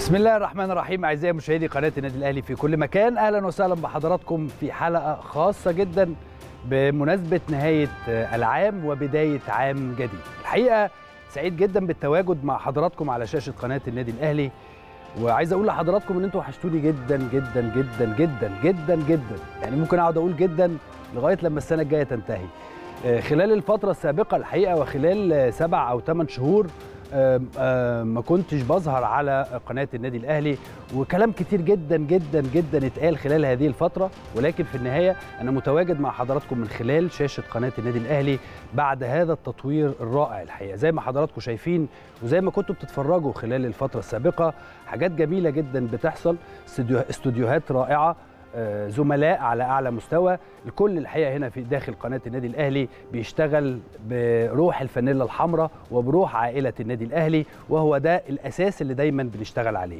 بسم الله الرحمن الرحيم اعزائي مشاهدي قناه النادي الاهلي في كل مكان اهلا وسهلا بحضراتكم في حلقه خاصه جدا بمناسبه نهايه العام وبدايه عام جديد الحقيقه سعيد جدا بالتواجد مع حضراتكم على شاشه قناه النادي الاهلي وعايز اقول لحضراتكم ان انتوا وحشتوني جدا جدا جدا جدا جدا جدا يعني ممكن اقعد اقول جدا لغايه لما السنه الجايه تنتهي خلال الفتره السابقه الحقيقه وخلال سبع او ثمان شهور ما كنتش بظهر على قناه النادي الاهلي وكلام كتير جدا جدا جدا اتقال خلال هذه الفتره ولكن في النهايه انا متواجد مع حضراتكم من خلال شاشه قناه النادي الاهلي بعد هذا التطوير الرائع الحقيقه زي ما حضراتكم شايفين وزي ما كنتوا بتتفرجوا خلال الفتره السابقه حاجات جميله جدا بتحصل استوديوهات رائعه زملاء على اعلى مستوى الكل الحقيقه هنا في داخل قناه النادي الاهلي بيشتغل بروح الفانيلا الحمراء وبروح عائله النادي الاهلي وهو ده الاساس اللي دايما بنشتغل عليه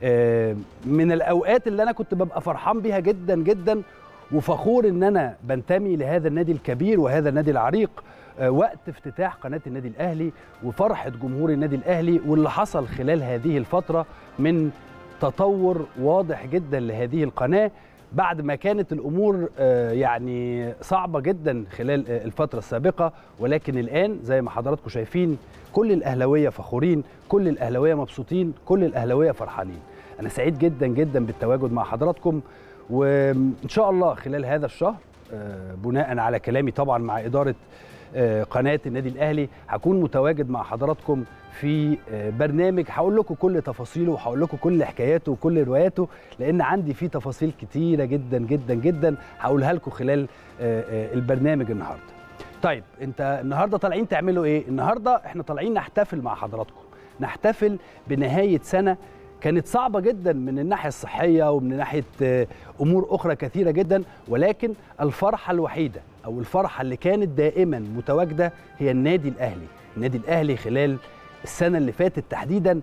من الاوقات اللي انا كنت ببقى فرحان بيها جدا جدا وفخور ان انا بنتمي لهذا النادي الكبير وهذا النادي العريق وقت افتتاح قناه النادي الاهلي وفرحه جمهور النادي الاهلي واللي حصل خلال هذه الفتره من تطور واضح جدا لهذه القناه بعد ما كانت الامور يعني صعبه جدا خلال الفتره السابقه ولكن الان زي ما حضراتكم شايفين كل الاهلاويه فخورين كل الاهلاويه مبسوطين كل الاهلاويه فرحانين انا سعيد جدا جدا بالتواجد مع حضراتكم وان شاء الله خلال هذا الشهر بناء على كلامي طبعا مع اداره قناه النادي الاهلي هكون متواجد مع حضراتكم في برنامج هقول لكم كل تفاصيله وهقول لكم كل حكاياته وكل رواياته لان عندي فيه تفاصيل كتيره جدا جدا جدا هقولها لكم خلال البرنامج النهارده. طيب انت النهارده طالعين تعملوا ايه؟ النهارده احنا طالعين نحتفل مع حضراتكم، نحتفل بنهايه سنه كانت صعبه جدا من الناحيه الصحيه ومن ناحيه امور اخرى كثيره جدا ولكن الفرحه الوحيده او الفرحه اللي كانت دائما متواجده هي النادي الاهلي، النادي الاهلي خلال السنه اللي فاتت تحديدا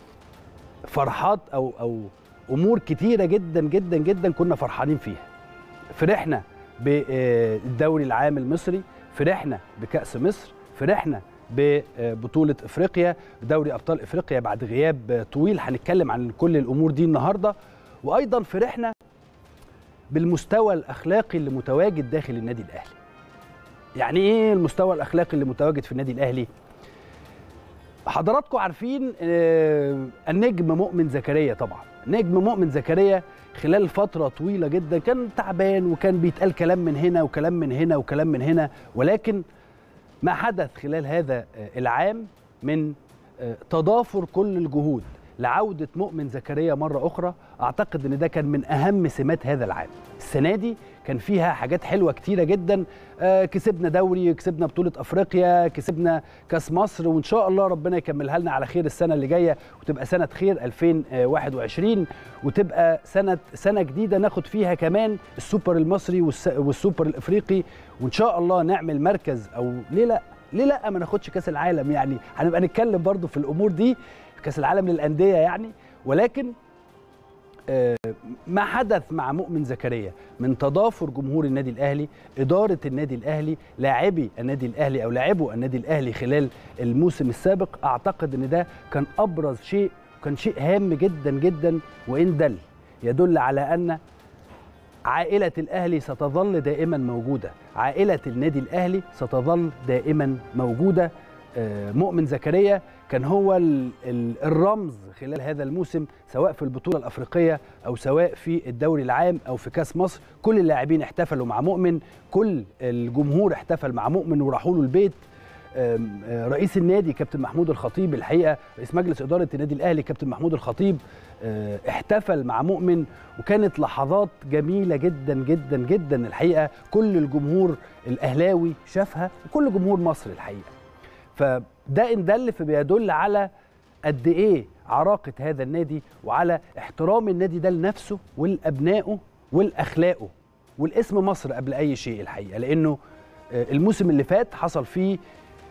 فرحات او او امور كتيره جدا جدا جدا كنا فرحانين فيها. فرحنا بالدوري العام المصري، فرحنا بكاس مصر، فرحنا ببطولة افريقيا بدوري ابطال افريقيا بعد غياب طويل هنتكلم عن كل الامور دي النهارده وايضا فرحنا بالمستوى الاخلاقي اللي متواجد داخل النادي الاهلي. يعني ايه المستوى الاخلاقي اللي متواجد في النادي الاهلي؟ حضراتكم عارفين النجم مؤمن زكريا طبعا، نجم مؤمن زكريا خلال فترة طويلة جدا كان تعبان وكان بيتقال كلام من هنا وكلام من هنا وكلام من هنا ولكن ما حدث خلال هذا العام من تضافر كل الجهود لعودة مؤمن زكريا مرة أخرى أعتقد أن ده كان من أهم سمات هذا العام السنة دي كان فيها حاجات حلوة كتيرة جدا كسبنا دوري كسبنا بطولة أفريقيا كسبنا كاس مصر وإن شاء الله ربنا يكملها لنا على خير السنة اللي جاية وتبقى سنة خير 2021 وتبقى سنة سنة جديدة ناخد فيها كمان السوبر المصري والسوبر الإفريقي وإن شاء الله نعمل مركز أو ليه لأ ليه لا ما ناخدش كاس العالم يعني هنبقى نتكلم برضو في الامور دي كاس العالم للانديه يعني ولكن ما حدث مع مؤمن زكريا من تضافر جمهور النادي الاهلي اداره النادي الاهلي لاعبي النادي الاهلي او لاعبو النادي الاهلي خلال الموسم السابق اعتقد ان ده كان ابرز شيء كان شيء هام جدا جدا وان دل يدل على ان عائلة الأهلي ستظل دائما موجودة عائلة النادي الأهلي ستظل دائما موجودة مؤمن زكريا كان هو الرمز خلال هذا الموسم سواء في البطولة الأفريقية أو سواء في الدوري العام أو في كاس مصر كل اللاعبين احتفلوا مع مؤمن كل الجمهور احتفل مع مؤمن وراحوا له البيت رئيس النادي كابتن محمود الخطيب الحقيقه رئيس مجلس اداره النادي الاهلي كابتن محمود الخطيب احتفل مع مؤمن وكانت لحظات جميله جدا جدا جدا الحقيقه كل الجمهور الاهلاوي شافها وكل جمهور مصر الحقيقه فده ان دل فبيدل على قد ايه عراقه هذا النادي وعلى احترام النادي ده لنفسه ولابنائه ولاخلاقه والاسم مصر قبل اي شيء الحقيقه لانه الموسم اللي فات حصل فيه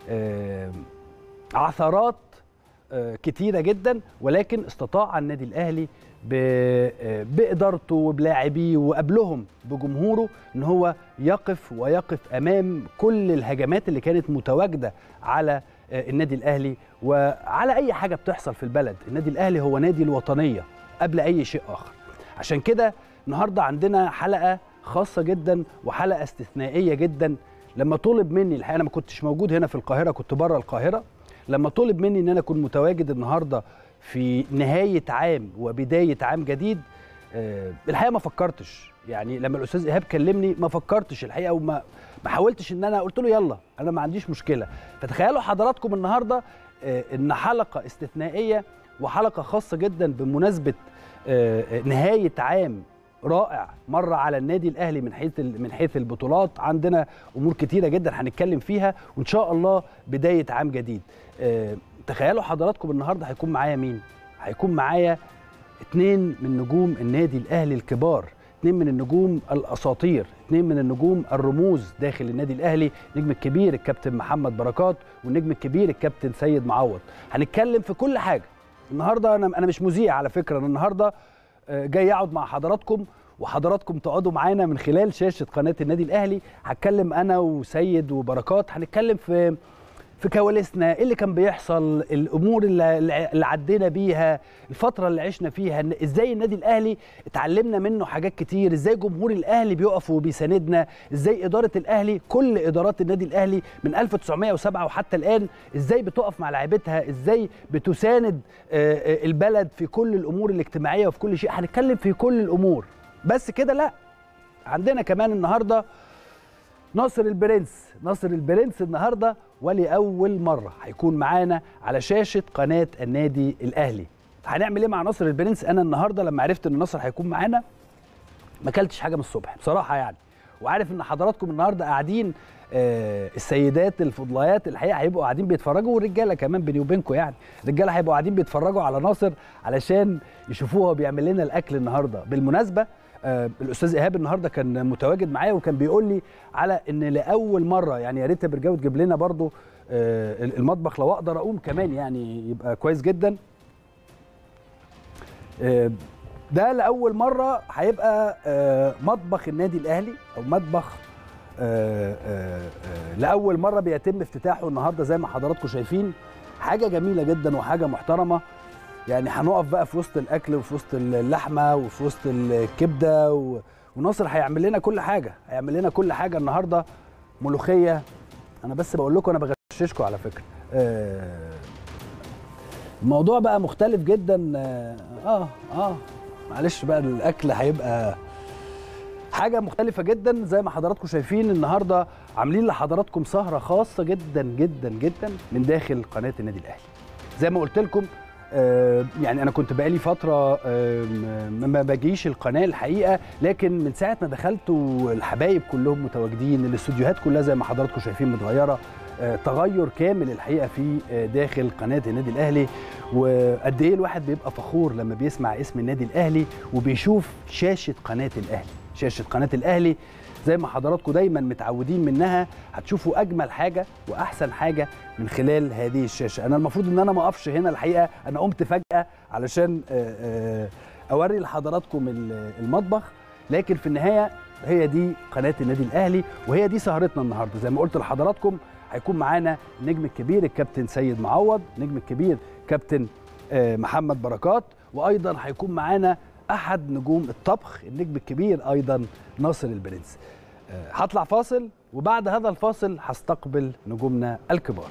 عثرات كتيرة جدا ولكن استطاع النادي الأهلي بإدارته وبلاعبيه وقبلهم بجمهوره ان هو يقف ويقف امام كل الهجمات اللي كانت متواجده على آه، النادي الاهلي وعلى اي حاجه بتحصل في البلد النادي الاهلي هو نادي الوطنيه قبل اي شيء اخر عشان كده النهارده عندنا حلقه خاصه جدا وحلقه استثنائيه جدا لما طلب مني الحقيقه انا ما كنتش موجود هنا في القاهره كنت بره القاهره لما طلب مني ان انا اكون متواجد النهارده في نهايه عام وبدايه عام جديد آه، الحقيقه ما فكرتش يعني لما الاستاذ ايهاب كلمني ما فكرتش الحقيقه وما ما حاولتش ان انا قلت له يلا انا ما عنديش مشكله فتخيلوا حضراتكم النهارده آه، ان حلقه استثنائيه وحلقه خاصه جدا بمناسبه آه، آه، نهايه عام رائع مر على النادي الاهلي من حيث ال- من حيث البطولات عندنا امور كتيره جدا هنتكلم فيها وان شاء الله بدايه عام جديد آه، تخيلوا حضراتكم النهارده هيكون معايا مين هيكون معايا اتنين من نجوم النادي الاهلي الكبار اتنين من النجوم الاساطير اتنين من النجوم الرموز داخل النادي الاهلي النجم الكبير الكابتن محمد بركات والنجم الكبير الكابتن سيد معوض هنتكلم في كل حاجه النهارده انا انا مش مذيع على فكره انا النهارده آه، جاي اقعد مع حضراتكم وحضراتكم تقعدوا معانا من خلال شاشه قناه النادي الاهلي هتكلم انا وسيد وبركات هنتكلم في في كواليسنا ايه اللي كان بيحصل الامور اللي, اللي عدينا بيها الفتره اللي عشنا فيها إن ازاي النادي الاهلي اتعلمنا منه حاجات كتير ازاي جمهور الاهلي بيقف وبيساندنا ازاي اداره الاهلي كل ادارات النادي الاهلي من 1907 وحتى الان ازاي بتقف مع لاعبتها ازاي بتساند آه، آه، البلد في كل الامور الاجتماعيه وفي كل شيء هنتكلم في كل الامور بس كده لا عندنا كمان النهارده ناصر البرنس ناصر البرنس النهارده ولأول مرة هيكون معانا على شاشة قناة النادي الأهلي هنعمل ايه مع ناصر البرنس انا النهارده لما عرفت ان ناصر هيكون معانا ما اكلتش حاجه من الصبح بصراحه يعني وعارف ان حضراتكم النهارده قاعدين آه السيدات الفضليات الحقيقه هيبقوا قاعدين بيتفرجوا والرجاله كمان بيني وبينكم يعني الرجاله هيبقوا قاعدين بيتفرجوا على ناصر علشان يشوفوه هو بيعمل لنا الاكل النهارده بالمناسبه آه الاستاذ ايهاب النهارده كان متواجد معايا وكان بيقول لي على ان لاول مره يعني يا ريت يا برجاوي تجيب لنا برضو آه المطبخ لو اقدر اقوم كمان يعني يبقى كويس جدا آه ده لاول مره هيبقى آه، مطبخ النادي الاهلي او مطبخ آه، آه، آه، لاول مره بيتم افتتاحه النهارده زي ما حضراتكم شايفين حاجه جميله جدا وحاجه محترمه يعني هنقف بقى في وسط الاكل وفي وسط اللحمه وفي وسط الكبده و... وناصر هيعمل لنا كل حاجه هيعمل لنا كل حاجه النهارده ملوخيه انا بس بقول لكم انا بغششكم على فكره آه، الموضوع بقى مختلف جدا اه اه, آه معلش بقى الاكل هيبقى حاجه مختلفه جدا زي ما حضراتكم شايفين النهارده عاملين لحضراتكم سهره خاصه جدا جدا جدا من داخل قناه النادي الاهلي زي ما قلت لكم آه، يعني انا كنت بقالي فتره آه، ما ما باجيش القناه الحقيقه لكن من ساعه ما دخلت والحبايب كلهم متواجدين الاستوديوهات كلها زي ما حضراتكم شايفين متغيره آه، تغير كامل الحقيقه في آه، داخل قناه النادي الاهلي وقد ايه الواحد بيبقى فخور لما بيسمع اسم النادي الاهلي وبيشوف شاشه قناه الاهلي شاشه قناه الاهلي زي ما حضراتكم دايما متعودين منها هتشوفوا اجمل حاجه واحسن حاجه من خلال هذه الشاشه انا المفروض ان انا ما اقفش هنا الحقيقه انا قمت فجاه علشان آه، آه، اوري لحضراتكم ال- المطبخ لكن في النهايه هي دي قناه النادي الاهلي وهي دي سهرتنا النهارده زي ما قلت لحضراتكم هيكون معانا النجم الكبير الكابتن سيد معوض النجم الكبير كابتن آه، محمد بركات وايضا هيكون معانا احد نجوم الطبخ النجم الكبير ايضا ناصر البرنس آه، هطلع فاصل وبعد هذا الفاصل هستقبل نجومنا الكبار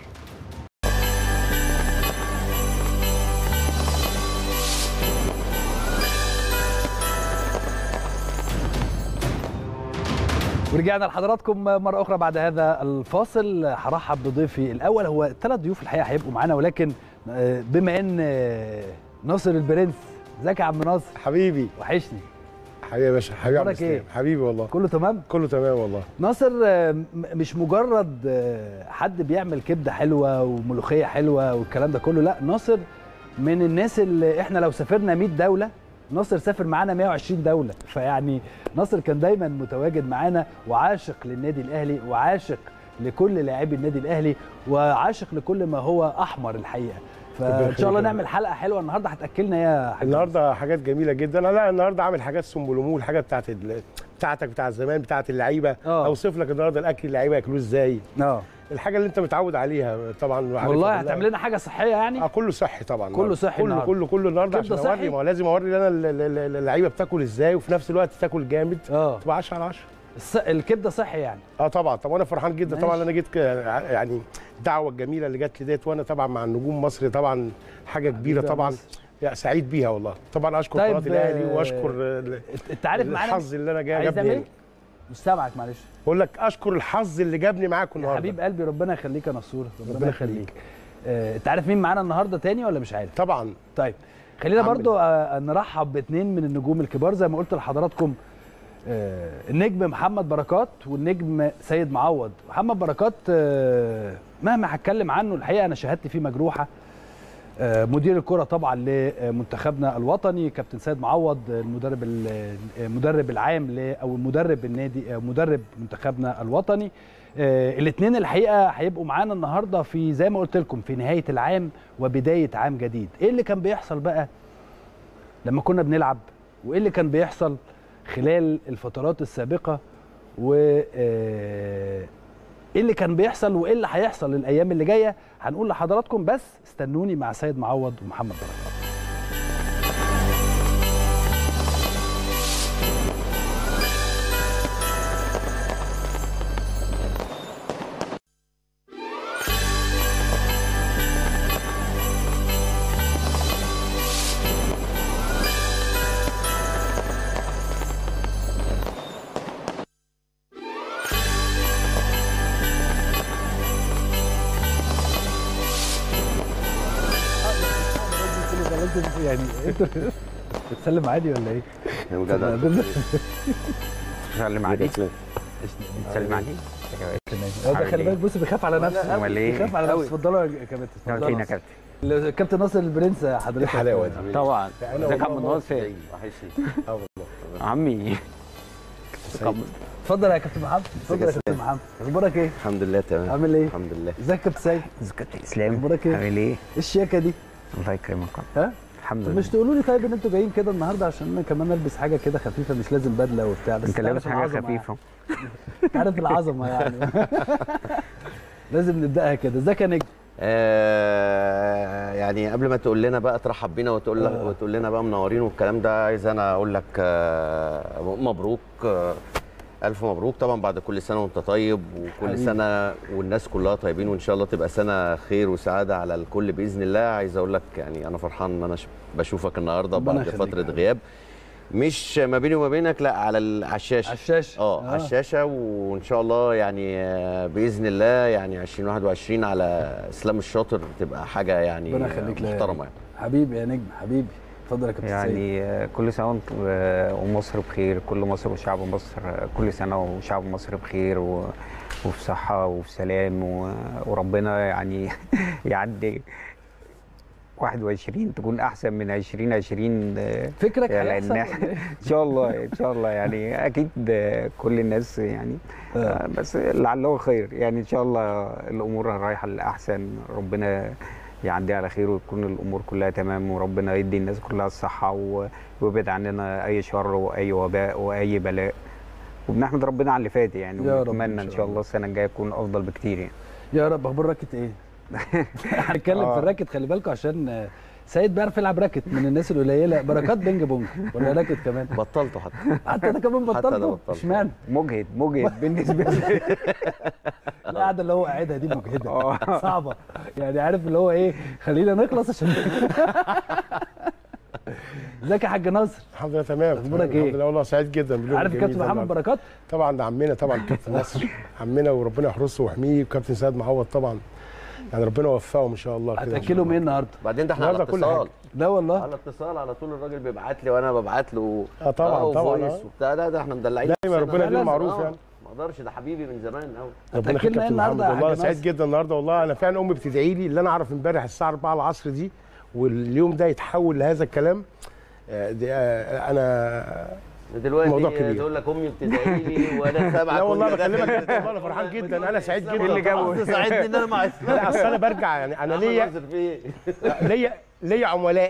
ورجعنا لحضراتكم مرة أخرى بعد هذا الفاصل هرحب بضيفي الأول هو ثلاث ضيوف الحقيقة هيبقوا معانا ولكن آه، بما إن آه، ناصر البرنس ازيك يا عم ناصر حبيبي وحشني حبيبي يا باشا حبيبي يا عم أخبارك إيه؟ اسلام حبيبي والله كله تمام كله تمام والله ناصر آه، م- مش مجرد آه، حد بيعمل كبده حلوه وملوخيه حلوه والكلام ده كله لا ناصر من الناس اللي احنا لو سافرنا 100 دوله ناصر سافر معانا 120 دوله فيعني ناصر كان دايما متواجد معانا وعاشق للنادي الاهلي وعاشق لكل لاعبي النادي الاهلي وعاشق لكل ما هو احمر الحقيقه فان شاء الله نعمل حلقه حلوه النهارده هتاكلنا يا حاج النهارده حاجات جميله جدا انا لا النهارده عامل حاجات سمبلومو الحاجه بتاعت ال- بتاعتك بتاع زمان بتاعت اللعيبه آه. اوصف لك النهارده الاكل اللعيبه ياكلوه ازاي اه الحاجه اللي انت متعود عليها طبعا وعارفها والله كلها. هتعمل لنا حاجه صحيه يعني اه كله صحي طبعا كله صحي كله النهاردة. كله كله النهارده كبدة عشان صحي؟ اوري ما هو لازم اوري انا ال- ال- ال- اللعيبه بتاكل ازاي وفي نفس الوقت تاكل جامد اه تبقى 10 على 10 الس- الكبده صحي يعني اه طبعا طبعا انا فرحان جدا ماشي. طبعا انا جيت ك- يعني الدعوه الجميله اللي جت لي ديت وانا طبعا مع النجوم مصر طبعا حاجه كبيره حبيبي يا طبعا مصر. يا سعيد بيها والله طبعا اشكر طيب، قناه الاهلي آه، واشكر ال- انت عارف معانا الحظ اللي انا جاي عايز تعمل جابني ايه؟ هنا. مش سامعك معلش بقول لك اشكر الحظ اللي جابني معاكم يا النهارده حبيب قلبي ربنا يخليك يا نصور ربنا, ربنا يخليك يخليك. آه، انت عارف مين معانا النهارده تاني ولا مش عارف طبعا طيب خلينا عم برضو آه، نرحب باثنين من النجوم الكبار زي ما قلت لحضراتكم آه، النجم محمد بركات والنجم سيد معوض محمد بركات آه، مهما هتكلم عنه الحقيقه انا شهادتي فيه مجروحه آه، مدير الكره طبعا لمنتخبنا الوطني كابتن سيد معوض آه، المدرب ال- المدرب العام ل او المدرب النادي آه، مدرب منتخبنا الوطني الاثنين الحقيقه هيبقوا معانا النهارده في زي ما قلت لكم في نهايه العام وبدايه عام جديد ايه اللي كان بيحصل بقى لما كنا بنلعب وايه اللي كان بيحصل خلال الفترات السابقه و آه، ايه اللي كان بيحصل وايه اللي هيحصل الايام اللي جايه هنقول لحضراتكم بس استنوني مع سيد معوض ومحمد بركات يعني انتوا بتسلم عادي ولا ايه؟ سلم عليك سلم عليك هو ده خلي بالك بص بيخاف على نفسه أمال إيه؟ بيخاف على نفسه اتفضلوا يا كابتن فينا اتفضلوا كابتن كابتن ناصر البرنس حضرتك الحلاوة دي. طبعا أنا ازيك يا والله عم ما- ناصر اه والله عمي اتفضل يا كابتن محمد اتفضل يا كابتن محمد اخبارك ايه؟ الحمد لله تمام عامل ايه؟ الحمد لله ازيك يا كابتن سيد؟ ازيك يا كابتن اسلام أخبارك إيه؟ عامل ايه؟ ايه الشياكه دي؟ الله يكرمك ها؟ الحمد طب لله مش تقولوا لي طيب ان انتوا جايين كده النهارده عشان انا كمان البس حاجه كده خفيفه مش لازم بدله وبتاع بس انت لابس عارف حاجه العظمة خفيفه يعني. انت عارف العظمه يعني لازم نبداها كده ازيك يا نجم؟ آه يعني قبل ما تقول لنا بقى ترحب بينا وتقول لك آه. وتقول لنا بقى منورين والكلام ده عايز انا اقول لك آه مبروك آه الف مبروك طبعا بعد كل سنه وانت طيب وكل حبيبي. سنه والناس كلها طيبين وان شاء الله تبقى سنه خير وسعاده على الكل باذن الله عايز اقول لك يعني انا فرحان ان انا ش- بشوفك النهارده ربنا بعد يخليك فتره يا رب. غياب مش ما بيني وما بينك لا على ال- على الشاشه على الشاشه اه على الشاشه وان شاء الله يعني آه، باذن الله يعني 2021 على اسلام الشاطر تبقى حاجه يعني ربنا يخليك ليا. محترمه يعني. حبيبي يا نجم حبيبي اتفضل يا كابتن سيد يعني آه، كل سنه وانت و- ومصر بخير كل مصر وشعب مصر آه، كل سنه وشعب مصر بخير و... وفي صحه وفي سلام و... وربنا يعني يعدي 21 تكون احسن من 2020 آه، فكرك يعني هيحصل إن ولا إحنا- إيه؟ ان شاء الله ان شاء الله يعني اكيد آه، كل الناس يعني آه. آه، بس لعله خير يعني ان شاء الله الامور رايحه للاحسن ربنا يعدي على خير وتكون الامور كلها تمام وربنا يدي الناس كلها الصحه و- ويبعد عننا اي شر واي وباء واي بلاء وبنحمد ربنا على اللي فات يعني يا رب ونتمنى إن ان شاء شاء الله السنه الجايه تكون افضل بكتير يعني يا رب اخبار راكت ايه؟ هنتكلم في آه. الراكت خلي بالكم عشان آه، سيد بيعرف يلعب راكت من الناس القليله بركات بينج بونج ولا راكت كمان بطلته حتى حتى انا كمان حتى أنا بطلته بطلت. اشمعنى؟ مجهد مجهد بالنسبه لي القعده اللي هو قاعدها دي مجهده آه. صعبه يعني عارف اللي هو ايه خلينا نخلص عشان ازيك يا حاج ناصر الحمد لله تمام أخبارك تمام. إيه؟ الحمد لله والله سعيد جدا باليوم عارف الجميل كابتن ده محمد النهاردة. بركات طبعا ده عمنا طبعا كابتن نصر عمنا وربنا يحرسه ويحميه وكابتن سيد معوض طبعا يعني ربنا يوفقهم ان شاء الله كده إن شاء هتاكلهم ايه الله. النهارده؟ بعدين ده احنا على النهاردة كل اتصال حاجة. لا والله على اتصال على طول الراجل بيبعت لي وانا ببعت له اه طبعا طبعا فويس آه. وبتاع ده ده احنا مدلعين دايما نفسنا. ربنا لا، يديله لازم، معروف آه. يعني. ما اقدرش ده حبيبي من زمان قوي ربنا يخليك هتاكلنا إيه كابتن النهاردة محمد يا والله حاج انا سعيد ناصر؟ جدا النهارده والله انا فعلا امي بتدعي لي اللي انا اعرف امبارح الساعه 4 العصر دي واليوم ده يتحول لهذا الكلام آه، دي آه، انا دلوقتي موضوع كبير. تقول لك امي بتدعي لي وانا سامعك لا والله وأنت بكلمك داخل- والله انا فرحان جدا انا سعيد إسلام جدا اللي جابه طبعاً. ساعدني ان انا مع اسلام لا اصل انا برجع يعني انا عم ليا ناصر في ايه؟ ليا ليا عملائي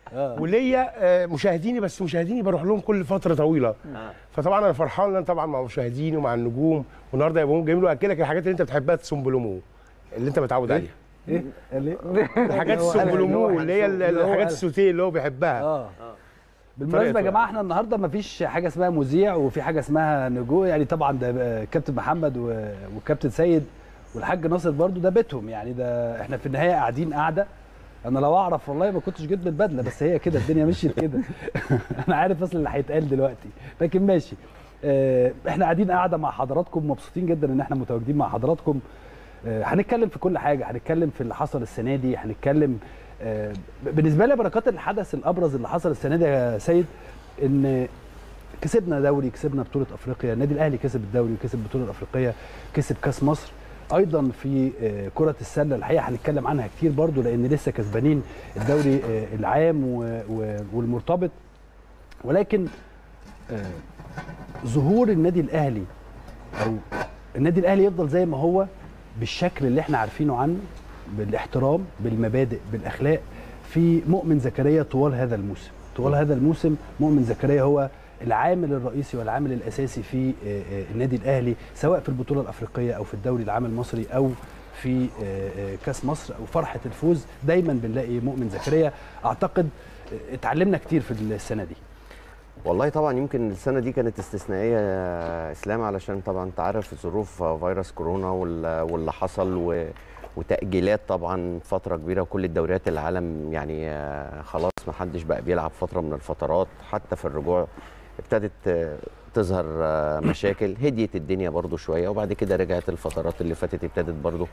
آه. وليا آه، مشاهديني بس مشاهديني بروح لهم كل فتره طويله فطبعا انا فرحان لان طبعا مع مشاهديني ومع النجوم والنهارده يبقوا جايين له اكلك الحاجات اللي انت بتحبها تسنبلومو اللي انت متعود عليها ايه قال ايه الحاجات اللي هو قال- السنبلومو اللي هو اللي هي ال- اللي هو الحاجات قال. السوتيه اللي هو بيحبها اه بالمناسبه يا طريقته جماعه احنا النهارده ما فيش حاجه اسمها مذيع وفي حاجه اسمها نجوم يعني طبعا ده آه، كابتن محمد و- والكابتن سيد والحاج ناصر برضو ده بيتهم يعني ده احنا في النهايه قاعدين قاعده انا لو اعرف والله ما كنتش جيت بالبدله بس هي كده الدنيا مشيت كده انا عارف اصلا اللي هيتقال دلوقتي لكن ماشي آه، احنا قاعدين قاعده مع حضراتكم مبسوطين جدا ان احنا متواجدين مع حضراتكم آه، هنتكلم في كل حاجه هنتكلم في اللي حصل السنه دي هنتكلم آه، بالنسبه لي بركات الحدث الابرز اللي حصل السنه دي يا سيد ان كسبنا دوري كسبنا بطوله افريقيا النادي الاهلي كسب الدوري وكسب البطوله الافريقيه كسب كاس مصر ايضا في آه، كره السله الحقيقه هنتكلم عنها كتير برضو لان لسه كسبانين الدوري آه، العام و- و- والمرتبط ولكن آه، ظهور النادي الاهلي او النادي الاهلي يفضل زي ما هو بالشكل اللي احنا عارفينه عنه بالاحترام بالمبادئ بالاخلاق في مؤمن زكريا طوال هذا الموسم طوال هذا الموسم مؤمن زكريا هو العامل الرئيسي والعامل الاساسي في آه، آه، النادي الاهلي سواء في البطوله الافريقيه او في الدوري العام المصري او في آه، آه، كاس مصر او فرحه الفوز دايما بنلاقي مؤمن زكريا اعتقد آه، اتعلمنا كتير في السنه دي والله طبعا يمكن السنه دي كانت استثنائيه يا اسلام علشان طبعا انت عارف ظروف فيروس كورونا وال- واللي حصل و وتاجيلات طبعا فتره كبيره وكل الدوريات العالم يعني آه، خلاص ما حدش بقى بيلعب فتره من الفترات حتى في الرجوع ابتدت آه، تظهر آه، مشاكل هديت الدنيا برضو شويه وبعد كده رجعت الفترات اللي فاتت ابتدت برضو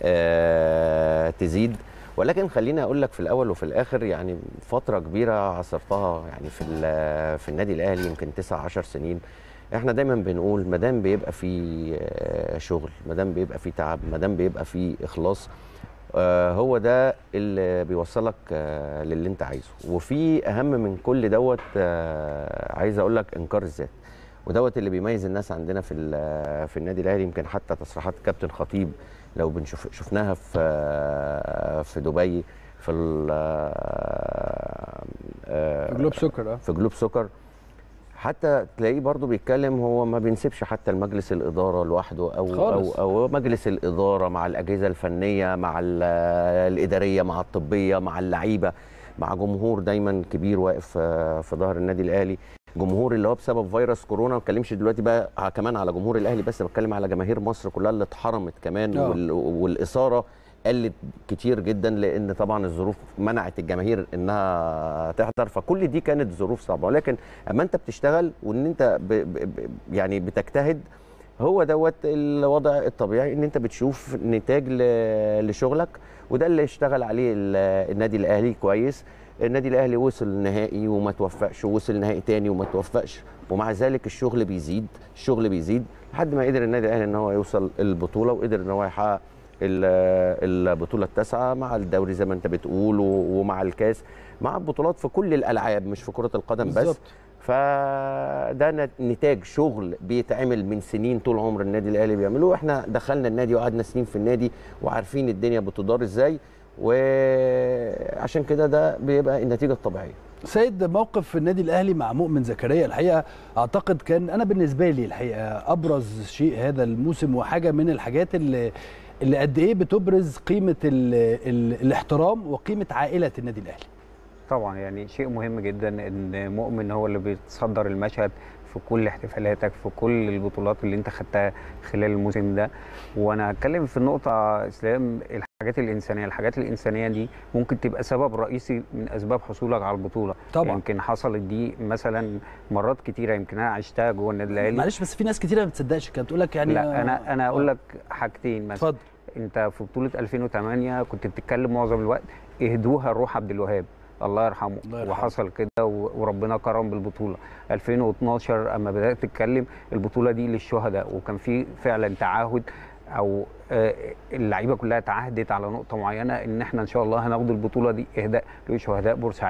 آه، تزيد ولكن خليني اقول لك في الاول وفي الاخر يعني فتره كبيره عصرتها يعني في ال- في النادي الاهلي يمكن 9 10 سنين احنا دايما بنقول ما دام بيبقى في آه، شغل ما دام بيبقى في تعب ما دام بيبقى في اخلاص آه، هو ده اللي بيوصلك آه، للي انت عايزه وفي اهم من كل دوت آه، عايز اقول لك انكار الذات ودوت اللي بيميز الناس عندنا في ال- في النادي الاهلي يمكن حتى تصريحات كابتن خطيب لو بنشوف شفناها في آه، في دبي في ال- آه، جلوب سكر اه في جلوب سكر حتى تلاقيه برضو بيتكلم هو ما بينسبش حتى المجلس الإدارة لوحده أو, أو, خالص. أو مجلس الإدارة مع الأجهزة الفنية مع ال- الإدارية مع الطبية مع اللعيبة مع جمهور دايما كبير واقف آه، في ظهر النادي الأهلي جمهور اللي هو بسبب فيروس كورونا ما بتكلمش دلوقتي بقى ع- كمان على جمهور الأهلي بس بتكلم على جماهير مصر كلها اللي اتحرمت كمان آه. وال والإثارة قلت كتير جدا لان طبعا الظروف منعت الجماهير انها تحضر فكل دي كانت ظروف صعبه ولكن اما انت بتشتغل وان انت ب ب ب يعني بتجتهد هو دوت الوضع الطبيعي ان انت بتشوف نتاج ل- لشغلك وده اللي اشتغل عليه ال- النادي الاهلي كويس النادي الاهلي وصل نهائي وما توفقش ووصل نهائي تاني وما توفقش ومع ذلك الشغل بيزيد الشغل بيزيد لحد ما قدر النادي الاهلي ان هو يوصل البطوله وقدر ان هو يحقق ال- البطوله التاسعه مع الدوري زي ما انت بتقول و- ومع الكاس مع البطولات في كل الالعاب مش في كره القدم بس بالظبط. فده نت- نتاج شغل بيتعمل من سنين طول عمر النادي الاهلي بيعمله واحنا دخلنا النادي وقعدنا سنين في النادي وعارفين الدنيا بتدار ازاي وعشان كده ده بيبقى النتيجه الطبيعيه سيد موقف النادي الاهلي مع مؤمن زكريا الحقيقه اعتقد كان انا بالنسبه لي الحقيقه ابرز شيء هذا الموسم وحاجه من الحاجات اللي اللي قد ايه بتبرز قيمه ال ال الاحترام وقيمه عائله النادي الاهلي طبعا يعني شيء مهم جدا ان مؤمن هو اللي بيتصدر المشهد في كل احتفالاتك في كل البطولات اللي انت خدتها خلال الموسم ده وانا هتكلم في النقطه اسلام الحاجات الانسانيه الحاجات الانسانيه دي ممكن تبقى سبب رئيسي من اسباب حصولك على البطوله طبعا. يمكن حصلت دي مثلا مرات كتيره يمكن انا عشتها جوه النادي الاهلي معلش بس في ناس كتيره ما بتصدقش كانت تقول لك يعني لا انا انا اقول لك حاجتين مثلا اتفضل انت في بطوله 2008 كنت بتتكلم معظم الوقت اهدوها الروح عبد الوهاب الله يرحمه الله يرحمه. وحصل كده و- وربنا كرم بالبطوله 2012 اما بدات تتكلم البطوله دي للشهداء وكان في فعلا تعهد او آه، اللعيبه كلها تعهدت على نقطه معينه ان احنا ان شاء الله هناخد البطوله دي اهداء لشهداء بورسعيد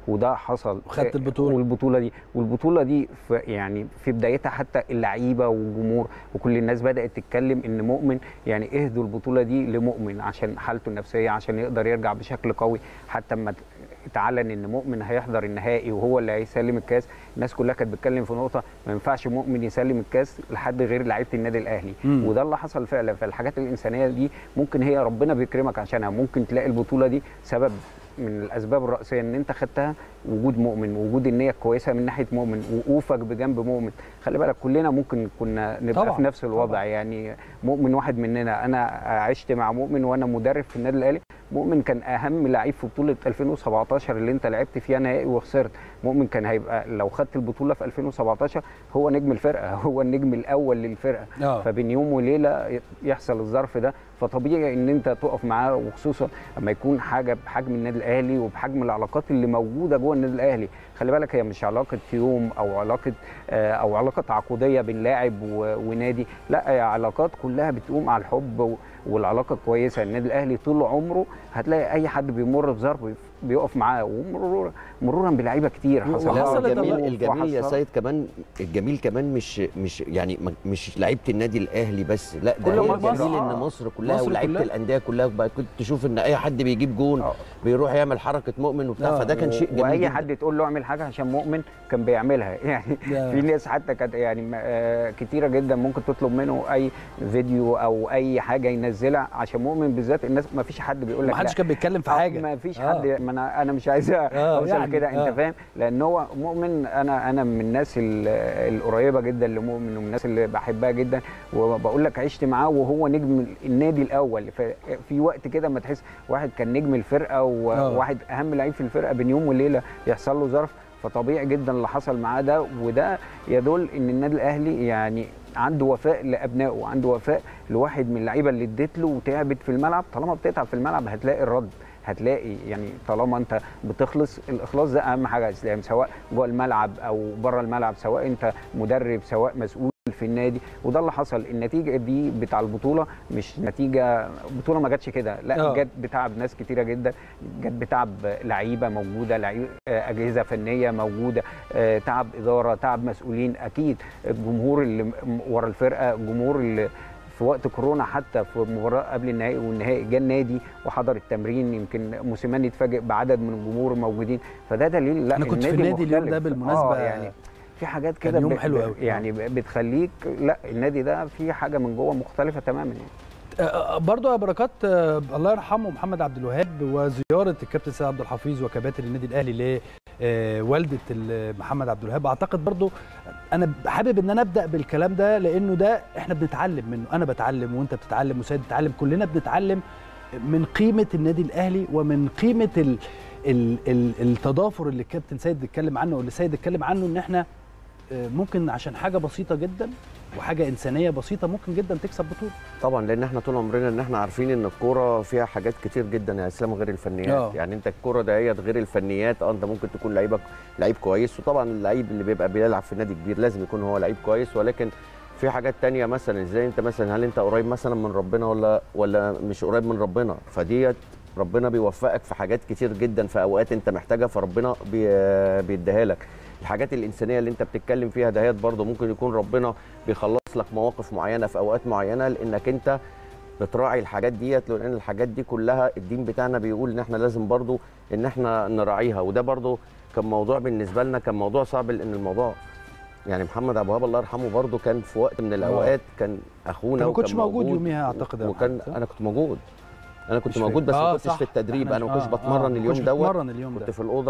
وده حصل وخدت البطولة. والبطوله دي والبطوله دي في يعني في بدايتها حتى اللعيبه والجمهور وكل الناس بدات تتكلم ان مؤمن يعني اهدوا البطوله دي لمؤمن عشان حالته النفسيه عشان يقدر يرجع بشكل قوي حتى اما اتعلن ان مؤمن هيحضر النهائي وهو اللي هيسلم الكاس الناس كلها كانت بتتكلم في نقطه ما ينفعش مؤمن يسلم الكاس لحد غير لعيبه النادي الاهلي مم. وده اللي حصل فعلا فالحاجات الانسانيه دي ممكن هي ربنا بيكرمك عشانها ممكن تلاقي البطوله دي سبب من الاسباب الرئيسيه ان انت خدتها وجود مؤمن وجود النيه الكويسه من ناحيه مؤمن وقوفك بجنب مؤمن خلي بالك كلنا ممكن كنا نبقى طبعاً، في نفس الوضع طبعاً. يعني مؤمن واحد مننا انا عشت مع مؤمن وانا مدرب في النادي الاهلي مؤمن كان اهم لعيب في بطوله 2017 اللي انت لعبت فيها نهائي وخسرت مؤمن كان هيبقى لو خدت البطوله في 2017 هو نجم الفرقه هو النجم الاول للفرقه اه فبين يوم وليله يحصل الظرف ده فطبيعي ان انت تقف معاه وخصوصا لما يكون حاجه بحجم النادي الاهلي وبحجم العلاقات اللي موجوده جوه النادي الاهلي خلي بالك هي مش علاقه يوم او علاقه آه، او علاقه تعاقديه بين لاعب و- ونادي لا هي علاقات كلها بتقوم على الحب و- والعلاقه الكويسه النادي الاهلي طول عمره هتلاقي اي حد بيمر بظرف بيقف معاه ومرورا مرورا بلعيبه كتير حصل وحصلت لها الجميل الله. الجميل يا وحصل- سيد كمان الجميل كمان مش مش يعني م- مش لعيبه النادي الاهلي بس لا كل ده هي مصر. الجميل آه. ان مصر كلها مصر ولعيبه كلها. الانديه كلها بقى كنت تشوف ان اي حد بيجيب جون آه. بيروح يعمل حركه مؤمن وبتاع آه. فده كان شيء جميل واي جداً. حد تقول له اعمل حاجه عشان مؤمن كان بيعملها يعني ده- في ناس حتى كانت يعني م- آه، كتيره جدا ممكن تطلب منه اي فيديو او اي حاجه ينزلها عشان مؤمن بالذات الناس ما فيش حد بيقول لك ما حدش لا. كان بيتكلم في آه، حاجه ما فيش آه. حد ما انا انا مش عايز اوصل يعني، كده آه. انت فاهم لان هو مؤمن انا انا من الناس ال- القريبه جدا لمؤمن ومن الناس اللي بحبها جدا وبقول لك عشت معاه وهو نجم النادي الاول ففي وقت كده ما تحس واحد كان نجم الفرقه آه. وواحد اهم لعيب في الفرقه بين يوم وليله يحصل له ظرف فطبيعي جدا اللي حصل معاه ده وده يدل ان النادي الاهلي يعني عنده وفاء لابنائه وعنده وفاء لواحد من اللعيبه اللي اديت له وتعبت في الملعب طالما بتتعب في الملعب هتلاقي الرد هتلاقي يعني طالما انت بتخلص الاخلاص ده اهم حاجه يا اسلام سواء جوه الملعب او بره الملعب سواء انت مدرب سواء مسؤول في النادي وده اللي حصل النتيجه دي بتاع البطوله مش نتيجه بطوله ما جاتش كده لا آه. جت بتعب ناس كتيره جدا جت بتعب لعيبه موجوده لعيبه آه، اجهزه فنيه موجوده آه، تعب اداره تعب مسؤولين اكيد الجمهور اللي م- ورا الفرقه الجمهور اللي في وقت كورونا حتى في مباراه قبل النهائي والنهائي جه النادي وحضر التمرين يمكن موسيماني اتفاجئ بعدد من الجمهور الموجودين فده دليل لا أنا كنت في النادي اليوم مختلف. ده بالمناسبة. آه يعني في حاجات كان كده يوم ب- حلو ب- أوي. يعني بتخليك لا النادي ده في حاجه من جوه مختلفه تماما يعني آه، برضو يا بركات آه، الله يرحمه محمد عبد الوهاب وزياره الكابتن سيد عبد الحفيظ وكباتن النادي الاهلي لوالده محمد عبد الوهاب اعتقد برضو انا حابب ان انا ابدا بالكلام ده لانه ده احنا بنتعلم منه انا بتعلم وانت بتتعلم وسيد بتتعلم كلنا بنتعلم من قيمه النادي الاهلي ومن قيمه ال ال ال التضافر اللي الكابتن سيد اتكلم عنه واللي سيد اتكلم عنه ان احنا آه، ممكن عشان حاجه بسيطه جدا وحاجه انسانيه بسيطه ممكن جدا تكسب بطوله طبعا لان احنا طول عمرنا ان احنا عارفين ان الكوره فيها حاجات كتير جدا يا اسلام غير الفنيات آه. يعني انت الكوره دهيت غير الفنيات اه انت ممكن تكون لعيبك لعيب كويس وطبعا اللعيب اللي بيبقى بيلعب في نادي كبير لازم يكون هو لعيب كويس ولكن في حاجات تانية مثلا ازاي انت مثلا هل انت قريب مثلا من ربنا ولا ولا مش قريب من ربنا فديت ربنا بيوفقك في حاجات كتير جدا في اوقات انت محتاجها فربنا بي- بيديها لك الحاجات الانسانيه اللي انت بتتكلم فيها دهيت برضه ممكن يكون ربنا بيخلص لك مواقف معينه في اوقات معينه لانك انت بتراعي الحاجات ديت لان الحاجات دي كلها الدين بتاعنا بيقول ان احنا لازم برضو ان احنا نراعيها وده برضو كان موضوع بالنسبه لنا كان موضوع صعب لان الموضوع يعني محمد ابو وهاب الله يرحمه برضو كان في وقت من الاوقات كان اخونا انت ما وكان كنتش موجود يوميها اعتقد يا وكان محمد، صح؟ انا كنت موجود انا كنت مش موجود بس فاكر. ما آه، كنتش صح. في التدريب إحنا- انا ما كنتش آه، بتمرن آه، اليوم كنتش دوت بتمرن اليوم كنت ده في الاوضه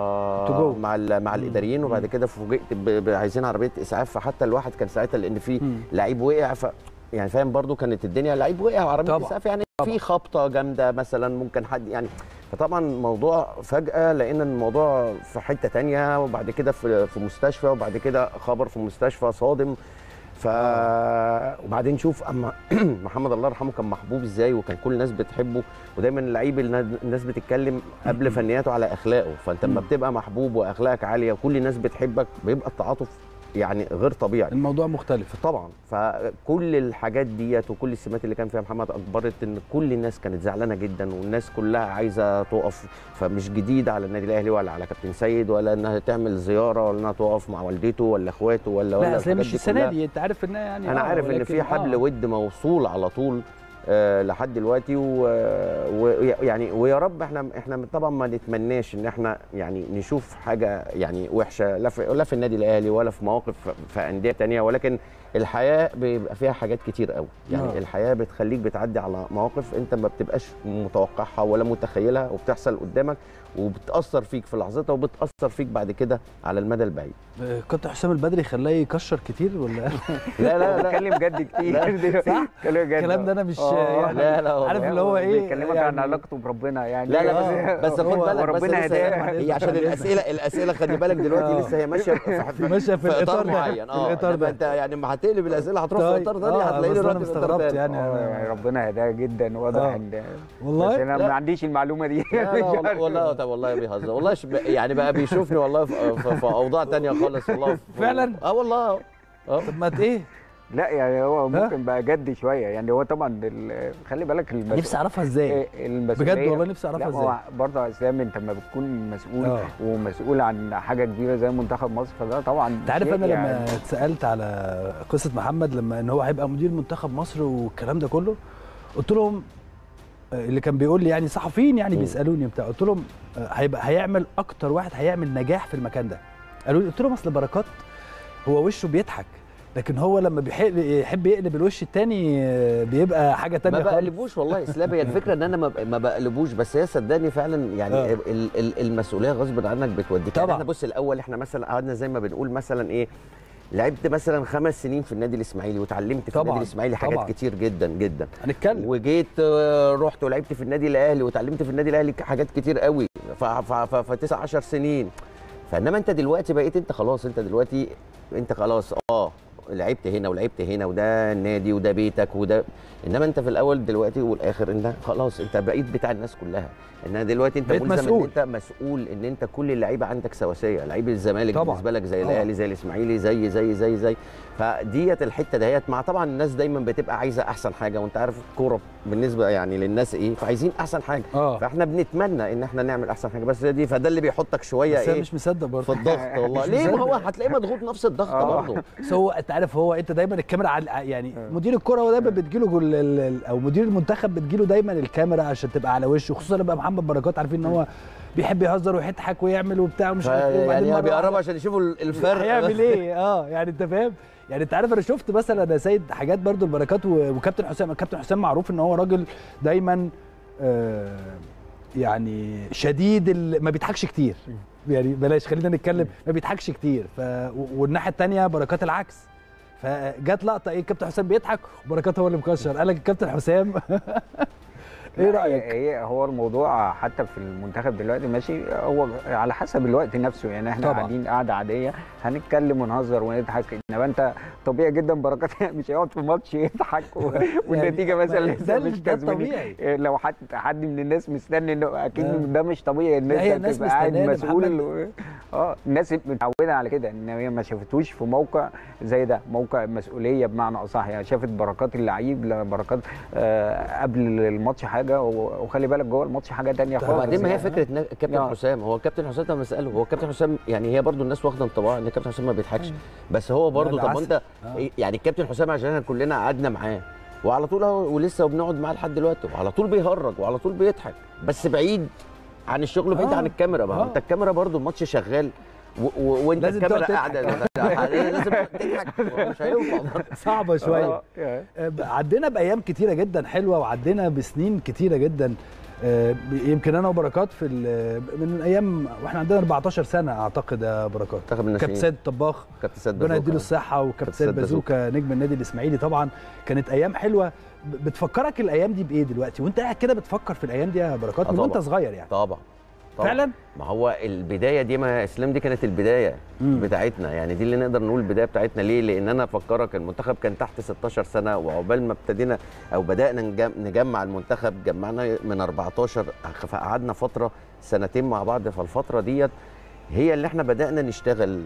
جوه. مع ال- مع مم. الاداريين وبعد مم. كده فوجئت ب- ب- عايزين عربيه اسعاف فحتى الواحد كان ساعتها لان في مم. لعيب وقع ف يعني فاهم برضو كانت الدنيا لعيب وقع وعربيه طبعا. اسعاف يعني طبعا. في خبطه جامده مثلا ممكن حد يعني فطبعا الموضوع فجاه لان الموضوع في حته تانية وبعد كده في في مستشفى وبعد كده خبر في مستشفى صادم ف وبعدين شوف اما محمد الله يرحمه كان محبوب ازاي وكان كل الناس بتحبه ودايما اللعيب اللي الناس بتتكلم قبل فنياته على اخلاقه فانت لما مم. بتبقى محبوب واخلاقك عاليه وكل الناس بتحبك بيبقى التعاطف يعني غير طبيعي الموضوع مختلف طبعا فكل الحاجات ديت وكل السمات اللي كان فيها محمد اجبرت ان كل الناس كانت زعلانه جدا والناس كلها عايزه تقف فمش جديد على النادي الاهلي ولا على كابتن سيد ولا انها تعمل زياره ولا انها تقف مع والدته ولا اخواته ولا ولا لا اصل هي الحاجات مش دي السنه كلها. دي انت عارف انها يعني انا آه، عارف ان ولكن- في حبل آه. ود موصول على طول آه لحد دلوقتي ويعني ويا رب احنا احنا طبعا ما نتمناش ان احنا يعني نشوف حاجه يعني وحشه لا في, لا في النادي الاهلي ولا في مواقف في انديه تانية ولكن الحياه بيبقى فيها حاجات كتير قوي يعني آه. الحياه بتخليك بتعدي على مواقف انت ما بتبقاش متوقعها ولا متخيلها وبتحصل قدامك وبتاثر فيك في لحظتها وبتاثر فيك بعد كده على المدى البعيد آه، كابتن حسام البدري خلاه يكشر كتير ولا لا لا لا بتكلم جد كتير دلوقتي. صح؟ بتكلم جد الكلام ده انا مش آه. يعني لا لا والله. عارف اللي هو ايه بيكلمك عن يعني علاقته بربنا يعني لا لا آه. بس بس خد هو- بالك بس وربنا لسه هداه. هي عشان الاسئله الاسئله خلي بالك دلوقتي آه. لسه هي ماشيه في, في, ماشية في الإطار ده. معين في اه الإطار إنما ده. انت يعني ما هتقلب الاسئله هتروح في طيب. اطار ثاني آه، هتلاقيني بس أنا رحت في إطار مستغربت تاني. يعني. آه، يعني ربنا هداه جدا واضح آه. ان والله؟ بس انا لا. ما عنديش المعلومه دي لا لا والله والله طب والله بيهزر والله شب... يعني بقى بيشوفني والله في, في, في اوضاع تانية خالص والله في... فعلا؟ اه والله اه طب ما ت- ايه لا يعني هو ممكن بقى جد شويه يعني هو طبعا ال- خلي بالك المسؤول نفسي اعرفها ازاي إيه المسؤوليه بجد والله نفسي اعرفها لا ازاي هو برضه يا اسلام انت لما بتكون مسؤول آه. ومسؤول عن حاجه كبيره زي منتخب مصر فده طبعا انت عارف شيء انا يعني لما اتسالت على قصه محمد لما ان هو هيبقى مدير منتخب مصر والكلام ده كله قلت لهم آه، اللي كان بيقول لي يعني صحفيين يعني مم. بيسالوني بتاع قلت لهم آه، هيبقى هيعمل اكتر واحد هيعمل نجاح في المكان ده قالوا لي قلت لهم اصل بركات هو وشه بيضحك لكن هو لما بيحب يحب يقلب الوش التاني آه، بيبقى حاجه تانية ما خالص بقلبوش والله اسلام هي الفكره ان انا ما ب- ما بقلبوش بس هي صدقني فعلا يعني آه. ال- ال- المسؤوليه غصب عنك بتوديك يعني طبعا. احنا بص الاول احنا مثلا قعدنا زي ما بنقول مثلا ايه لعبت مثلا خمس سنين في النادي الاسماعيلي وتعلمت في طبعا، النادي الاسماعيلي حاجات طبعا. كتير جدا جدا هنتكلم وجيت آه، رحت ولعبت في النادي الاهلي وتعلمت في النادي الاهلي حاجات كتير قوي ف- ف- ف- ف 9 10 سنين فانما انت دلوقتي بقيت انت خلاص انت دلوقتي انت خلاص اه لعبت هنا ولعبت هنا وده النادي وده بيتك وده انما انت في الاول دلوقتي والاخر انت خلاص انت بقيت بتاع الناس كلها انها دلوقتي انت بقيت ملزم مسؤول. ان انت مسؤول ان انت كل اللعيبه عندك سواسيه لعيب الزمالك طبعا. بالنسبه لك زي طبعا. الاهلي زي الاسماعيلي زي زي زي زي فديت الحته دهيت مع طبعا الناس دايما بتبقى عايزه احسن حاجه وانت عارف الكوره بالنسبه يعني للناس ايه فعايزين احسن حاجه اه فاحنا بنتمنى ان احنا نعمل احسن حاجه بس دي فده اللي بيحطك شويه بس انا ايه مش مصدق في برضه الضغط والله مش ليه ما هو مصدق. هتلاقيه مضغوط نفس الضغط آه. برضه بس هو انت عارف هو انت دايما الكاميرا على يعني آه. مدير الكره هو دايما بتجيله جل ال- ال- او مدير المنتخب بتجيله دايما الكاميرا عشان تبقى على وشه خصوصا لما محمد بركات عارفين ان هو بيحب يهزر ويضحك ويعمل وبتاع ومش عارف ايه وبعدين يعني مرة بيقربوا واحدة عشان يشوفوا الفرق هيعمل ايه اه يعني انت فاهم يعني انت عارف انا شفت مثلا يا سيد حاجات برضو البركات و- وكابتن حسام كابتن حسام معروف ان هو راجل دايما آه يعني شديد ال... ما بيضحكش كتير يعني بلاش خلينا نتكلم ما بيضحكش كتير ف... و- والناحيه الثانيه بركات العكس فجت لقطه ايه كابتن حسام بيضحك وبركات هو اللي مكشر قال لك الكابتن حسام ايه لا، رايك هي هو الموضوع حتى في المنتخب دلوقتي ماشي هو على حسب الوقت نفسه يعني احنا طبعا. قاعدين قاعده عاديه هنتكلم ونهزر ونضحك انما انت طبيعي جدا بركات مش هيقعد في ماتش يضحك و... والنتيجه مثلا ما- لسه ده- مش ده كسبانين الطبيعي. إيه، لو حد حد من الناس مستني انه آه. اكيد ده مش طبيعي لا، هي الناس الناس تبقى قاعد مستنية مسؤول محمد. و... اه الناس متعوده على كده ان هي ما شافتوش في موقع زي ده موقع مسؤوليه بمعنى اصح يعني شافت بركات اللعيب لا بركات آه قبل الماتش حاجه و- وخلي بالك جوه الماتش حاجه تانية خالص وبعدين ما هي يعني. فكره نا- كابتن آه. حسام هو كابتن حسام لما اساله هو كابتن حسام يعني هي برضو الناس واخده انطباع ان كابتن حسام ما بيضحكش بس هو برضو لا، طب ده وانت آه. يعني الكابتن حسام عشان احنا كلنا قعدنا معاه وعلى طول اهو ولسه بنقعد معاه لحد دلوقتي وعلى طول بيهرج وعلى طول بيضحك بس بعيد عن الشغل وبعيد آه. عن الكاميرا ما هو آه. انت الكاميرا برضو الماتش شغال و- و- وانت لازم الكاميرا تقعد قاعده لازم تضحك مش هينفع برضه. صعبه شويه آه، يعني. آه، عدينا بايام كتيره جدا حلوه وعدينا بسنين كتيره جدا آه، يمكن انا وبركات في ال- من ايام واحنا عندنا 14 سنه اعتقد يا بركات منتخب الناشئين. كابتن سيد طباخ كابتن سيد ربنا بازوكا. يديله الصحه وكابتن كابتن سيد سيد بازوكا نجم النادي الاسماعيلي طبعا كانت ايام حلوه ب- بتفكرك الايام دي بايه دلوقتي وانت قاعد كده بتفكر في الايام دي يا بركات آه من وانت طبعا. صغير يعني طبعا طبعا. فعلا ما هو البدايه دي ما اسلام دي كانت البدايه مم. بتاعتنا يعني دي اللي نقدر نقول البدايه بتاعتنا ليه لان انا افكرك المنتخب كان تحت 16 سنه وعقبال ما ابتدينا او بدانا نجم- نجمع المنتخب جمعنا من 14 فقعدنا فتره سنتين مع بعض فالفتره ديت هي اللي احنا بدانا نشتغل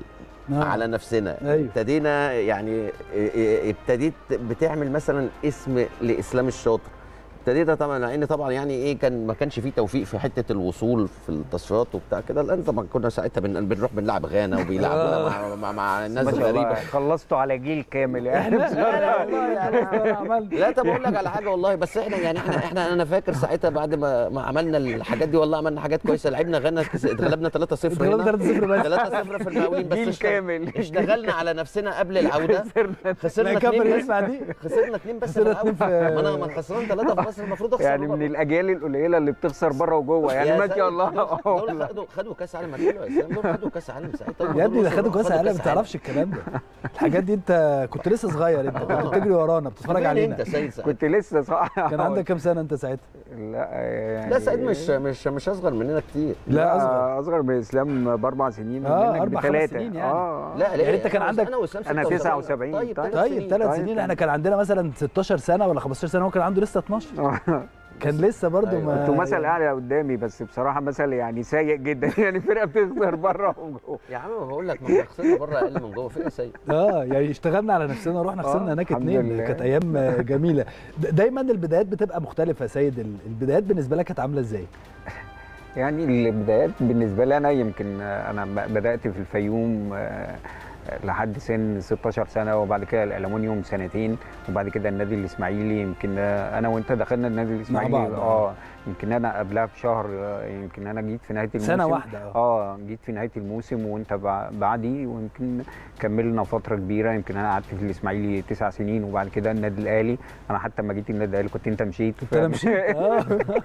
آه. على نفسنا أيوة. ابتدينا يعني اه، اه، ابتديت بتعمل مثلا اسم لاسلام الشاطر ابتديت طبعا لان طبعا يعني ايه كان ما كانش فيه توفيق في حته الوصول في التصفيات وبتاع كده لان طبعا كنا ساعتها بن- بنروح بنلعب غانا وبيلعبونا مع, مع, مع الناس ما شاء الله الغريبه خلصتوا على جيل كامل يعني لا لا والله يعني عملت لا طب اقول لك على حاجه والله بس احنا يعني احنا احنا انا فاكر ساعتها بعد ما ما عملنا الحاجات دي والله عملنا حاجات كويسه لعبنا غانا كس- اتغلبنا 3-0 اتغلبنا 3-0 بس 3-0 في المقاولين بس جيل اشتغل- كامل. اشتغلنا على نفسنا قبل العوده لا خسرنا كمل اثنين اسمع دي خسرنا اثنين بس خسرنا في اتنين الأول. في- ما انا ما خسران ثلاثه في مصر المفروض اخسر يعني من الاجيال القليله اللي بتخسر بره وجوه يعني يا ما سيد، شاء الله دول دول خدوا خدوا كاس عالم هتقولوا يا اسلام دول خدوا كاس عالم ساعتها يا ابني ده خدوا كاس عالم ما تعرفش الكلام ده الحاجات دي انت كنت لسه صغير انت كنت بتجري ورانا بتتفرج علينا انت سيد ساعتها كنت لسه صح كان عندك كام سنه انت ساعتها لا يعني لا سعيد مش مش مش اصغر مننا كتير لا اصغر اصغر من اسلام باربع سنين آه، ومنك أربع، خمس بثلاثة. سنين يعني. اه لا لا يعني أنت كان عندك- انا وسام أنا 79. طيب طيب. ثلاث طيب سنين. ثلاث طيب. سنين احنا كان عندنا مثلا 16 سنه ولا 15 سنه هو كان عنده لسه 12 كان لسه برضه أيوة. ما انتوا مثل اعلى قدامي بس بصراحه مثل يعني سيء جدا يعني فرقه بتخسر بره وجوه يا عم بقول لك ما احنا خسرنا بره اقل من جوه فين يا سيد اه يعني اشتغلنا على نفسنا ورحنا خسرنا آه، هناك الحمد اتنين لله. كانت ايام جميله د- دايما البدايات بتبقى مختلفه يا سيد ال- البدايات بالنسبه لك كانت عامله ازاي؟ يعني البدايات بالنسبه لي انا يمكن انا ب- بدات في الفيوم آه، لحد سن 16 سنه وبعد كده الالومنيوم سنتين وبعد كده النادي الاسماعيلي يمكن آه، انا وانت دخلنا النادي الاسماعيلي بعض، آه. اه يمكن انا قبلها بشهر آه، يمكن انا جيت في نهايه الموسم سنه واحده اه اه جيت في نهايه الموسم وانت بع- بعدي ويمكن كملنا فتره كبيره يمكن انا قعدت في الاسماعيلي تسع سنين وبعد كده النادي الاهلي انا حتى لما جيت النادي الاهلي كنت انت مشيت انا مشيت اه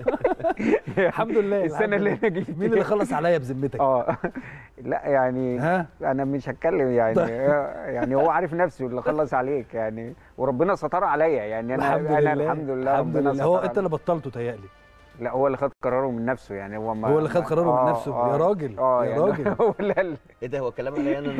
الحمد لله السنه الحمد اللي لله. انا جيت مين اللي خلص عليا بذمتك؟ اه لا يعني ها انا مش هتكلم يعني يعني هو عارف نفسه اللي خلص عليك يعني وربنا ستر عليا يعني انا الحمد انا لله الحمد لله الحمد ربنا لله هو ستر انت اللي بطلته تهيألي لا هو اللي خد قراره من نفسه يعني هو ما هو اللي خد ما- قراره من آه، نفسه. آه، يا راجل، اه يا يعني راجل. هو لا ايه ده هو الكلام عليا انا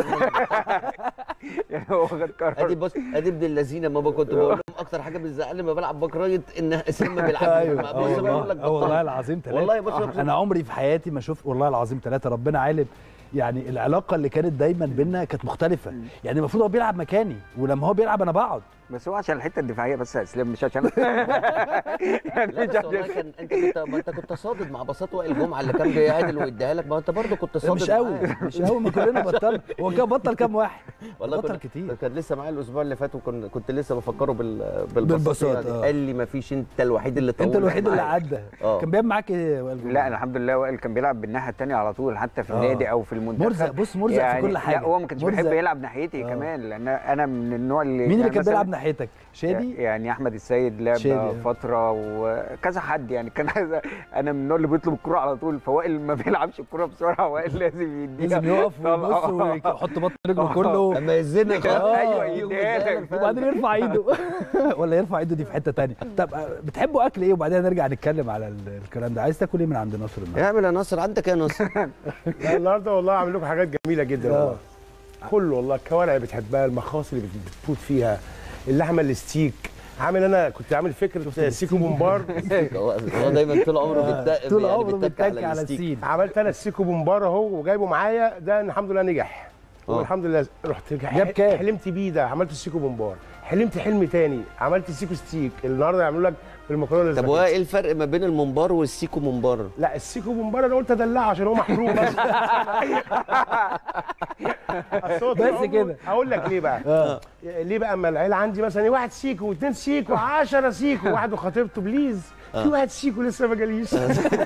يعني هو خد ادي قراره بص ادي ابن اللذينه ما كنت بقول لهم اكتر حاجه بتزعلني لما بلعب بكرايه ان اسلام ما بيلعبش ايوه بص آه بقول والله لك آه والله بطلت. العظيم ثلاثه والله بص بص- انا عمري في حياتي ما شفت والله العظيم ثلاثه ربنا عالم يعني العلاقه اللي كانت دايما بينا كانت مختلفه يعني المفروض هو بيلعب مكاني ولما هو بيلعب انا بقعد بس هو عشان الحته الدفاعيه بس يا اسلام مش عشان يعني لا مش بس والله عشان كان انت كنت ما انت كنت صادد مع بساط وائل جمعه اللي كان بيعادل ويديها لك ما انت برضه كنت صادد مش قوي معاه. مش قوي ما كلنا بطلنا هو كان بطل كام واحد والله بطل كنا- كتير كان لسه معايا الاسبوع اللي فات وكنت كنت لسه بفكره بال بالبساط، بالبساط آه. قال لي ما فيش انت الوحيد اللي طول انت الوحيد اللي معايا. عدى آه. كان بيعمل معاك ايه يا وائل لا أنا الحمد لله وائل كان بيلعب بالناحيه الثانيه على طول حتى في آه. النادي او في المنتخب مرزق بص مرزق في كل حاجه لا هو ما كانش مرزق. بيحب يلعب ناحيتي آه. كمان لان انا من النوع اللي مين اللي يعني كان مثلاً بيلعب ناحيتك شادي يعني احمد السيد لعب شادي، آه. فتره وكذا حد يعني كان عايز- انا من النوع اللي بيطلب الكوره على طول فوائل ما بيلعبش الكوره بسرعه وائل لازم يديها لازم يقف طلقة. ويبص ويحط بطن رجله كله لما يزنك آه، ايوه يقوم يديها يديها لك. لك فعلا. وبعدين يرفع ايده ولا يرفع ايده دي في حته تانية طب آه، بتحبوا اكل ايه وبعدين نرجع نتكلم على ال- الكلام ده عايز تاكل ايه من عند ناصر النهارده اعمل يا ناصر عندك يا ناصر لا النهارده والله عامل لكم حاجات جميله جدا آه. والله كله والله الكوارع اللي بتحبها المخاص اللي بت- بتفوت فيها اللحمه الستيك عامل انا كنت عامل فكره سيكو بومبار هو هو دايما طول عمره بيتك طول يعني عمره بيتك بيتك على الستيك. السين عملت انا السيكو بومبار اهو وجايبه معايا ده الحمد لله نجح آه. والحمد لله رحت جاب كام؟ حلمت بيه ده عملت السيكو بومبار حلمت حلم تاني عملت السيكو ستيك النهارده يعملوا لك بالمكرونه طب هو ايه الفرق ما بين الممبار والسيكو ممبار؟ لا السيكو بومبار انا قلت ادلعه عشان هو محروق بس أصل هو طول بس عمره- كده. هقول لك ليه بقى اه ليه بقى اما العيله عندي مثلا واحد سيكو واثنين سيكو 10 سيكو واحد وخطيبته بليز في واحد سيكو لسه ما جاليش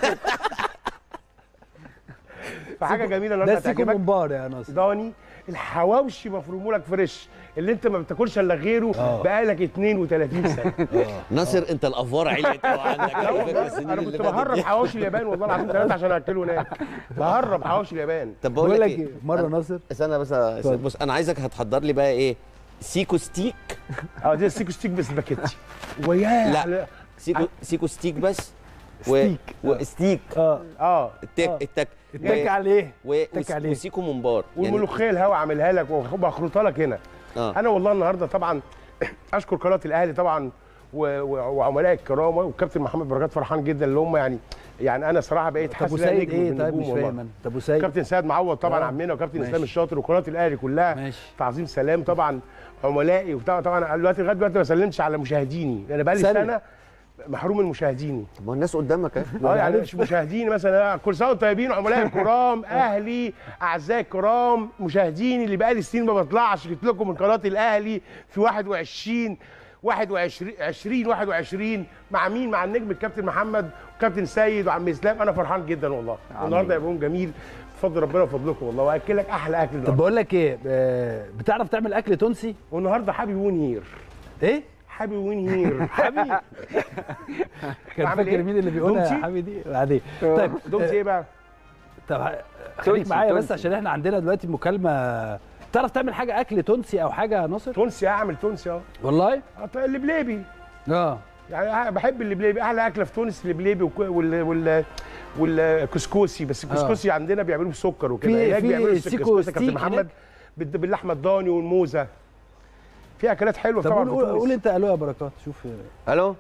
فحاجه جميله ده النهارده السيكو هتعجبك بومبار يا ناصر ضاني الحواوشي مفرومه لك فريش اللي انت ما بتاكلش الا غيره آه. بقالك 32 سنه ناصر انت الافوار عليت أوي عندك على فكره السنين انا اللي كنت فاتت بهرب دي. حواوشي اليابان والله العظيم ثلاثه عشان اكله هناك بهرب حواوشي اليابان طب بقول بقول لك لك إيه، ايه مره أنا- ناصر استنى بس اتفضل. بص انا عايزك هتحضر لي بقى ايه سيكو ستيك اه ده السيكو ستيك بسباكيتي وياه لا. على- سيكو سيكو ستيك بس و... ستيك. وستيك اه اه التك آه. التك اتك عليه و... اتك عليه. وسيكو ممبار يعني والملوخيه الهوا عاملها لك وبخرطها لك هنا اه انا والله النهارده طبعا اشكر قناه الاهلي طبعا و- و- وعملاء الكرام والكابتن محمد بركات فرحان جدا اللي هم يعني يعني انا صراحه بقيت طب حاسس إن أنا وسيد نجم ايه من طيب النجوم مش والله. فاهم انا طب وسيد كابتن سيد معوض طبعا آه. عمنا وكابتن ماشي. اسلام الشاطر وقناه الاهلي كلها ماشي تعظيم سلام طبعا عملائي وبتاع طبعا أنا دلوقتي لغايه دلوقتي ما سلمتش على مشاهديني انا بقالي سلم. سنه محروم من مشاهديني طب ما الناس قدامك اهي اه يعني معلش. مش مشاهديني مثلا كل سنه وانتم طيبين عملاء الكرام اهلي اعزائي الكرام مشاهديني اللي بقالي سنين ما بطلعش جبت لكم من قناه الاهلي في 21 21 20 21 مع مين مع النجم الكابتن محمد وكابتن سيد وعم اسلام انا فرحان جدا والله النهارده يبقى يوم جميل بفضل ربنا وفضلكم والله واكلك احلى اكل طب النهارده بقول لك ايه آه، بتعرف تعمل اكل تونسي والنهارده حابي وين هير ايه حابي وين هير حبيبي كان بعمل فاكر إيه؟ مين اللي بيقولها يا دومتي؟ حبيبي بعدين طيب دومتي ايه بقى طب ه- خليك تونسي، معايا بس تونسي. عشان احنا عندنا دلوقتي مكالمه تعرف تعمل حاجه اكل تونسي او حاجه يا ناصر تونسي اعمل تونسي اه والله آه، طيب اللبليبي اه يعني بحب اللبليبي احلى اكله في تونس اللبليبي وك- وال وال والكسكسي بس الكسكسي عندنا بيعملوا بسكر وكده في- هناك في بيعملوا سيكو الكسكسي كابتن ستيك محمد هناك؟ بال- باللحمه الضاني والموزه في اكلات حلوه طب طبعا قول في قول, تونس قول انت الو يا بركات شوف الو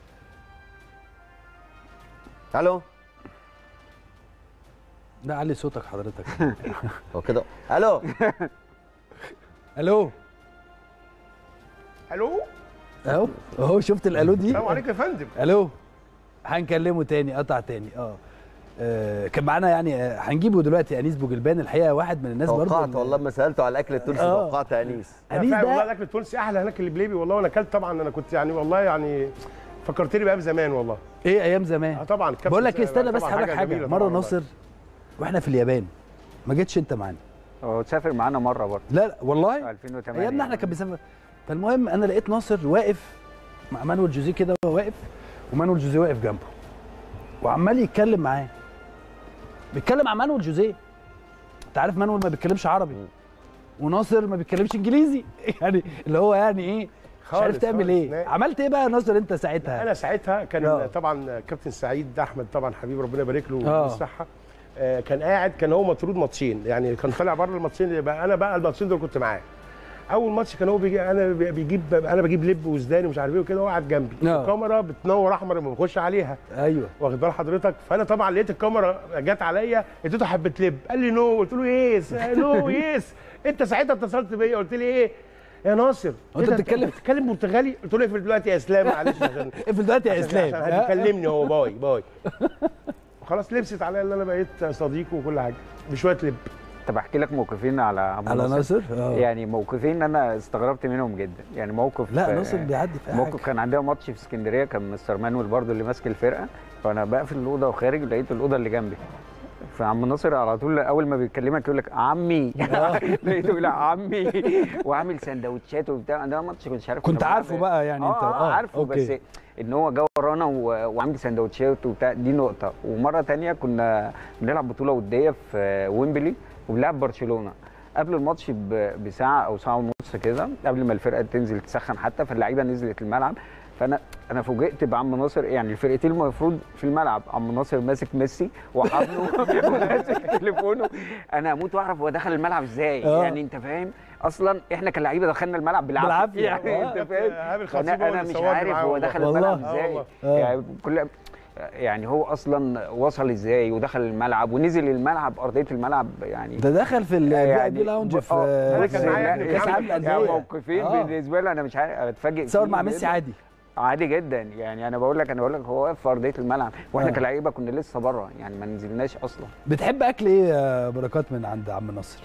الو لا علي صوتك حضرتك هو كده الو الو الو اهو اهو شفت الالو دي السلام عليكم يا فندم الو هنكلمه تاني قطع تاني اه آه، كان معانا يعني آه، هنجيبه دلوقتي انيس بوجلبان الحقيقه واحد من الناس برضه توقعت اللي- والله لما سالته على الاكل التونسي آه. توقعت انيس أنا انيس فعلا والله ده الاكل التونسي احلى هناك اللبليبي والله وانا اكلت طبعا انا كنت يعني والله يعني فكرتني بايام زمان والله ايه ايام اه زمان طبعا كابتن بقول لك ايه زي- استنى بس طبعاً هقول لك حاجه جميلة مره طبعاً والله. ناصر واحنا في اليابان ما جيتش انت معانا هو تسافر معانا مره برضه لا لا والله 2008 ايامنا احنا كان بيسافر فالمهم انا لقيت ناصر واقف مع مانويل جوزيه كده وهو واقف ومانويل جوزيه واقف جنبه وعمال يتكلم معاه بيتكلم مع مانويل جوزيه انت عارف مانويل ما بيتكلمش عربي وناصر ما بيتكلمش انجليزي يعني اللي هو يعني ايه مش عارف خالص، تعمل خالص. ايه لا. عملت ايه بقى يا ناصر انت ساعتها انا ساعتها كان آه. طبعا كابتن سعيد احمد طبعا حبيبي ربنا يبارك له آه. بالصحه آه، كان قاعد كان هو مطرود ماتشين يعني كان طالع بره الماتشين اللي بقى انا بقى الماتشين دول كنت معاه اول ماتش كان هو بيجي انا بي- بيجيب انا بجيب لب وزداني ومش عارف ايه وكده وقعد جنبي آه. الكاميرا بتنور احمر لما بخش عليها ايوه واخد بال حضرتك فانا طبعا لقيت الكاميرا جت عليا اديته حبه لب قال لي نو قلت له يس نو يس انت ساعتها اتصلت بيا قلت لي ايه يا ناصر هو أنت إيه ده؟ بتتكلم- بتتكلم برتغالي قلت له اقفل دلوقتي يا اسلام معلش عشان اقفل دلوقتي يا عشان- اسلام عشان هيكلمني هو باي باي خلاص لبست عليا ان انا بقيت صديقه وكل حاجه بشويه لب طب احكي لك موقفين على عم على ناصر اه يعني موقفين انا استغربت منهم جدا يعني موقف لا آه، ناصر بيعدي في موقف حاجه كان عندنا ماتش في اسكندريه كان مستر مانويل برضو اللي ماسك الفرقه فانا بقفل الاوضه وخارج لقيت الاوضه اللي جنبي فعم ناصر على طول اول ما بيكلمك يقول لك عمي لقيته يقول لك عمي وعامل سندوتشات وبتاع عندنا ماتش كنتش عارف كنت كنا عارفه بنلعب بقى يعني آه انت اه عارفه أوكي. بس ان هو جه ورانا و- وعامل سندوتشات وبتاع دي نقطه ومره تانية كنا بنلعب بطوله وديه في ويمبلي وبنلعب برشلونه قبل الماتش ب- بساعه او ساعه ونص كده قبل ما الفرقه تنزل تسخن حتى فاللعيبه نزلت الملعب فانا انا فوجئت بعم ناصر يعني الفرقتين المفروض في الملعب عم ناصر ماسك ميسي وحضنه وماسك تليفونه انا هموت واعرف هو دخل الملعب ازاي آه. يعني انت فاهم اصلا احنا كلعيبه دخلنا الملعب بالعافيه بالعافية. يعني آه. انت فاهم عامل خطيب انا هو انا اللي مش صورني عارف معاه هو والله. دخل والله. الملعب آه ازاي والله. آه. يعني كل يعني هو اصلا وصل ازاي ودخل الملعب ونزل الملعب ارضيه الملعب يعني ده دخل في الفي اي بي لاونج في آه، أنا بص، كان معايا يعني ابني كاس العالم يعني للانديه موقفين آه. بالنسبه لي انا مش عارف اتفاجئ تصور فيه مع ميسي جداً. عادي عادي جدا يعني انا بقول لك انا بقول لك هو واقف في ارضيه الملعب واحنا آه. كلعيبه كنا لسه بره يعني ما نزلناش اصلا بتحب اكل ايه يا بركات من عند عم ناصر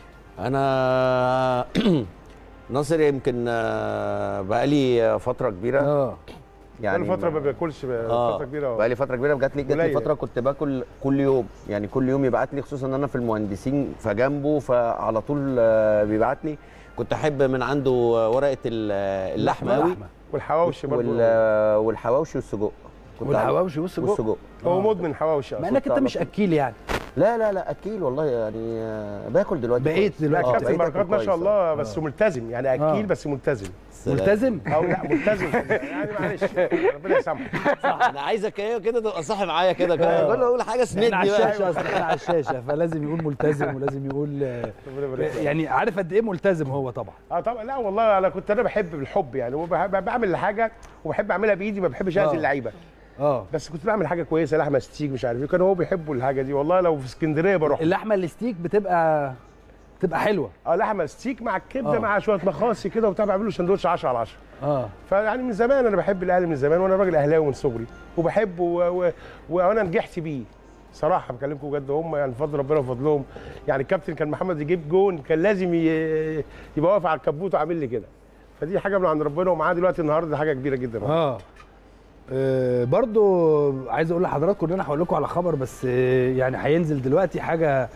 انا ناصر يمكن آه، بقالي فتره كبيره اه يعني فتره ما باكلش اه فتره كبيره بقالي فتره كبيره جات لي جات لي قليل. فتره كنت باكل كل يوم يعني كل يوم يبعت لي خصوصا ان انا في المهندسين فجنبه فعلى طول آه، بيبعت لي كنت احب من عنده ورقه ال- اللحمه قوي لحمة. والحواوشي برضه وال- والحواوشي والسجق كنت والحواوشي والسجق والسجق هو مدمن حواوشي مع أصلاً. انك انت على مش طول. اكيل يعني لا لا لا اكيل والله يعني آه، باكل دلوقتي بقيت كويس. دلوقتي لا آه، كابتن بقيت آكل بركات ما شاء كويس. الله بس ملتزم يعني آه. اكيل بس ملتزم سلام. ملتزم او لا ملتزم يعني معلش ربنا يسامحك انا عايزك ايه كده تبقى صاحي معايا كده كده كل ما اقول حاجه احنا اسندني على بقى الشاشه اصلا احنا على الشاشه فلازم يقول ملتزم ولازم يقول آه، ربنا يبارك فيك. يعني عارف قد ايه ملتزم هو طبعا اه طبعا لا والله انا كنت انا بحب بالحب يعني وبحب- بعمل الحاجه وبحب اعملها بايدي ما بحبش آه. اذي اللعيبه اه بس كنت بعمل حاجه كويسه لحمه ستيك مش عارف ايه كانوا هو بيحبوا الحاجه دي والله لو في اسكندريه بروح اللحمه الستيك بتبقى بتبقى حلوه اه لحمه ستيك مع الكبده آه. مع شويه مخاصي كده وبتاع بعملوا سندوتش 10 على 10 اه فيعني من زمان انا بحب الاهلي من زمان وانا راجل اهلاوي من صغري وبحبه و- و- وانا نجحت بيه صراحه بكلمكم بجد هم يعني بفضل ربنا وفضلهم يعني الكابتن كان محمد يجيب جون كان لازم ي- يبقى واقف على الكبوت وعامل لي كده فدي حاجه من عند ربنا ومعاه دلوقتي النهارده دي حاجه كبيره جدا اه آه، برضو عايز اقول لحضراتكم ان انا هقول لكم على خبر بس آه، يعني هينزل دلوقتي حاجه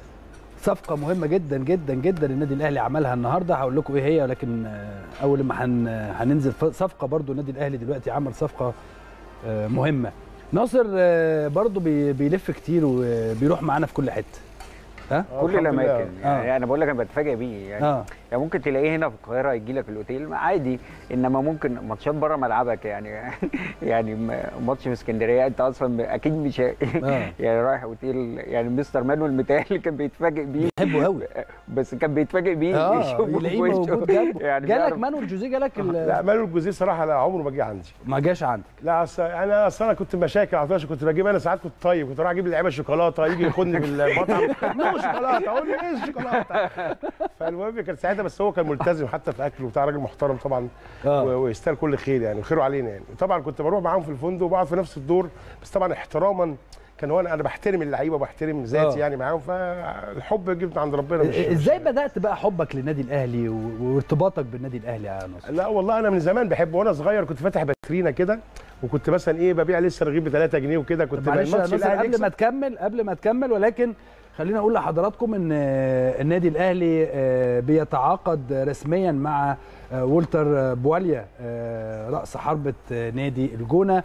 صفقه مهمه جدا جدا جدا النادي الاهلي عملها النهارده هقول لكم ايه هي ولكن آه، اول ما هن هننزل ف- صفقه برضو النادي الاهلي دلوقتي عمل صفقه آه، مهمه ناصر آه، برضو بي- بيلف كتير وبيروح معانا في كل حته ها آه، كل الحمد لله. الاماكن يعني آه. انا بقول لك انا بتفاجئ بيه يعني اه يعني ممكن تلاقيه هنا في القاهره يجي لك الاوتيل عادي انما ممكن ماتشات بره ملعبك يعني يعني م- ماتش في اسكندريه انت اصلا اكيد مش ه- آه. يعني رايح اوتيل يعني مستر مانويل متهيألي كان بيتفاجئ بيه بحبه قوي بس كان بيتفاجئ بيه اه يشوفه يلاقيه في وشه. موجود جنبه يعني جالك بيعرف- مانويل جوزيه جالك ال- لا مالو الجوزيه صراحه لا عمره ما جه عندي ما جاش عندك لا اصل انا اصل انا كنت مشاكل على طول عشان كنت بجيب انا ساعات كنت طيب كنت اروح اجيب اللعيبه شوكولاته يجي ياخدني بالمطعم نو شوكولاته اقول له ايه الشوكولاته فالمهم كان ساعتها بس هو كان ملتزم حتى في اكله وبتاع راجل محترم طبعا آه. و- ويستاهل كل خير يعني وخيره علينا يعني طبعا كنت بروح معاهم في الفندق وبقعد في نفس الدور بس طبعا احتراما كان هو انا انا بحترم اللعيبه وبحترم ذاتي آه. يعني معاهم فالحب جه من عند ربنا مش ازاي مش- بدات بقى حبك للنادي الاهلي و- وارتباطك بالنادي الاهلي يا ناصر لا والله انا من زمان بحب وانا صغير كنت فاتح باترينا كده وكنت مثلا ايه ببيع لسه رغيف ب 3 جنيه وكده كنت طب معلش يا الماتش ناصر الأهلي قبل ما يكسب. تكمل قبل ما تكمل ولكن خلينا اقول لحضراتكم ان آه، النادي الاهلي آه، بيتعاقد رسميا مع آه، وولتر بواليا آه، راس حربه آه، نادي الجونه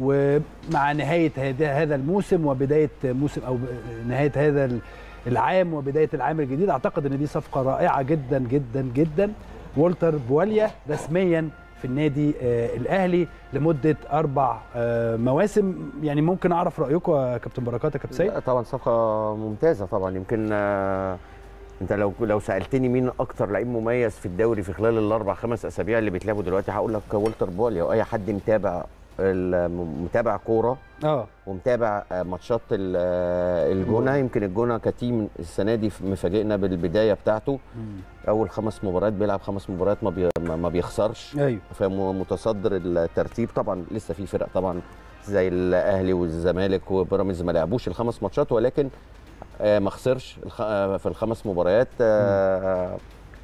ومع نهايه هذا هذا الموسم وبدايه موسم او نهايه هذا العام وبدايه العام الجديد اعتقد ان دي صفقه رائعه جدا جدا جدا وولتر بواليا رسميا في النادي آه، الاهلي لمده اربع آه، مواسم يعني ممكن اعرف رايكم يا كابتن بركات يا كابتن سيد لا، طبعا صفقه ممتازه طبعا يمكن آه، انت لو لو سالتني مين اكتر لعيب مميز في الدوري في خلال الاربع خمس اسابيع اللي بيتلعبوا دلوقتي هقول لك والتر بوليا واي حد متابع ال- متابع كوره اه ومتابع آه، ماتشات ال- آه، الجونه يمكن الجونه كتيم السنه دي مفاجئنا بالبدايه بتاعته اول خمس مباريات بيلعب خمس مباريات ما بي- ما ما بيخسرش ايوه فمتصدر الترتيب طبعا لسه في فرق طبعا زي الاهلي والزمالك وبيراميدز ما لعبوش الخمس ماتشات ولكن آه، ما خسرش الخ- آه، في الخمس مباريات آه،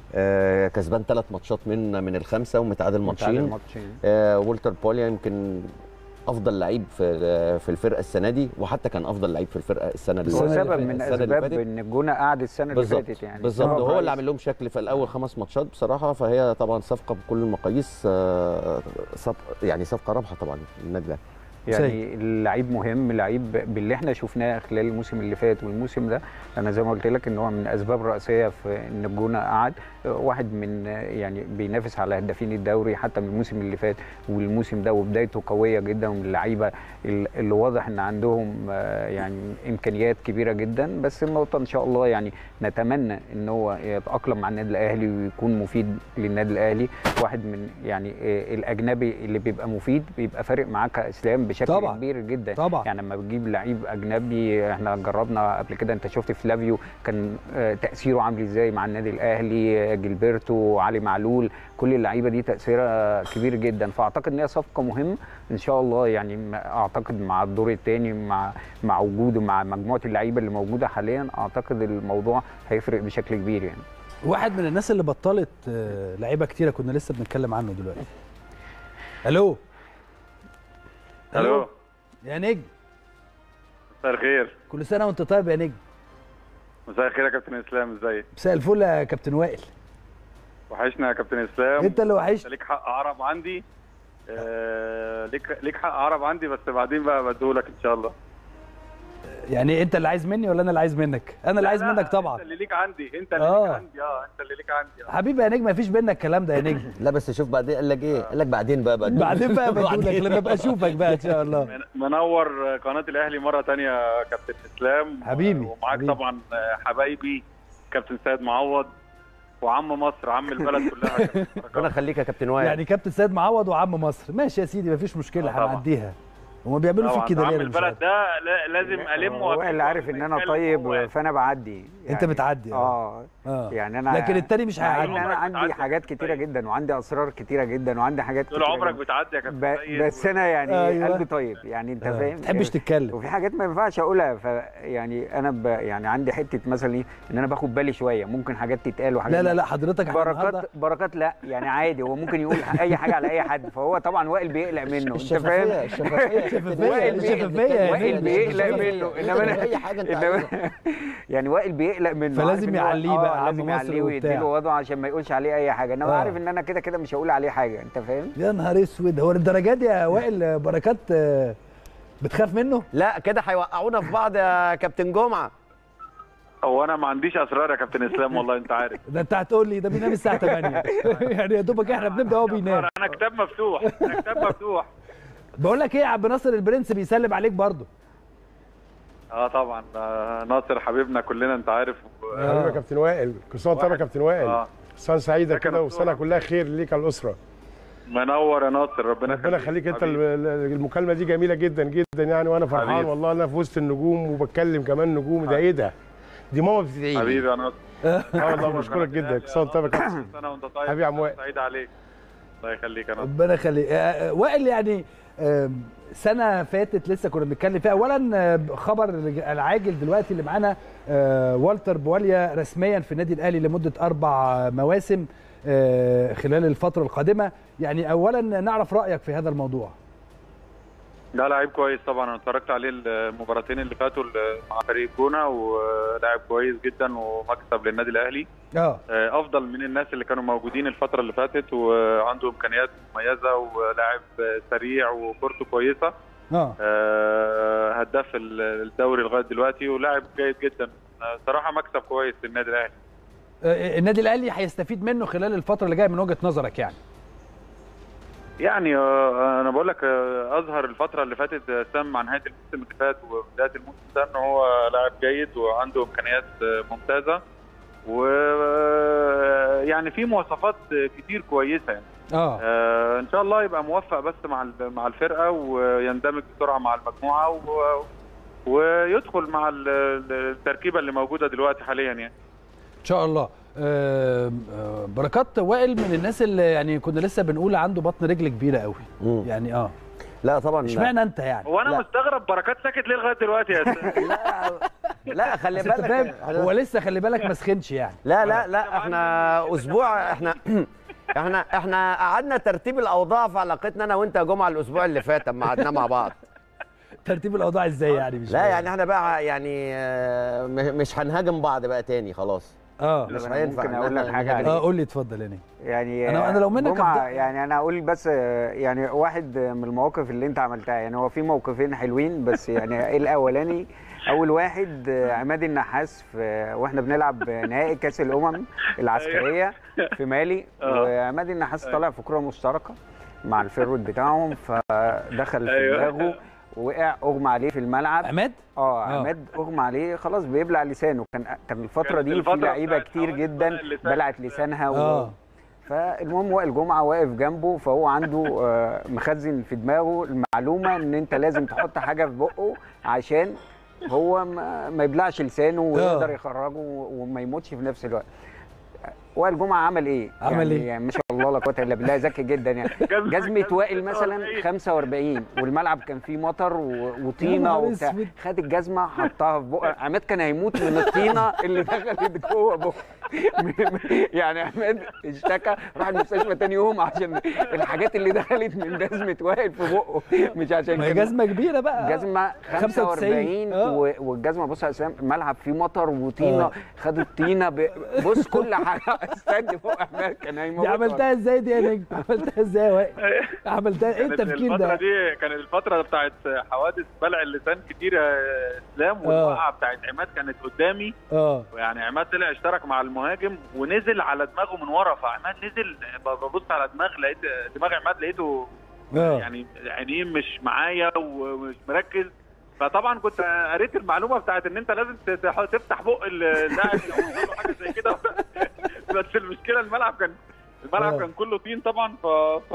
آه، كسبان ثلاث ماتشات من من الخمسه ومتعادل ماتشين ماتشين آه، والتر بوليا يمكن افضل لعيب في في الفرقه السنه دي وحتى كان افضل لعيب في الفرقه السنه اللي هو السنة سبب اللي من السنة اللي اسباب فاتت. ان الجونه قعد السنه اللي بالظبط فاتت يعني بالظبط سبب هو اللي رئيسي. عامل لهم شكل في الاول خمس ماتشات بصراحه فهي طبعا صفقه بكل المقاييس آه، صف- يعني صفقه رابحه طبعا للنادي الاهلي يعني اللعيب مهم لعيب باللي احنا شفناه خلال الموسم اللي فات والموسم ده انا زي ما قلت لك ان هو من اسباب رئيسيه في ان الجونه قعد واحد من يعني بينافس على هدافين الدوري حتى من الموسم اللي فات والموسم ده وبدايته قويه جدا ومن اللعيبه اللي واضح ان عندهم آه، يعني امكانيات كبيره جدا بس النقطه ان شاء الله يعني نتمنى ان هو يتاقلم مع النادي الاهلي ويكون مفيد للنادي الاهلي واحد من يعني آه، الاجنبي اللي بيبقى مفيد بيبقى فارق معاك كاسلام بشكل طبعاً. كبير جدا طبعا يعني لما بتجيب لعيب اجنبي احنا جربنا قبل كده انت شفت فلافيو كان آه، تاثيره عامل ازاي مع النادي الاهلي آه، جilberto علي معلول كل اللعيبه دي تاثيرها كبير جدا فاعتقد ان هي صفقه مهمه ان شاء الله يعني م- اعتقد مع الدور الثاني مع مع وجوده مع مجموعه اللعيبه اللي موجوده حاليا اعتقد الموضوع هيفرق بشكل كبير يعني واحد من الناس اللي بطلت آه، لعيبه كتيره كنا لسه بنتكلم عنه دلوقتي الو الو يا نجم مساء الخير كل سنه وانت طيب يا نجم مساء الخير يا كابتن اسلام ازيك مساء الفل يا كابتن وائل وحشنا يا كابتن اسلام انت اللي انت وحشت ليك حق عرب عندي آه ليك ليك حق عرب عندي بس بعدين بقى بديهولك ان شاء الله يعني انت اللي عايز مني ولا انا اللي عايز منك انا اللي عايز لا، منك طبعا انت اللي ليك عندي انت اللي آه. ليك عندي اه انت اللي ليك عندي آه. حبيبي يا نجم مفيش بينا الكلام ده يا نجم لا بس شوف بعدين قال لك ايه؟ قال لك بعدين بقى بعدين بعدين بقى بدولك لما ابقى اشوفك بقى ان شاء الله من- منور قناه الاهلي مره تانية يا كابتن اسلام حبيبي، ومعاك حبيبي. طبعا حبايبي كابتن سيد معوض وعم مصر عم البلد كلها كابتن بركات. ربنا يخليك يا كابتن وائل يعني كابتن سيد معوض وعم مصر ماشي يا سيدي مفيش مشكله آه طبعا. هنعديها هما بيعملوا فيك طبعا كده عم ليه أنا مش عارف. البلد ده لا- لازم المه هو اللي عارف ان انا طيب فانا بعدي انت بتعدي اه اه يعني انا لكن التاني مش مع ان هيعدي انا عمرك عندي بتعدي حاجات كابتن كتيره سيد. جدا وعندي اسرار كتيره جدا وعندي حاجات طول كتيرة عمرك جداً. بتعدي يا كابتن ب... سيد بس انا يعني أيوة. قلبي طيب يعني انت آه. فاهم ما تحبش تتكلم وفي حاجات ما ينفعش اقولها ف يعني انا ب... يعني عندي حته مثلا ايه ان انا باخد بالي شويه ممكن حاجات تتقال وحاجات لا لا لا حضرتك إحنا النهاردة- بركات بركات لا يعني عادي هو ممكن يقول اي حاجه على اي حد فهو طبعا وائل بيقلق منه انت فاهم الشفافيه الشفافيه الشفافية، وائل بي- الشفافية يا وائل نجم، بيقلق الشفافية. منه انما انا اي حاجه انت إنما عايزها يعني وائل بيقلق منه فلازم عارف إن هو- يعليه آه، بقى عم لازم مصر يعليه وبتاع. ويديله وضعه عشان ما يقولش عليه اي حاجه انما آه. عارف ان انا كده كده مش هقول عليه حاجه انت فاهم يا نهار اسود هو الدرجات دي يا وائل بركات آه، بتخاف منه؟ لا كده هيوقعونا في بعض يا كابتن جمعه هو انا ما عنديش اسرار يا كابتن اسلام والله انت عارف ده انت هتقول لي ده بينام الساعه 8 يعني يا دوبك احنا بنبدا هو بينام انا كتاب مفتوح انا كتاب مفتوح بقول لك ايه يا عبد ناصر البرنس بيسلم عليك برضه اه طبعا آه، ناصر حبيبنا كلنا انت عارف و- حبيبي يا كابتن وائل كل سنه وانت طيب يا كابتن وائل اه سنه سعيده ده كان كده مفتوح. وسنه كلها خير ليك على الاسره منور يا ناصر ربنا ربنا يخليك انت حبيبي. ال- ال- المكالمه دي جميله جدا جدا يعني وانا فرحان حبيبي. والله انا في وسط النجوم وبتكلم كمان نجوم ده ايه ده دي ماما بتدعي لي حبيبي يا ناصر اه والله بشكرك جدا كل سنه وانت طيب يا كابتن سنه وانت طيب حبيبي يا عم وائل. سعيد عليك الله يخليك يا ناصر ربنا يخليك آه، آه، وائل يعني آم، سنه فاتت لسه كنا بنتكلم فيها اولا آه، خبر العاجل دلوقتي اللي معانا آه، والتر بواليا رسميا في النادي الاهلي لمده اربع مواسم آه، خلال الفتره القادمه يعني اولا نعرف رايك في هذا الموضوع ده لعيب كويس طبعا انا اتفرجت عليه المباراتين اللي فاتوا ال- مع فريق جونه ولاعب كويس جدا ومكسب للنادي الاهلي اه آه، افضل من الناس اللي كانوا موجودين الفتره اللي فاتت وعنده امكانيات مميزه ولاعب آه، سريع وكورته كويسه اه آه، هداف ال- الدوري لغايه دلوقتي ولاعب جيد جدا آه، صراحه مكسب كويس للنادي الاهلي آه، النادي الاهلي هيستفيد منه خلال الفتره اللي جايه من وجهه نظرك يعني يعني آه، انا بقول لك آه، اظهر الفتره اللي فاتت آه، سام مع نهايه الموسم اللي فات وبدايه الموسم ده ان هو لاعب جيد وعنده امكانيات آه، ممتازه و آه، يعني في مواصفات آه، كتير كويسه يعني اه آه، ان شاء الله يبقى موفق بس مع ال- مع الفرقه ويندمج بسرعه مع المجموعه و... ويدخل مع ال- ال- التركيبه اللي موجوده دلوقتي حاليا يعني ان شاء الله آه، آه، بركات وائل من الناس اللي يعني كنا لسه بنقول عنده بطن رجل كبيره قوي مم. يعني اه لا طبعا اشمعنى انت يعني هو انا لا. مستغرب بركات ساكت ليه لغايه دلوقتي يا أستاذ؟ لا خلي بس انت فاهم بالك هو لسه خلي بالك ما سخنش يعني لا لا لا احنا اسبوع احنا احنا احنا قعدنا ترتيب الاوضاع في علاقتنا انا وانت يا جمعه الاسبوع اللي فات اما قعدنا مع بعض ترتيب الاوضاع ازاي يعني مش لا فاهم. يعني احنا بقى يعني آه، م- مش هنهاجم بعض بقى تاني خلاص اه مش أنا هينفع ممكن إن أقول إحنا لك حاجة نهاجم. اه قول لي اتفضل يعني يعني أنا- أنا لو منك جمعة أبدأ. يعني انا اقول بس آه، يعني واحد من المواقف اللي انت عملتها يعني هو في موقفين حلوين بس يعني الاولاني اول واحد آه، عماد النحاس في واحنا بنلعب نهائي كاس الامم العسكريه في مالي آه. وعماد النحاس طلع في كره مشتركه مع الفيرود بتاعهم فدخل في أيوة. دماغه وقع اغمى عليه في الملعب عماد اه آه. عماد اغمى عليه خلاص بيبلع لسانه كان كان الفتره كانت دي في الفترة لعيبه بتاعت كتير حوالي جدا السنة اللي فاتت. بلعت لسانها و... اه فالمهم وائل جمعه واقف جنبه فهو عنده آه، مخزن في دماغه المعلومه ان انت لازم تحط حاجه في بقه عشان هو ما, ما يبلعش لسانه ويقدر يخرجه وما يموتش في نفس الوقت وائل جمعه عمل ايه؟ عمل يعني إيه؟ يعني ما شاء الله لا قوه الا بالله ذكي جدا يعني جزمة- جزمه وائل جزمة مثلا 46. 45 والملعب كان فيه مطر و- يا وطينه نهار وبتاع أسود. خد الجزمه حطها في بقه عماد كان هيموت من الطينه اللي دخلت جوه بقه يعني عماد اشتكى راح المستشفى تاني يوم عشان الحاجات اللي دخلت من جزمه وائل في بقه مش عشان ما هي كده. جزمه كبيره بقى جزمه 95 45 آه. و- والجزمه بص يا اسلام ملعب فيه مطر وطينه آه. خدوا الطينه ب... بص كل حاجه استنى فوق عماد كان دي هيموت عملتها ازاي دي يا نجم عملتها ازاي يا وائل عملتها ايه كانت التفكير الفترة ده دي كانت الفترة بتاعت حوادث بلع اللسان كتير يا اسلام والوقعة بتاعت عماد كانت قدامي اه يعني عماد طلع اشترك مع المهاجم ونزل على دماغه من ورا فعماد نزل ببص على دماغ لقيت دماغ عماد لقيته اه يعني عينيه مش معايا ومش مركز فطبعا كنت قريت المعلومه بتاعت ان انت لازم تح- تفتح بق اللاعب او تقول له حاجه زي كده بس المشكله الملعب كان الملعب آه. كان كله طين طبعا ف ف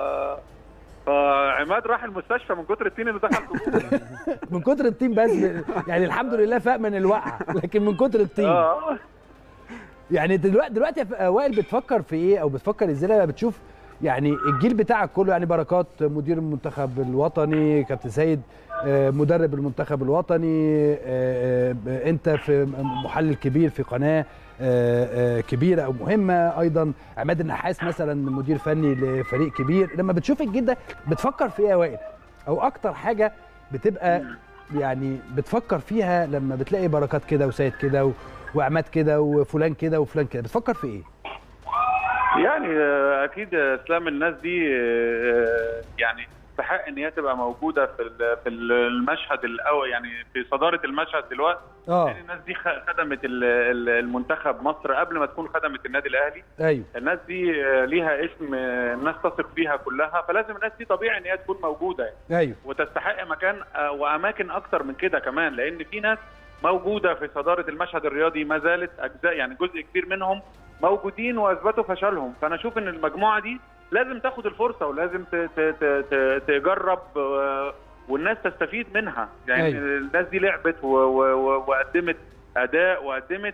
فعماد راح المستشفى من كتر الطين اللي دخل في جوه. من كتر الطين بس يعني الحمد لله فاق من الوقعه لكن من كتر الطين اه يعني دلوقتي دلوقتي يا ف- وائل بتفكر في ايه او بتفكر ازاي لما بتشوف يعني الجيل بتاعك كله يعني بركات مدير المنتخب الوطني كابتن سيد آه، مدرب المنتخب الوطني آه، آه، انت في محلل كبير في قناه آه، آه، كبيره او مهمه ايضا عماد النحاس مثلا مدير فني لفريق كبير لما بتشوف الجيل ده بتفكر في ايه يا وائل او اكتر حاجه بتبقى يعني بتفكر فيها لما بتلاقي بركات كده وسيد كده و- وعماد كده وفلان كده وفلان كده بتفكر في ايه يعني آه، اكيد آه، اسلام الناس دي آه، يعني تستحق ان هي تبقى موجوده في ال- في المشهد الاول يعني في صداره المشهد دلوقتي اه لان الناس دي خ- خدمت ال- ال- المنتخب مصر قبل ما تكون خدمت النادي الاهلي ايوه الناس دي آه، ليها اسم آه، الناس تثق فيها كلها فلازم الناس دي طبيعي ان هي تكون موجوده يعني. ايوه وتستحق مكان آه، واماكن اكتر من كده كمان لان في ناس موجوده في صداره المشهد الرياضي ما زالت اجزاء يعني جزء كبير منهم موجودين واثبتوا فشلهم فانا اشوف ان المجموعه دي لازم تاخد الفرصه ولازم ت- ت- ت- ت- تجرب آه، والناس تستفيد منها يعني أيوة. الناس دي لعبت و- و- و- وقدمت اداء وقدمت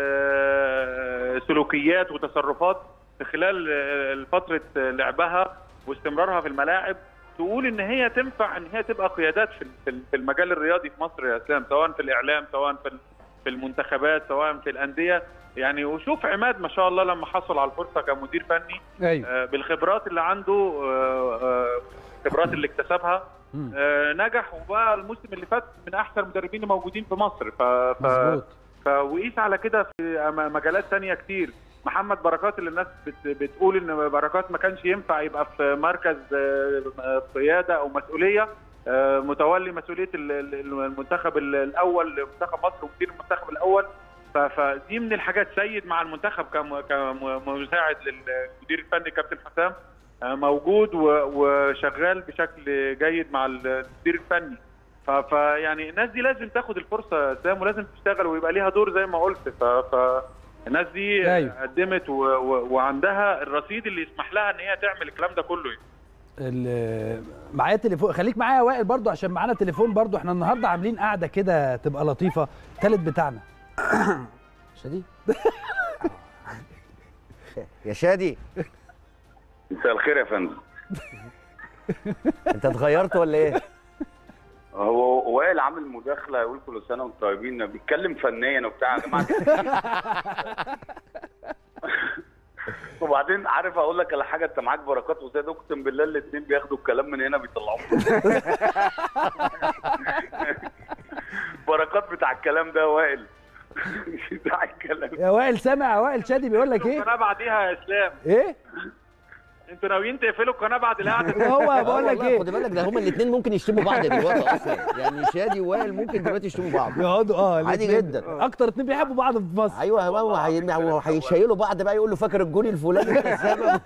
آه، سلوكيات وتصرفات في خلال آه، فتره لعبها واستمرارها في الملاعب تقول ان هي تنفع ان هي تبقى قيادات في في- في المجال الرياضي في مصر يا اسلام سواء في الاعلام سواء في ال- في المنتخبات سواء في الانديه يعني وشوف عماد ما شاء الله لما حصل على الفرصه كمدير فني ايوه آه، بالخبرات اللي عنده آه، آه، الخبرات اللي اكتسبها مم. آه، نجح وبقى الموسم اللي فات من احسن المدربين الموجودين في مصر ف... ف... مظبوط ف... وقيس على كده في أم- مجالات تانية كتير محمد بركات اللي الناس بت... بتقول ان بركات ما كانش ينفع يبقى في مركز آه، قياده او مسؤوليه آه، متولي مسؤوليه ال- ال- المنتخب ال- الاول منتخب مصر ومدير المنتخب الاول ف- فدي من الحاجات سيد مع المنتخب كم- كمساعد للمدير الفني كابتن حسام آه، موجود و- وشغال بشكل جيد مع المدير الفني ف- فيعني الناس دي لازم تاخد الفرصه يا سام ولازم تشتغل ويبقى ليها دور زي ما قلت ف, ف الناس دي أيوة. قدمت و... و... وعندها الرصيد اللي يسمح لها ان هي تعمل الكلام ده كله يعني. ال- معايا تليفون خليك معايا يا وائل برضو عشان معانا تليفون برضو احنا النهارده عاملين قعده كده تبقى لطيفه تالت بتاعنا شادي يا شادي مساء الخير يا فندم انت اتغيرت ولا ايه؟ هو وائل عامل مداخله يقول كل سنه وانتم طيبين بيتكلم فنيا وبتاع يا جماعه وبعدين عارف اقول لك على حاجه انت معاك بركات وزياد اقسم بالله الاثنين بياخدوا الكلام من هنا بيطلعوه بركات بتاع الكلام ده يا وائل مش بتاع الكلام يا وائل سامع يا وائل شادي بيقول لك ايه القناه بعديها يا اسلام ايه انتوا ناويين تقفلوا القناه بعد القعده هو بقول آه لك والله ايه خد بالك ده هما الاثنين ممكن يشتموا بعض دلوقتي اصلا يعني شادي ووائل ممكن دلوقتي يشتموا بعض يقعدوا اه عادي الاتنين. جدا. اكتر اتنين بيحبوا بعض في مصر ايوه هو هو هي- هو هيشيلوا بعض بقى يقول له فاكر الجون الفلاني انت السبب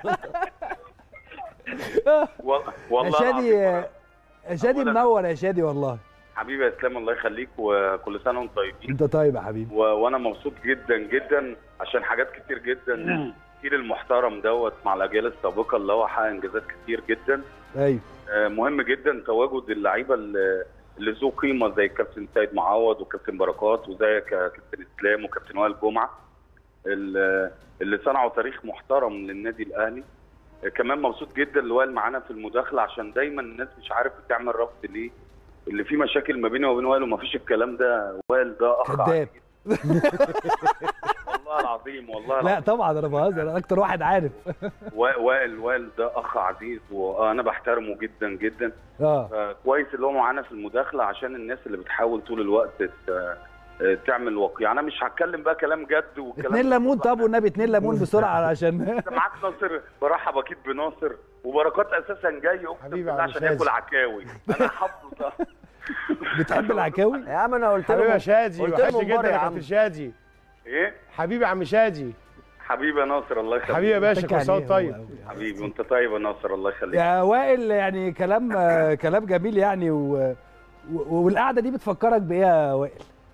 وال- يا والله شادي العظيم. يا شادي أولاً- منور يا شادي والله حبيبي يا اسلام الله يخليك وكل سنه وانتم طيبين انت طيب يا حبيبي و... وانا مبسوط جدا جدا عشان حاجات كتير جدا الجيل المحترم دوت مع الاجيال السابقه اللي هو حقق انجازات كتير جدا ايوه آه، مهم جدا تواجد اللعيبه اللي اللي ذو قيمه زي الكابتن سيد معوض وكابتن بركات وزي كابتن اسلام وكابتن وائل جمعه اللي اللي صنعوا تاريخ محترم للنادي الاهلي آه، كمان مبسوط جدا اللي وائل معانا في المداخله عشان دايما الناس مش عارف بتعمل ربط ليه اللي في مشاكل ما بيني وبين وائل وما فيش الكلام ده وائل ده اخ كذاب والله والله العظيم والله لا طبعا انا بهزر انا اكتر واحد عارف وا- وائل وائل ده اخ عزيز وانا بحترمه جدا جدا اه كويس اللي هو معانا في المداخله عشان الناس اللي بتحاول طول الوقت ت- تعمل واقع انا مش هتكلم بقى كلام جد وكلام اتنين ليمون طب والنبي اتنين ليمون بسرعه عشان انت معاك ناصر برحب اكيد بناصر وبركات اساسا جاي اقسم حبيبي بالله يا عم عشان شاذ. ياكل عكاوي انا حافظه ده بتحب العكاوي يا عم انا قلت حبيبي يا له شادي قلت له وحشني مبارك جدا يا يا عم. كابتن شادي ايه حبيبي يا عم شادي حبيبي يا ناصر الله يخليك حبيبي يا باشا اتكل كل سنه عليه وأنت هو طيب أوي. حبيبي وانت طيب يا ناصر الله يخليك يا وائل يعني كلام آه، كلام جميل يعني و... و... والقعده دي بتفكرك بايه يا وائل؟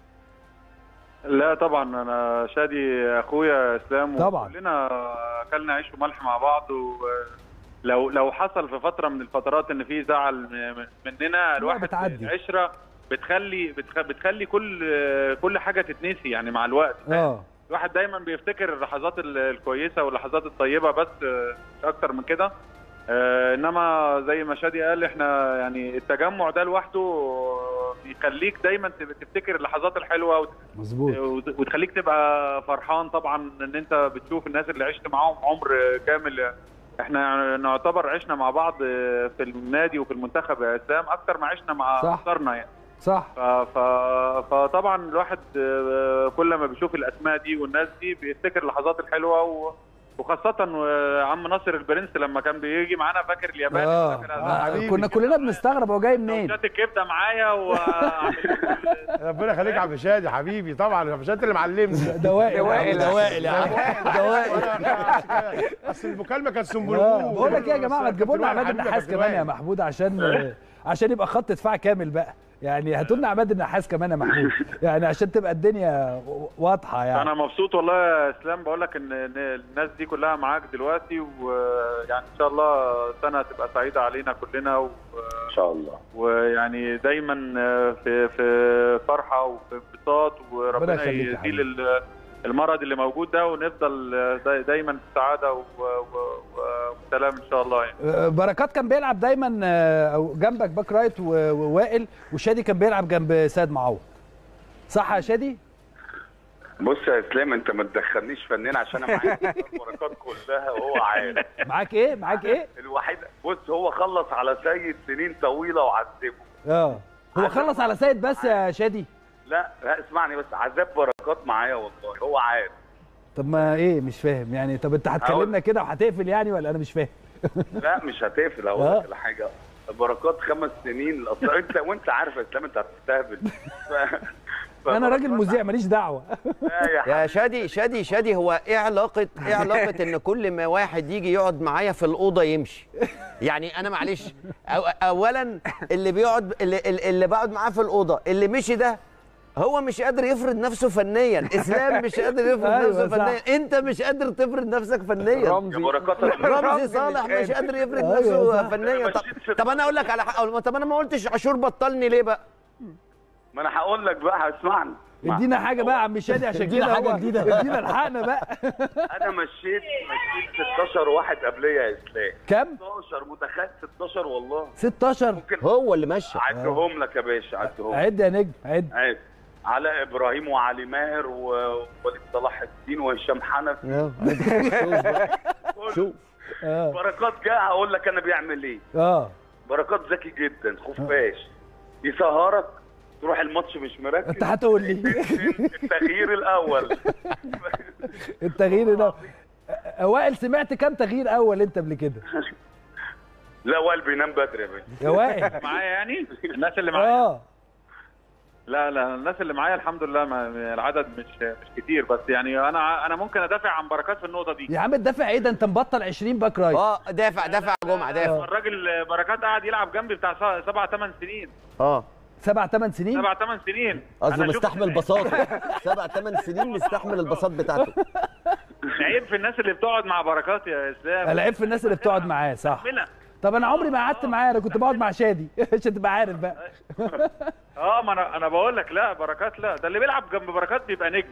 لا طبعا انا شادي اخويا اسلام طبعا. كلنا اكلنا عيش وملح مع بعض ولو لو حصل في فتره من الفترات ان في زعل م- مننا الواحد بتعدي. العشره بتخلي بتخ... بتخلي كل كل حاجه تتنسي يعني مع الوقت اه الواحد دايما بيفتكر اللحظات ال- الكويسه واللحظات الطيبه بس آه، مش اكتر من كده آه، انما زي ما شادي قال احنا يعني التجمع ده لوحده بيخليك دايما تب- تفتكر اللحظات الحلوه وت- مظبوط وت- وتخليك تبقى فرحان طبعا ان انت بتشوف الناس اللي عشت معاهم عمر كامل احنا نعتبر عشنا مع بعض في النادي وفي المنتخب يا اسلام اكتر ما عشنا مع صح. اختارنا يعني صح ف... ف... فطبعا الواحد آه، كل ما بيشوف الاسماء دي والناس دي بيفتكر اللحظات الحلوه و... وخاصة آه، عم ناصر البرنس لما كان بيجي معانا فاكر اليابان اه فاكر آه، حبيبي. كنا كلنا بنستغرب هو جاي منين؟ سندوتشات الكبده معايا وعامل ربنا يخليك يا عم شادي حبيبي طبعا يا عم شادي اللي معلمني ده وائل ده وائل. ده وائل يا عم ده وائل اصل المكالمه كانت آه، سنبلبول بقول لك ايه يا جماعه ما تجيبوا لنا عماد حبيبي النحاس كابتن كمان يا وائل. محمود عشان عشان يبقى خط دفاع كامل بقى يعني هاتوا لنا عماد النحاس كمان يا محمود يعني عشان تبقى الدنيا واضحه يعني انا مبسوط والله يا اسلام بقول لك ان إن الناس دي كلها معاك دلوقتي ويعني ان شاء الله سنه تبقى سعيده علينا كلنا و... ان شاء الله ويعني دايما في في فرحه وفي انبساط وربنا يخليك يا يزيل ال- المرض اللي موجود ده ونفضل داي- دايما في سعاده و- و- وسلام ان شاء الله يعني آه، بركات كان بيلعب دايما آه، او جنبك باك رايت و- ووائل وشادي كان بيلعب جنب سيد معوض صح يا شادي؟ بص يا اسلام انت ما تدخلنيش فنان عشان انا معايا البركات كلها وهو عارف معاك ايه؟ معاك ايه؟ الوحيد بص هو خلص على سيد سنين طويله وعذبه اه هو خلص على سيد بس يا شادي لا لا اسمعني بس عذاب بركات معايا والله هو عارف طب ما ايه مش فاهم يعني طب انت هتكلمنا كده وهتقفل يعني ولا انا مش فاهم لا مش هتقفل اقول آه. لك على حاجه بركات خمس سنين اصل انت وانت عارف يا اسلام انت هتستهبل ف... انا راجل فبركات مذيع ماليش دعوه لا يا يا شادي شادي شادي هو ايه علاقه ايه علاقه ان كل ما واحد يجي يقعد معايا في الاوضه يمشي يعني انا معلش أو اولا اللي بيقعد اللي, اللي اللي بقعد معاه في الاوضه اللي مشي ده هو مش قادر يفرض نفسه فنيا اسلام مش قادر يفرض أيوة نفسه صح. فنيا انت مش قادر تفرض نفسك فنيا يا رمزي بركات أنا- رمزي صالح مش قادر يفرض أيوة نفسه صح. فنيا أنا طب, مشيت في- طب انا اقول لك على حق طب انا ما قلتش عاشور بطلني ليه بقى ما انا هقول لك بقى اسمعني اسمع. ادينا حاجه بقى يا عم شادي عشان ادينا كده حاجة هو جديدة. ادينا الحقنا بقى انا مشيت مشيت 16 واحد قبليه يا اسلام كم 16 متخيل 16 والله 16 ممكن هو اللي مشى عدهم لك يا باشا عدهم عد يا نجم عد عيب علاء ابراهيم وعلي ماهر و- ووليد صلاح الدين وهشام حنفي شوف اه بركات جاء هقول لك انا بيعمل ايه اه بركات ذكي جدا خفاش يسهرك تروح الماتش مش مركز انت هتقول لي التغيير الاول التغيير ده وائل سمعت كام تغيير اول انت قبل كده لا وائل بينام بدري يا باشا يا وائل معايا يعني الناس اللي معايا اه لا لا الناس اللي معايا الحمد لله ما العدد مش مش كتير بس يعني انا انا ممكن ادافع عن بركات في النقطه دي يا عم تدافع ايه ده انت مبطل 20 باك رايت اه دافع دافع جمعه دافع الراجل بركات قاعد يلعب جنبي بتاع سبع ثمان سنين اه سبع ثمان سنين سبع ثمان سنين قصده أنا شفت مستحمل بساطه سبع ثمان سنين مستحمل البساط بتاعته عيب في الناس اللي بتقعد مع بركات يا اسلام العيب في الناس اللي بتقعد معاه صح مستحملة. طب انا عمري ما قعدت معاه انا كنت بقعد مع شادي عشان تبقى عارف بقى اه ما انا انا بقول لك لا بركات لا ده اللي بيلعب جنب بركات بيبقى نجم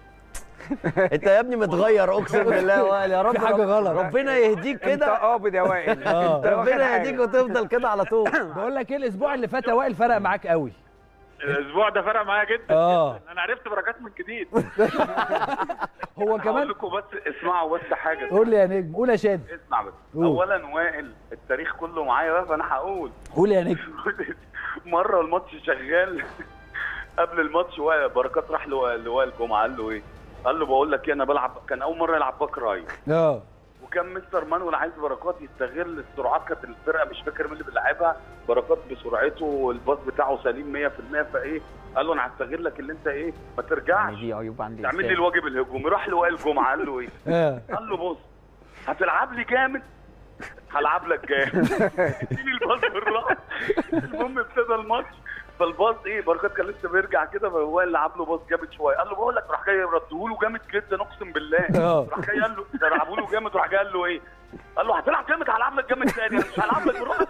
انت يا ابني متغير اقسم بالله يا وائل يا رب في حاجة رب- غلط. ربنا يهديك انت كده قابض يا وائل آه. انت واخد ربنا حاجة. يهديك وتفضل كده على طول بقول لك ايه الاسبوع اللي فات يا وائل فرق معاك قوي الاسبوع ده فرق معايا جدا آه. انا عرفت بركات من جديد هو هقول كمان لكم بس اسمعوا بس حاجه قول لي يا نجم قول يا شادي اسمع بس قول. اولا وائل التاريخ كله معايا بقى فانا هقول قول يا نجم مره الماتش شغال قبل الماتش وائل بركات راح لوائل لوائل جمعه قال له ايه؟ قال له بقول لك ايه انا بلعب كان اول مره يلعب باك رايت اه وكان مستر مانويل عايز بركات يستغل السرعات كانت الفرقه مش فاكر مين اللي بيلعبها بركات بسرعته والباص بتاعه سليم 100% فايه قال له انا هستغلك اللي انت ايه ما ترجعش يعني دي عيوب عندي تعمل لي إنسان. الواجب الهجومي راح لوائل جمعه قال له ايه؟ اه قال له بص هتلعب لي جامد هلعب لك جامد اديني الباص بالراحه المهم ابتدى الماتش فالباص ايه بركات كان لسه بيرجع كده فهو اللي لعب له باص جامد شويه قال له بقول لك راح جاي رده له جامد جدا اقسم بالله اه. راح جاي قال له ده لعبوا له جامد راح جاي قال له ايه؟ قال له هتلعب جامد هلعب لك جامد تاني انا مش هلعب لك بالراحه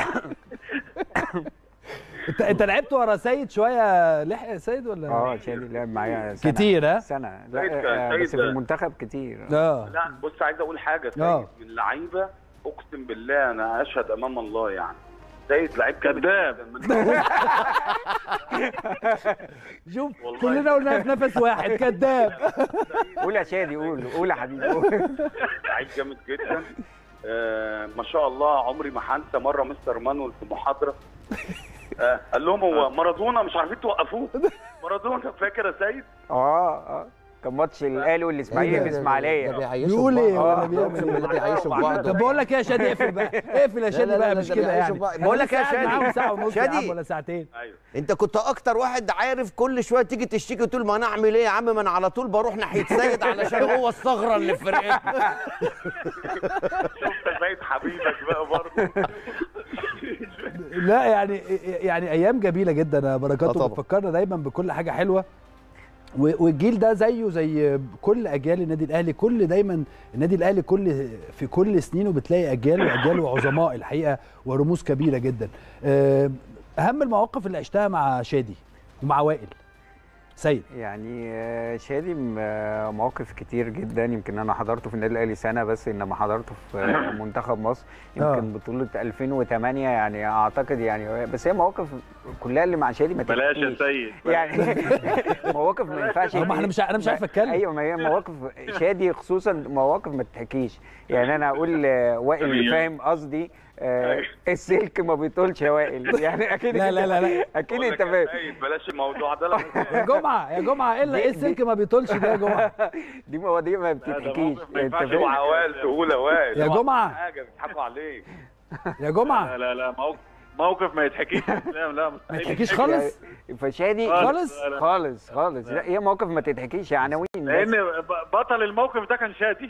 انت انت لعبت ورا سيد شويه لحق يا سيد ولا اه شادي لعب معايا سنه كتير ها سنه سيد لا كان- آه، بس سيد في المنتخب كتير اه لا بص عايز اقول حاجه سيد اه. من لعيبه اقسم بالله انا اشهد امام الله يعني سيد لعيب كذاب شوف والله. كلنا قلنا في نفس واحد كذاب قول يا شادي قول قول يا حبيبي قول لعيب جامد جدا آه ما شاء الله عمري ما هنسى مره مستر مانويل في محاضره آه قال لهم هو مارادونا مش عارفين توقفوه مارادونا فاكر يا سيد اه اه كان ماتش الاهلي والاسماعيلي في اسماعيليه بيقول ايه ولا آه. بيعمل اقسم ايه بالله بيعيشوا في بعض طب بقول لك ايه يا شادي اقفل بقى اقفل يا شادي لا، بقى لا، مش ده كده بيعيشوا يعني في بعض. أنا بقول لك لسه يا قاعد شادي. معاهم ساعه ونص يا شادي. عم ولا ساعتين ايوه انت كنت اكتر واحد عارف كل شويه تيجي تشتكي وتقول ما انا اعمل ايه يا عم ما انا على طول بروح ناحيه سيد علشان هو الثغره اللي في فرقتنا شفت سيد حبيبك بقى برضه لا يعني يعني ايام جميله جدا يا آه بركات طبعا. وبتفكرنا دايما بكل حاجه حلوه و- والجيل ده زيه زي كل اجيال النادي الاهلي كل دايما النادي الاهلي كل في كل سنينه بتلاقي اجيال واجيال وعظماء الحقيقه ورموز كبيره جدا آه، اهم المواقف اللي عشتها مع شادي ومع وائل سيد يعني آه، شادي م- آه، مواقف كتير جدا يمكن انا حضرته في النادي الاهلي سنه بس انما حضرته في آه، منتخب مصر يمكن بطوله 2008 يعني اعتقد يعني بس هي مواقف كلها اللي مع شادي ما بلاش يا تحكيش. سيد يعني مواقف ما ينفعش طب ما احنا مش ع- انا مش عارف اتكلم ايوه ما هي مواقف شادي خصوصا مواقف ما تتحكيش يعني انا اقول آه، وائل أيوة. فاهم قصدي آه، السلك ما بيطولش يا وائل يعني اكيد لا، أنت- لا، لا، لا. اكيد بقول انت لك يا فاهم سيد بلاش الموضوع ده يا لا جمعه يا جمعه الا ايه السلك ما بيطولش ده يا جمعه دي مواضيع ما ده بتتحكيش موقف ما انت ينفعش فاهم اوعى وائل تقول يا وائل يا اوعى جمعة. حاجه بيضحكوا عليك يا جمعه لا لا لا موقف موقف ما يتحكيش لا لا ما مستحيل تحكيش يتحكي. خالص فشادي خالص؟ لا، لا. خالص خالص لا هي موقف ما تتحكيش يا عناوين بس. لان ب- بطل الموقف ده كان شادي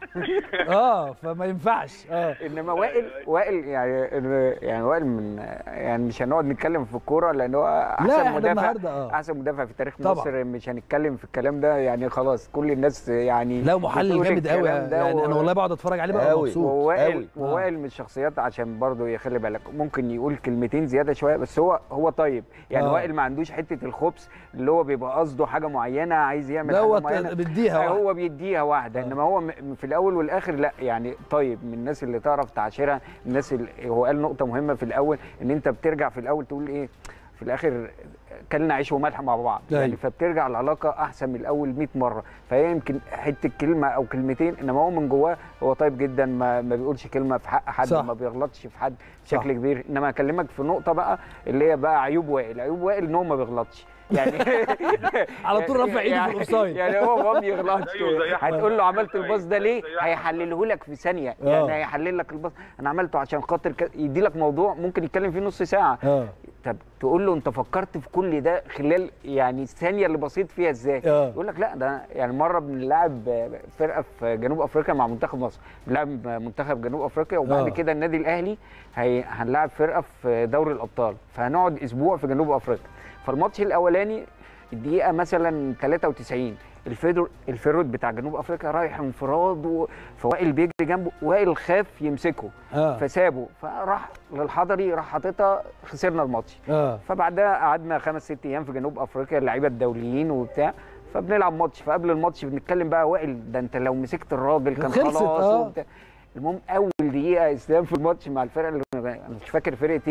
اه فما ينفعش اه انما وائل وائل يعني يعني وائل من يعني مش هنقعد نتكلم في الكوره لان هو احسن لا احنا مدافع النهارده اه احسن مدافع في تاريخ طبعا. مصر مش هنتكلم في الكلام ده يعني خلاص كل الناس يعني لا محلل بتقول جامد قوي الكلام ده يعني و- انا والله بقعد اتفرج عليه بقى أوي. مبسوط ووائل أوي. ووائل من الشخصيات عشان برضه يخلي بالك ممكن يقول كلمتين زياده شويه بس هو هو طيب يعني آه. وائل ما عندوش حته الخبث اللي هو بيبقى قصده حاجه معينه عايز يعمل لا حاجه هو معينه بديها واحدة. هو بيديها واحده آه. انما هو م- في الاول والاخر لا يعني طيب من الناس اللي تعرف تعاشرها الناس اللي هو قال نقطه مهمه في الاول ان انت بترجع في الاول تقول ايه في الاخر كلنا عيش وملح مع بعض أيوة. يعني فبترجع العلاقه احسن من الاول 100 مره فهي يمكن حته كلمه او كلمتين انما هو من جواه هو طيب جدا ما, ما بيقولش كلمه في حق حد صح. ما بيغلطش في حد صح. بشكل كبير انما اكلمك في نقطه بقى اللي هي بقى عيوب وائل عيوب وائل ان هو ما بيغلطش يعني على طول رافع ايده في يعني- الأوفسايد. يعني هو ما بيغلطش زيه زي أحمد هتقول له عملت زيه الباص ده زي ليه أحمد. هيحلله لك في ثانيه آه. يعني هيحلل لك الباص انا عملته عشان خاطر ك... يدي لك موضوع ممكن يتكلم فيه نص ساعه اه طب تقول له انت فكرت في كل ده خلال يعني الثانيه اللي بسيط فيها ازاي آه. يقول لك لا ده يعني مره بنلعب فرقه في جنوب افريقيا مع منتخب مصر بنلعب منتخب جنوب افريقيا وبعد آه. كده النادي الاهلي هي... هنلعب فرقه في دوري الابطال فهنقعد اسبوع في جنوب افريقيا فالماتش الاولاني الدقيقه مثلا 93 الفيدر الفيرود بتاع جنوب افريقيا رايح انفراد و- فوائل بيجري جنبه وائل خاف يمسكه اه فسابه فراح للحضري راح حاططها خسرنا الماتش اه فبعدها قعدنا خمس ست ايام في جنوب افريقيا اللعيبه الدوليين وبتاع فبنلعب ماتش فقبل الماتش بنتكلم بقى وائل ده انت لو مسكت الراجل كان خلصت، خلاص آه. وبتاع المهم اول دقيقه اسلام في الماتش مع الفرقه اللي انا مش فاكر فرقه ايه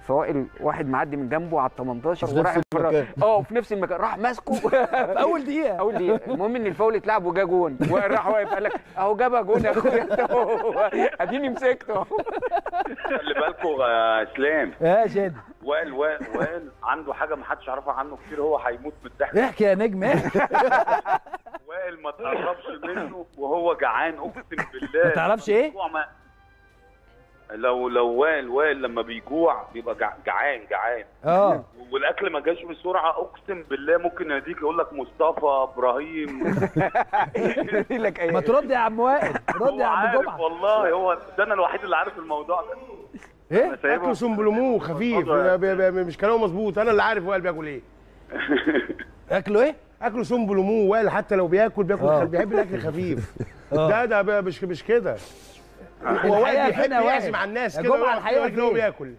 فوائل واحد معدي من جنبه على ال 18 في وراح نفس يتفرج. المكان. اه في نفس المكان راح ماسكه في اول دقيقه اول دقيقه المهم ان الفاول اتلعب وجا جون وراح واقف قال لك اهو جابها جون يا اخويا هو اديني مسكته أهو. خلي بالكم يا اسلام يا شادي وائل وائل وائل عنده حاجه ما حدش يعرفها عنه كتير هو هيموت من الضحك احكي يا نجم احكي وائل ما تقربش منه وهو جعان اقسم بالله ما تعرفش ايه؟ بيجوع ما- لو لو وائل وائل لما بيجوع بيبقى جع- جعان جعان اه والاكل ما جاش بسرعه اقسم بالله ممكن يناديك يقول لك مصطفى ابراهيم يقول لك ما ايه ترد يا عم وائل رد هو يا عم عارف جمعه والله هو ده انا الوحيد اللي عارف الموضوع ده ايه أنا سايبه اكله سنبلموه خفيف اتفضل. ب- ب- ب- مش كلامه مظبوط انا اللي عارف وائل بياكل ايه اكله ايه اكله سنبلموه وائل حتى لو بياكل بياكل آه. خل- بيحب الاكل خفيف آه. ده ده ب- مش مش كده هو الحقيقة وائل فين بيحب يا وائل؟ يعزم على الناس يا كده جمعة ويقعد الحقيقة يقول إن هو فين؟ بياكل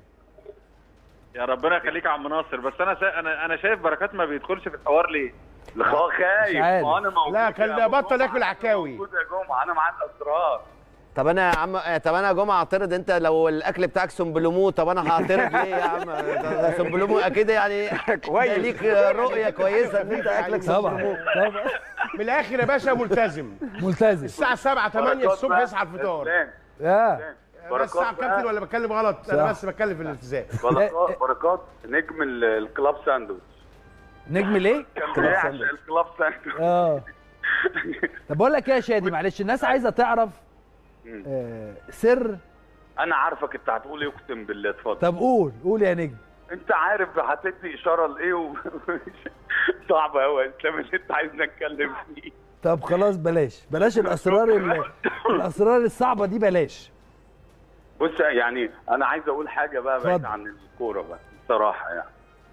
يا ربنا يخليك يا عم ناصر بس انا سا... انا انا شايف بركات ما بيدخلش في الحوار ليه؟ هو خايف عارف. ما انا موجود لا، كان يا أبو بطل جمعة. ياكل عكاوي. موجود يا جمعه انا معاك اسرار طب انا يا عم طب انا يا جمعه اعترض انت لو الاكل بتاعك سنبلمو طب انا هعترض ليه يا عم ده- ده سنبلمو اكيد يعني كويس. ده ليك رؤيه كويسه ان انت اكلك طبعا سنبلمو طبعا من الاخر يا باشا ملتزم ملتزم الساعه 7 8 بركات الصبح بقى. يصحى الفطار إسلام، اه إسلام. بس ساعه بركات كابتن بقى. ولا بتكلم غلط صح. انا بس بتكلم في الالتزام بركات بركات نجم ال- الكلاب ساندويتش نجم ليه كان بيعشق الكلاب ساندويتش اه طب بقول لك ايه يا شادي معلش الناس عايزه تعرف مم. آه سر انا عارفك انت هتقول ايه اقسم بالله اتفضل طب قول قول يا نجم انت عارف هتدي اشاره لايه و... صعب قوي يا اسلام اللي انت عايزنا نتكلم فيه طب خلاص بلاش بلاش الاسرار ال- الاسرار الصعبه دي بلاش بص يعني انا عايز اقول حاجه بقى بعيد اتفضل. عن الكوره بقى بصراحه يعني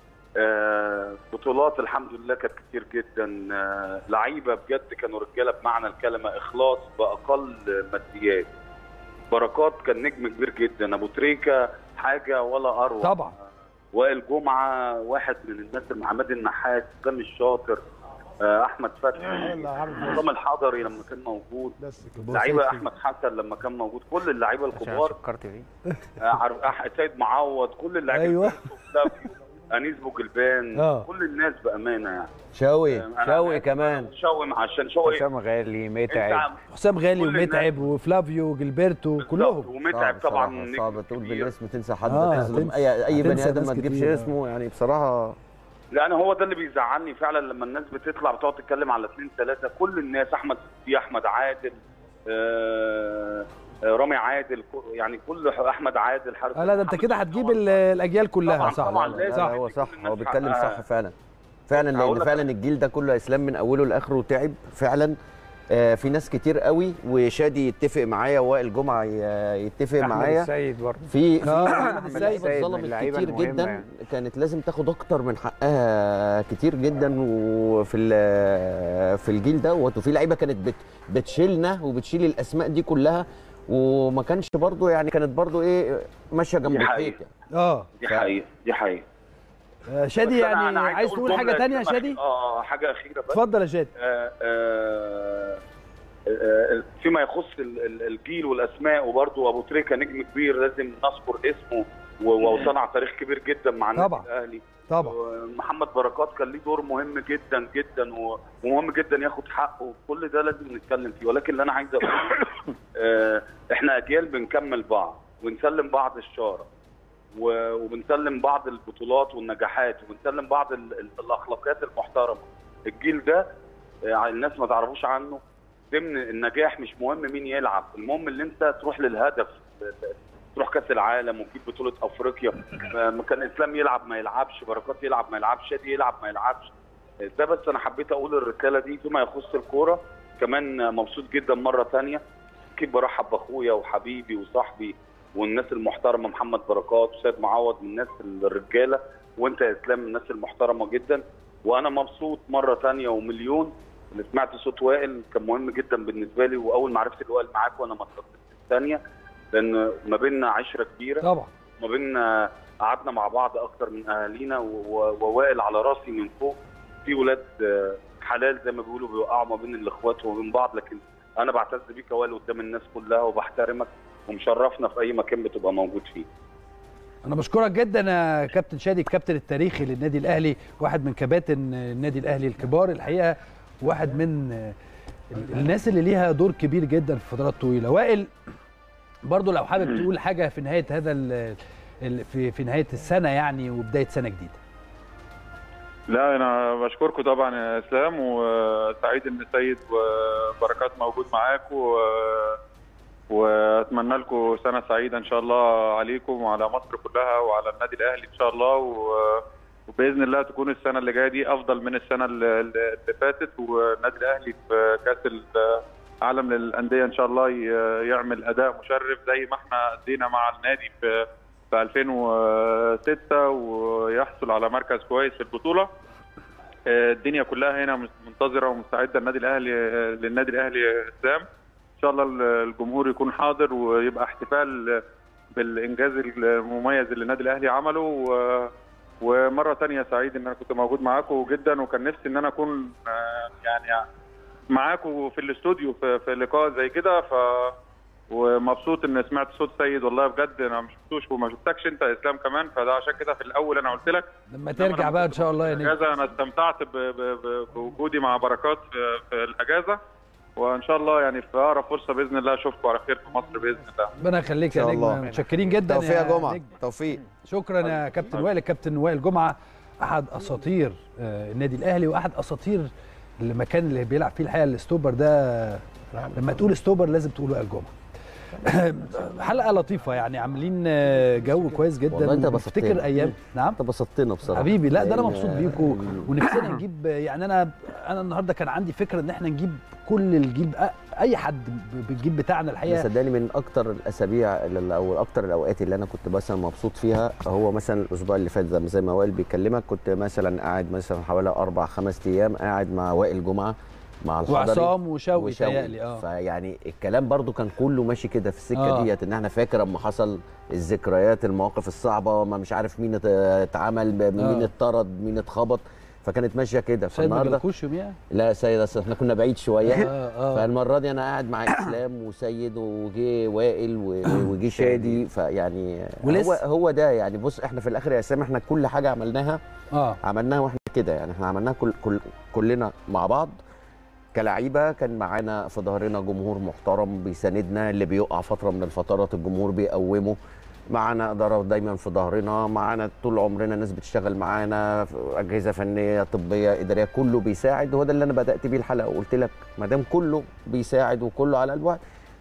آه بطولات الحمد لله كانت كتير جدا آه لعيبه بجد كانوا رجاله بمعنى الكلمه اخلاص باقل ماديات بركات كان نجم كبير جدا ابو تريكه حاجه ولا اروع طبعا وائل جمعه واحد من الناس اللي عماد النحاس سامي الشاطر آه احمد فتحي يلا عارف نظام الحضري لما كان موجود بس كده لعيبه احمد حسن لما كان موجود كل اللعيبه عشان الكبار فكرت فيه آه، عارف أح- سيد معوض كل اللعيبه أيوة. فلافيو، انيس بوجلبان آه. كل الناس بامانه يعني شوقي أنا- شوقي أنا- كمان شوقي عشان شوقي حسام غالي متعب انت حسام غالي كل الناس. ومتعب وفلافيو وجilberto كلهم ومتعب صعب طبعا بصراحة، نجم صعب تقول كبير. بالاسم تنسى حد آه، تظلم تنسى- اي اي بني هتنسى ادم ناس ما تجيبش كتير، آه. اسمه يعني بصراحه لا انا هو ده اللي بيزعلني فعلا لما الناس بتطلع بتقعد تتكلم على اثنين ثلاثه كل الناس احمد صديق احمد عادل آه، آه، رامي عادل ك- يعني كل احمد عادل حارس آه لا ده انت محمد كده هتجيب ال- الاجيال كلها طبعاً، صح طبعاً، لا، لازم. لا، لا صح لا هو كل صح الناس هو بيتكلم حقها. صح فعلا فعلا هقول لان لك- فعلا الجيل ده كله اسلام من اوله لاخره تعب فعلا آه، في ناس كتير قوي وشادي يتفق معايا ووائل جمعه ي- يتفق احمد معايا السيد برضه في في آه، لعيبة أحمد السيد من اتظلمت اللعيبة كتير المهمة جدا يعني. كانت لازم تاخد اكتر من حقها كتير جدا وفي ال- في الجيل دوت وفي لعيبه كانت بت بتشيلنا وبتشيل الاسماء دي كلها وما كانش برضو يعني كانت برضو ايه ماشيه جنب دي الحيط حقيقة. يعني. اه دي حقيقه دي حقيقه آه، شادي بس أنا- يعني أنا عايز أقول تقول حاجه جملة تانية يا كده شادي أخ- اه حاجه اخيره بس اتفضل يا شادي آه، آه، آه، فيما يخص ال- ال- الجيل والاسماء وبرضه ابو تريكه نجم كبير لازم نذكر اسمه و- وصنع تاريخ كبير جدا مع النادي طبعاً. الاهلي طبعا محمد بركات كان ليه دور مهم جدا جدا و- ومهم جدا ياخد حقه كل ده لازم نتكلم فيه ولكن اللي انا عايز اقوله آه، احنا اجيال بنكمل بعض ونسلم بعض الشاره و- وبنسلم بعض البطولات والنجاحات وبنسلم بعض ال- ال- الاخلاقيات المحترمه الجيل ده آه، الناس ما تعرفوش عنه ضمن النجاح مش مهم مين يلعب المهم ان انت تروح للهدف تروح كاس العالم وتجيب بطوله افريقيا آه، كان اسلام يلعب ما يلعبش بركات يلعب ما يلعبش شادي يلعب ما يلعبش آه، ده بس انا حبيت اقول الرساله دي فيما يخص الكوره كمان آه، مبسوط جدا مره تانية اكيد برحب باخويا وحبيبي وصاحبي والناس المحترمه محمد بركات وسيد معوض من الناس الرجاله وانت يا اسلام من الناس المحترمه جدا وانا مبسوط مره تانية ومليون اللي سمعت صوت وائل كان مهم جدا بالنسبه لي واول ما عرفت وائل معاك وانا ما اترددتش الثانيه لان ما بيننا عشره كبيره طبعا ما بيننا قعدنا مع بعض اكتر من اهالينا و- و- ووائل على راسي من فوق في ولاد آه، حلال زي ما بيقولوا بيوقعوا ما بين الاخوات وما بين بعض لكن انا بعتز بيك يا وائل قدام الناس كلها وبحترمك ومشرفنا في اي مكان بتبقى موجود فيه انا بشكرك جدا يا كابتن شادي الكابتن التاريخي للنادي الاهلي واحد من كباتن النادي الاهلي الكبار الحقيقه واحد من الناس اللي ليها دور كبير جدا في فترات طويله وائل برضو لو حابب تقول حاجه في نهايه هذا ال ال في في نهايه السنه يعني وبدايه سنه جديده لا انا بشكركم طبعا يا اسلام وسعيد ان سيد وبركات موجود معاكم و... واتمنى لكم سنه سعيده ان شاء الله عليكم وعلى مصر كلها وعلى النادي الاهلي ان شاء الله و... وباذن الله تكون السنه اللي جايه دي افضل من السنه اللي, اللي فاتت والنادي الاهلي في كاس العالم للانديه ان شاء الله ي- يعمل اداء مشرف زي ما احنا ادينا مع النادي في في 2006 ويحصل على مركز كويس في البطوله آه، الدنيا كلها هنا منتظره ومستعده النادي الاهلي آه، للنادي الاهلي اسلام ان شاء الله الجمهور يكون حاضر ويبقى احتفال بالانجاز المميز اللي النادي الاهلي عمله و- ومره تانية سعيد ان انا كنت موجود معاكم جدا وكان نفسي ان انا اكون آه، يعني معاكم في الاستوديو في, في لقاء زي كده ف ومبسوط ان سمعت صوت سيد والله بجد انا ما شفتوش وما شفتكش انت يا اسلام كمان فده عشان كده في الاول انا قلت لك لما ترجع بقى ان شاء الله يا نجم الاجازه انا استمتعت ب- ب- ب- بوجودي مع بركات في, في الاجازه وان شاء الله يعني في اقرب فرصه باذن الله اشوفكم على خير في مصر باذن الله ربنا يخليك يا إن شاء نجم الله. متشكرين جدا توفيق يا جمعه نجم. توفيق شكرا يا كابتن وائل الكابتن وائل جمعه احد اساطير آه، النادي الاهلي واحد اساطير المكان اللي بيلعب فيه الحقيقه الاستوبر ده لما تقول استوبر لازم تقول وائل جمعه حلقه لطيفه يعني عاملين آه، جو كويس جدا والله أنت ونفتكر بسطتنا. ايام نعم انت بسطتنا بصراحه حبيبي لا ده انا لأن- مبسوط بيكم ونفسنا نجيب يعني انا انا النهارده كان عندي فكره ان احنا نجيب كل الجيل أ- اي حد ب- بالجيل بتاعنا الحقيقه صدقني من اكتر الاسابيع اللي- او اكتر الاوقات اللي انا كنت مثلا مبسوط فيها هو مثلا الاسبوع اللي فات زي- زي ما وائل بيكلمك كنت مثلا قاعد مثلا حوالي اربع خمس ايام قاعد مع وائل جمعه مع الحضري وعصام وشوقي تهيألي اه فيعني الكلام برضو كان كله ماشي كده في السكه آه. آه. ديت ان احنا فاكر اما حصل الذكريات المواقف الصعبه ما مش عارف مين ات- اتعمل مين آه. اتطرد مين اتخبط فكانت ماشيه كده سيد ما فالنهارده جالكوش يوميها لا سيد أصل احنا كنا بعيد شويه اه اه فالمره دي انا قاعد مع اسلام وسيد وجي وائل و- وجي شادي فيعني ولسه. هو هو ده يعني بص احنا في الاخر يا اسلام احنا كل حاجه عملناها اه عملناها واحنا كده يعني احنا عملناها كل كل كلنا مع بعض كلعيبه كان معانا في ظهرنا جمهور محترم بيساندنا اللي بيقع فتره من الفترات الجمهور بيقومه معانا اداره دايما في ظهرنا معانا طول عمرنا ناس بتشتغل معانا في اجهزه فنيه طبيه اداريه كله بيساعد وهو ده اللي انا بدات بيه الحلقه وقلت لك ما دام كله بيساعد وكله على الوعي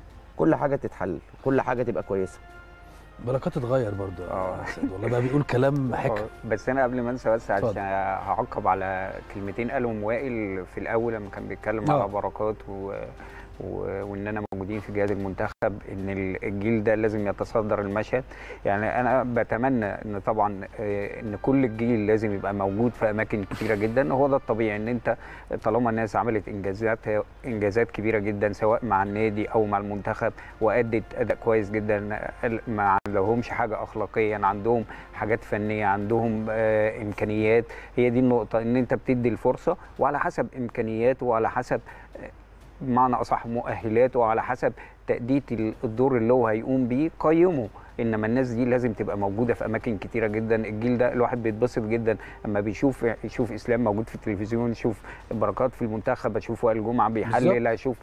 كل حاجه تتحل كل حاجه تبقى كويسه بركات اتغير برضو آه. يا سيد والله بقى بيقول كلام حكم آه، بس انا قبل ما انسى بس اتفضل. عشان هعقب على كلمتين قالهم وائل في الاول لما كان بيتكلم آه. على بركات و... و... واننا موجودين في جهاز المنتخب ان الجيل ده لازم يتصدر المشهد يعني انا بتمنى ان طبعا آه، ان كل الجيل لازم يبقى موجود في اماكن كتيره جدا هو ده الطبيعي ان انت طالما الناس عملت انجازات انجازات كبيره جدا سواء مع النادي او مع المنتخب وادت اداء كويس جدا ما لهمش حاجه اخلاقيا عندهم حاجات فنيه عندهم آه، امكانيات هي دي النقطه ان انت بتدي الفرصه وعلى حسب امكانياته وعلى حسب آه، بمعنى اصح مؤهلاته وعلى حسب تأدية الدور اللي هو هيقوم بيه قيمه انما الناس دي لازم تبقى موجوده في اماكن كتيره جدا الجيل ده الواحد بيتبسط جدا اما بيشوف يشوف اسلام موجود في التلفزيون يشوف بركات في المنتخب اشوف وائل جمعه بيحلل اشوف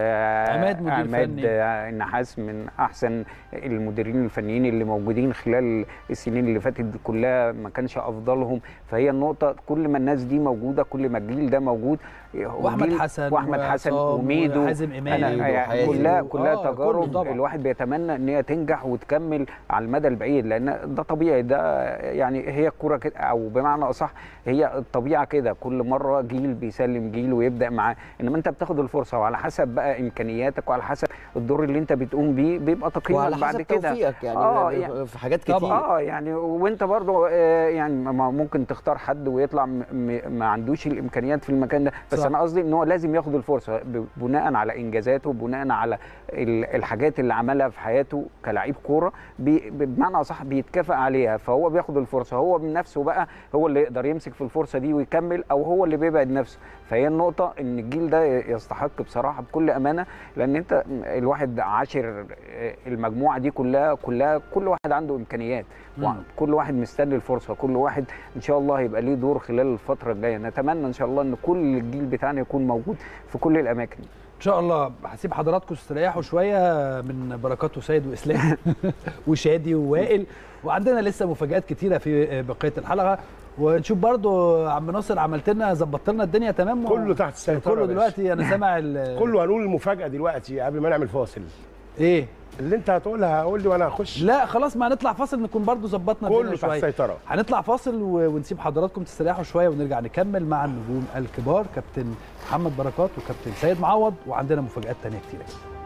آه عماد مدير عماد فني. آه، النحاس من احسن المديرين الفنيين اللي موجودين خلال السنين اللي فاتت دي كلها ما كانش افضلهم فهي النقطه كل ما الناس دي موجوده كل ما الجيل ده موجود واحمد والجيل- حسن واحمد حسن وعصام وميدو وحازم امام انا يعني وحازم. كلها كلها آه، كله تجارب طبعا. الواحد بيتمنى ان هي تنجح وتكمل على المدى البعيد لان ده طبيعي ده يعني هي الكوره كده او بمعنى اصح هي الطبيعه كده كل مره جيل بيسلم جيل ويبدا معاه انما انت بتاخد الفرصه وعلى حسب بقى امكانياتك وعلى حسب الدور اللي انت بتقوم بيه بيبقى تقييمك وعلى بعد حسب كده توفيقك يعني, آه، يعني يعني- في حاجات كتير طبعاً. اه يعني وانت برضو آه، يعني ما ممكن تختار حد ويطلع م- م- ما عندوش الامكانيات في المكان ده بس صح. انا قصدي ان هو لازم ياخد الفرصه ب- بناء على انجازاته بناء على ال- الحاجات اللي عملها في حياته كلاعب كوره بي بمعنى اصح بيتكافئ عليها فهو بياخد الفرصه هو من نفسه بقى هو اللي يقدر يمسك في الفرصه دي ويكمل او هو اللي بيبعد نفسه فهي النقطه ان الجيل ده يستحق بصراحه بكل امانه لان انت الواحد عاشر المجموعه دي كلها كلها كل واحد عنده امكانيات مم. كل واحد مستني الفرصه كل واحد ان شاء الله هيبقى ليه دور خلال الفتره الجايه نتمنى ان شاء الله ان كل الجيل بتاعنا يكون موجود في كل الاماكن ان شاء الله هسيب حضراتكم تستريحوا شويه من بركات وسيد واسلام وشادي ووائل وعندنا لسه مفاجات كتيره في بقيه الحلقه ونشوف برضو عم ناصر عملت لنا ظبطت لنا الدنيا تمام كله تحت السيطره كله يا باشا. دلوقتي انا سامع ال- كله هنقول المفاجاه دلوقتي قبل ما نعمل فاصل ايه اللي انت هتقولها قول لي وانا هخش لا خلاص ما هنطلع فاصل نكون برضو ظبطنا كله الدنيا تحت شويه السيطره هنطلع فاصل و- ونسيب حضراتكم تستريحوا شويه ونرجع نكمل مع النجوم الكبار كابتن محمد بركات وكابتن سيد معوض وعندنا مفاجات تانية كتير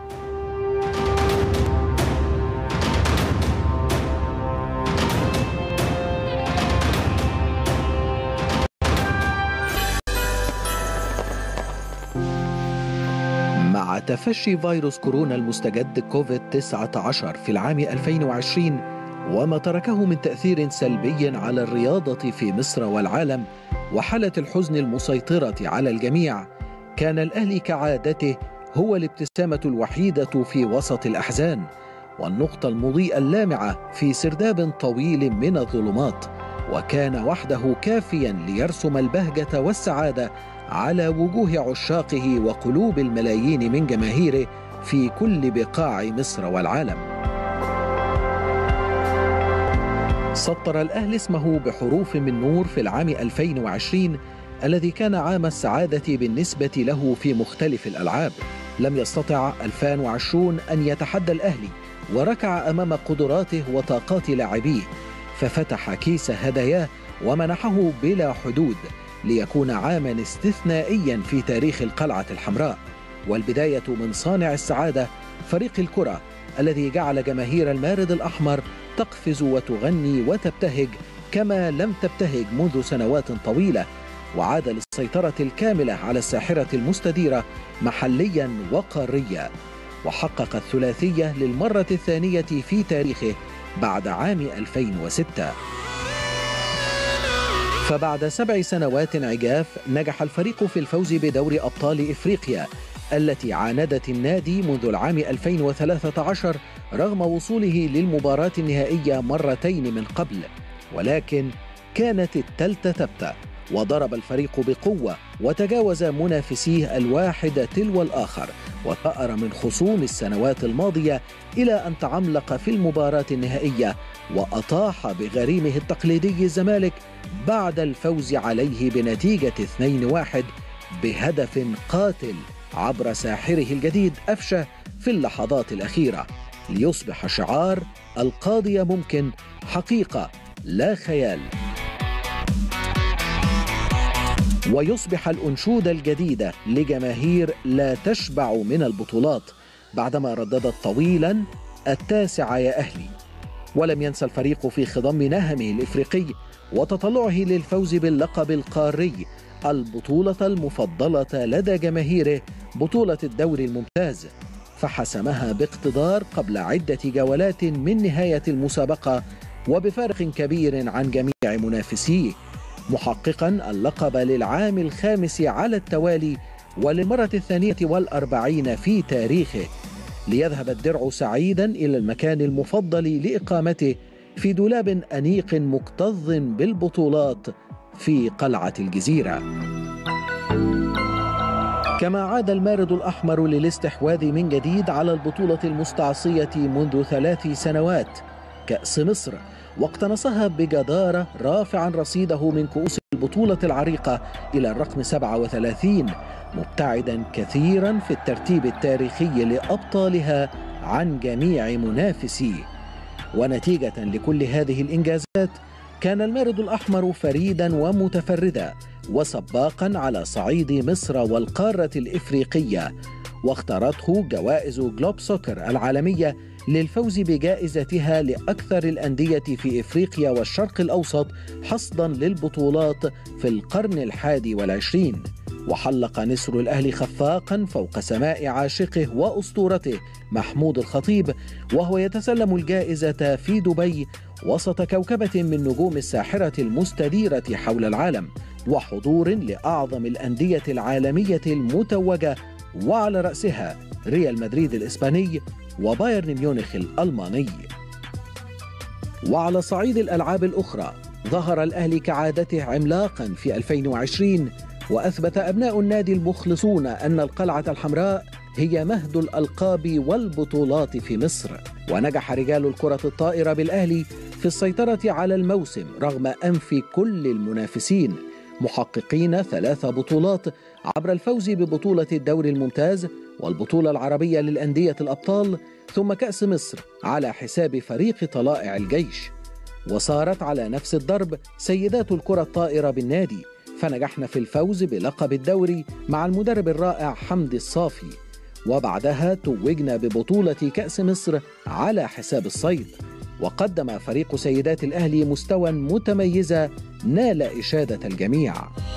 مع تفشي فيروس كورونا المستجد كوفيد 19 في العام 2020 وما تركه من تأثير سلبي على الرياضة في مصر والعالم وحالة الحزن المسيطرة على الجميع كان الأهلي كعادته هو الابتسامة الوحيدة في وسط الأحزان والنقطة المضيئة اللامعة في سرداب طويل من الظلمات وكان وحده كافيا ليرسم البهجة والسعادة على وجوه عشاقه وقلوب الملايين من جماهيره في كل بقاع مصر والعالم. سطر الاهلي اسمه بحروف من نور في العام 2020 الذي كان عام السعاده بالنسبه له في مختلف الالعاب. لم يستطع 2020 ان يتحدى الاهلي وركع امام قدراته وطاقات لاعبيه ففتح كيس هداياه ومنحه بلا حدود ليكون عاما استثنائيا في تاريخ القلعه الحمراء والبدايه من صانع السعاده فريق الكره الذي جعل جماهير المارد الاحمر تقفز وتغني وتبتهج كما لم تبتهج منذ سنوات طويله وعاد للسيطره الكامله على الساحره المستديره محليا وقاريا وحقق الثلاثيه للمره الثانيه في تاريخه بعد عام 2006 فبعد سبع سنوات عجاف نجح الفريق في الفوز بدوري ابطال افريقيا التي عاندت النادي منذ العام 2013 رغم وصوله للمباراة النهائية مرتين من قبل ولكن كانت التالتة تبتة وضرب الفريق بقوة وتجاوز منافسيه الواحد تلو الآخر وثأر من خصوم السنوات الماضية إلى أن تعملق في المباراة النهائية وأطاح بغريمه التقليدي الزمالك بعد الفوز عليه بنتيجة 2-1 بهدف قاتل عبر ساحره الجديد أفشة في اللحظات الأخيرة ليصبح شعار القاضية ممكن حقيقة لا خيال ويصبح الأنشودة الجديدة لجماهير لا تشبع من البطولات بعدما رددت طويلا التاسع يا أهلي ولم ينسى الفريق في خضم نهمه الإفريقي وتطلعه للفوز باللقب القاري البطولة المفضلة لدى جماهيره بطولة الدوري الممتاز فحسمها باقتدار قبل عدة جولات من نهاية المسابقة وبفارق كبير عن جميع منافسيه محققا اللقب للعام الخامس على التوالي وللمرة الثانية والأربعين في تاريخه ليذهب الدرع سعيدا إلى المكان المفضل لإقامته في دولاب أنيق مكتظ بالبطولات في قلعة الجزيرة كما عاد المارد الأحمر للاستحواذ من جديد على البطولة المستعصية منذ ثلاث سنوات كأس مصر واقتنصها بجدارة رافعا رصيده من كؤوس البطولة العريقة إلى الرقم 37 مبتعدا كثيرا في الترتيب التاريخي لأبطالها عن جميع منافسيه ونتيجة لكل هذه الإنجازات كان المارد الأحمر فريدا ومتفردا وسباقا على صعيد مصر والقارة الإفريقية واختارته جوائز جلوب سوكر العالمية للفوز بجائزتها لأكثر الأندية في إفريقيا والشرق الأوسط حصدا للبطولات في القرن الحادي والعشرين وحلق نسر الأهلي خفاقا فوق سماء عاشقه وأسطورته محمود الخطيب وهو يتسلم الجائزة في دبي وسط كوكبة من نجوم الساحرة المستديرة حول العالم وحضور لأعظم الأندية العالمية المتوجة وعلى رأسها ريال مدريد الإسباني وبايرن ميونخ الألماني وعلى صعيد الألعاب الأخرى ظهر الأهلي كعادته عملاقا في 2020 وأثبت أبناء النادي المخلصون أن القلعة الحمراء هي مهد الألقاب والبطولات في مصر ونجح رجال الكرة الطائرة بالأهلي في السيطرة على الموسم رغم أنف كل المنافسين محققين ثلاث بطولات عبر الفوز ببطولة الدوري الممتاز والبطولة العربية للأندية الأبطال ثم كأس مصر على حساب فريق طلائع الجيش وصارت على نفس الضرب سيدات الكرة الطائرة بالنادي فنجحنا في الفوز بلقب الدوري مع المدرب الرائع حمدي الصافي وبعدها توجنا ببطولة كأس مصر على حساب الصيد وقدم فريق سيدات الأهلي مستوى متميزة نال إشادة الجميع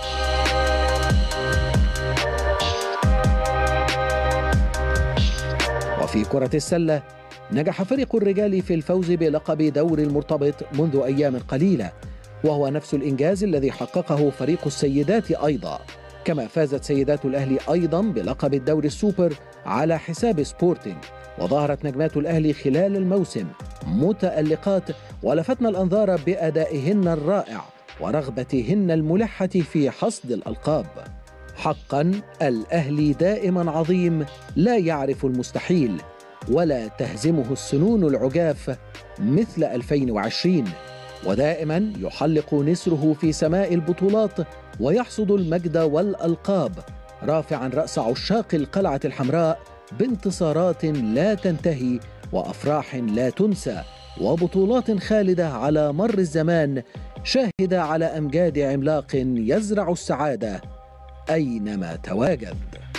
وفي كرة السلة نجح فريق الرجال في الفوز بلقب دوري المرتبط منذ أيام قليلة وهو نفس الإنجاز الذي حققه فريق السيدات أيضا كما فازت سيدات الأهلي أيضا بلقب الدوري السوبر على حساب سبورتينج وظهرت نجمات الأهلي خلال الموسم متألقات ولفتنا الأنظار بأدائهن الرائع ورغبتهن الملحة في حصد الألقاب حقا الأهلي دائما عظيم لا يعرف المستحيل ولا تهزمه السنون العجاف مثل 2020 ودائما يحلق نسره في سماء البطولات ويحصد المجد والألقاب رافعا رأس عشاق القلعة الحمراء بانتصارات لا تنتهي وأفراح لا تنسى وبطولات خالدة على مر الزمان شاهدة على أمجاد عملاق يزرع السعادة أينما تواجد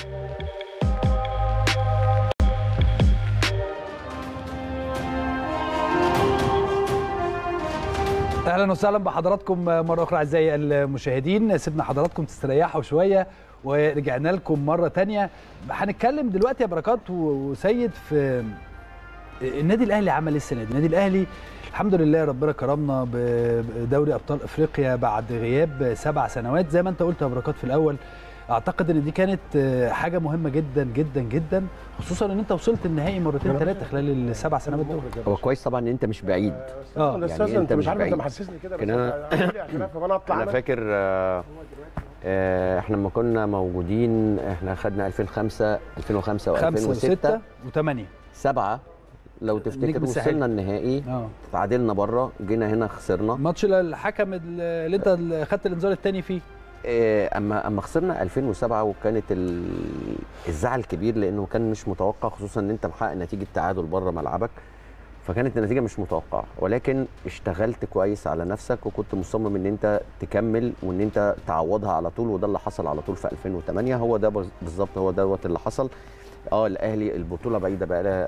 اهلا وسهلا بحضراتكم مره اخرى اعزائي المشاهدين سيبنا حضراتكم تستريحوا شويه ورجعنا لكم مره تانية هنتكلم دلوقتي يا بركات وسيد في النادي الاهلي عمل ايه السنه دي النادي الاهلي الحمد لله ربنا كرمنا بدوري ابطال افريقيا بعد غياب سبع سنوات زي ما انت قلت يا بركات في الاول اعتقد ان دي كانت حاجه مهمه جدا جدا جدا خصوصا ان انت وصلت النهائي مرتين ثلاثه خلال السبع سنوات دول هو كويس طبعا ان انت مش بعيد اه يعني يعني انت أنت مش مش عارف انت بعيد. محسسني كده لكن بس أنا- قول لي يا خلاف وانا اطلع انا أنا. فاكر آه، آه، احنا لما كنا موجودين احنا خدنا 2005 2005 خمسه و2006 وسته وثمانيه سبعه لو تفتكر نجم الساحل. وصلنا النهائي اه تعادلنا بره جينا هنا خسرنا ماتش الحكم اللي انت اللي خدت الانذار الثاني فيه آه، اما اما خسرنا 2007 وكانت ال- الزعل كبير لانه كان مش متوقع خصوصا ان انت محقق نتيجه تعادل بره ملعبك فكانت النتيجه مش متوقعه ولكن اشتغلت كويس على نفسك وكنت مصمم ان انت تكمل وان انت تعوضها على طول وده اللي حصل على طول في 2008 هو ده بز- بالظبط هو دوت اللي حصل اه الاهلي البطوله بعيده بقى لها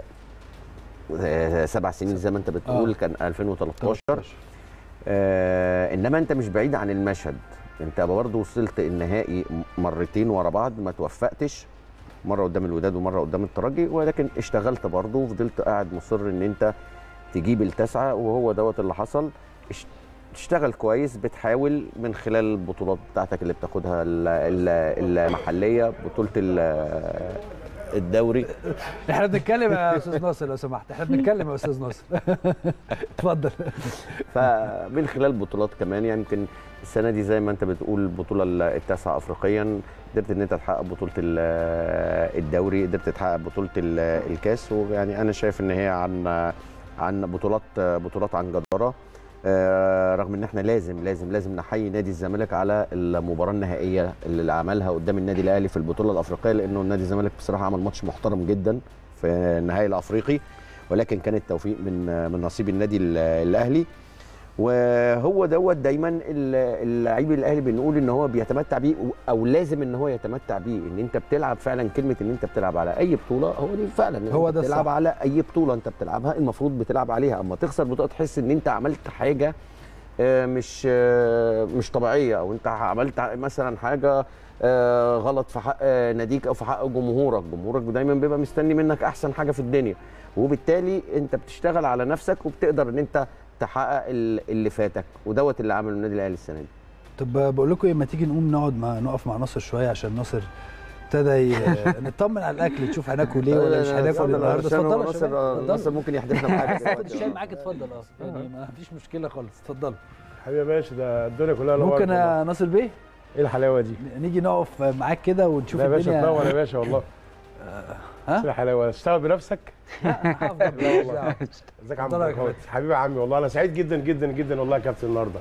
آه، سبع سنين زي ما انت بتقول آه. كان 2013 آه انما انت مش بعيد عن المشهد انت برضه وصلت النهائي مرتين ورا بعض ما توفقتش مره قدام الوداد ومره قدام الترجي ولكن اشتغلت برضه وفضلت قاعد مصر ان انت تجيب التسعه وهو دوت اللي حصل اش- تشتغل كويس بتحاول من خلال البطولات بتاعتك اللي بتاخدها ال- ال- المحليه بطوله ال- الدوري احنا بنتكلم يا استاذ ناصر لو سمحت احنا بنتكلم يا استاذ ناصر اتفضل فمن خلال بطولات كمان يعني يمكن السنه دي زي ما انت بتقول البطوله التاسعه افريقيا قدرت ان انت تحقق بطوله ال- الدوري قدرت تحقق بطوله ال- الكاس ويعني انا شايف ان هي عن عن بطولات بطولات عن جداره آه، رغم ان احنا لازم لازم لازم نحيي نادي الزمالك على المباراه النهائيه اللي عملها قدام النادي الاهلي في البطوله الافريقيه لانه نادي الزمالك بصراحه عمل ماتش محترم جدا في النهائي الافريقي ولكن كان التوفيق من من نصيب النادي ال- الاهلي وهو دوت دايما ال- اللعيب الاهلي بنقول ان هو بيتمتع بيه او لازم ان هو يتمتع بيه ان انت بتلعب فعلا كلمه ان انت بتلعب على اي بطوله هو دي فعلا إن هو أنت ده بتلعب الصح. على اي بطوله انت بتلعبها المفروض بتلعب عليها اما تخسر بطوله تحس ان انت عملت حاجه آه، مش آه، مش طبيعيه او انت عملت مثلا حاجه آه، غلط في حق آه، ناديك او في حق جمهورك جمهورك دايما بيبقى مستني منك احسن حاجه في الدنيا وبالتالي انت بتشتغل على نفسك وبتقدر ان انت تحقق ال- اللي فاتك ودوت اللي عمله النادي الاهلي السنه دي طب بقول لكم ايه ما تيجي نقوم نقعد مع نقف مع ناصر شويه عشان ناصر ابتدى ي- نطمن على الاكل تشوف هناكل ايه ولا مش هناكل اتفضل يا النهارده هشام، هو اتفضل يا شباب، ناصر ناصر اتفضل ممكن يحدفنا بحاجه عايز تاخد دلوقتي. الشاي معاك اتفضل اه يعني ما فيش مشكله خالص اتفضل حبيبي يا باشا ده الدنيا كلها نور ممكن والله. يا ناصر بيه ايه الحلاوه دي نيجي نقف معاك كده ونشوف لا يا باشا الدنيا تنور يا باشا والله ها؟ ايه الحلاوه اشتغل بنفسك هفضل ماليش دعوة. ازيك يا عم اتفضل يا بركات حبيبي يا عمي والله انا سعيد جدا جدا جدا والله يا كابتن النهارده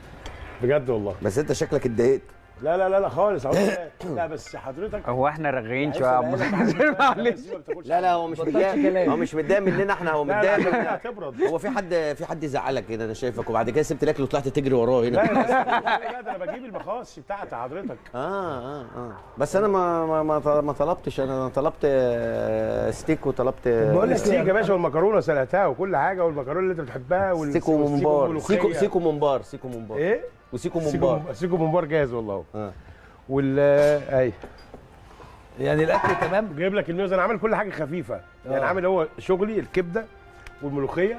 بجد والله بس انت شكلك اتضايقت لا لا لا لا خالص أقول لك لا بس حضرتك هو احنا رغايين عايز شويه يا عم تبقى قلق معلش ما بتاكلش لا لا هو مش بطلش متضايق كلام. هو مش متضايق مننا احنا هو لا لا متضايق لا من- لا هتبرد هو في حد في حد زعلك كده انا شايفك وبعد كده سبت الاكل وطلعت تجري وراه لا هنا لا لا ده انا بجيب المخاص بتاعت حضرتك اه اه اه بس انا ما ما ما طل- ما طلبتش انا طلبت آه، ستيك وطلبت بقول لك الستيك يا باشا والمكرونه سلقتها وكل حاجه والمكرونه اللي انت بتحبها وال- سيكو والستيك ممبار والملوخية. سيكو سيكو ممبار سيكو ممبار ايه وسيكو سيكو ممبار ممبار سيكو ممبار جاهز والله اه وال اي يعني الاكل تمام جايب لك الميوز انا عامل كل حاجه خفيفه يعني آه. عامل هو شغلي الكبده والملوخيه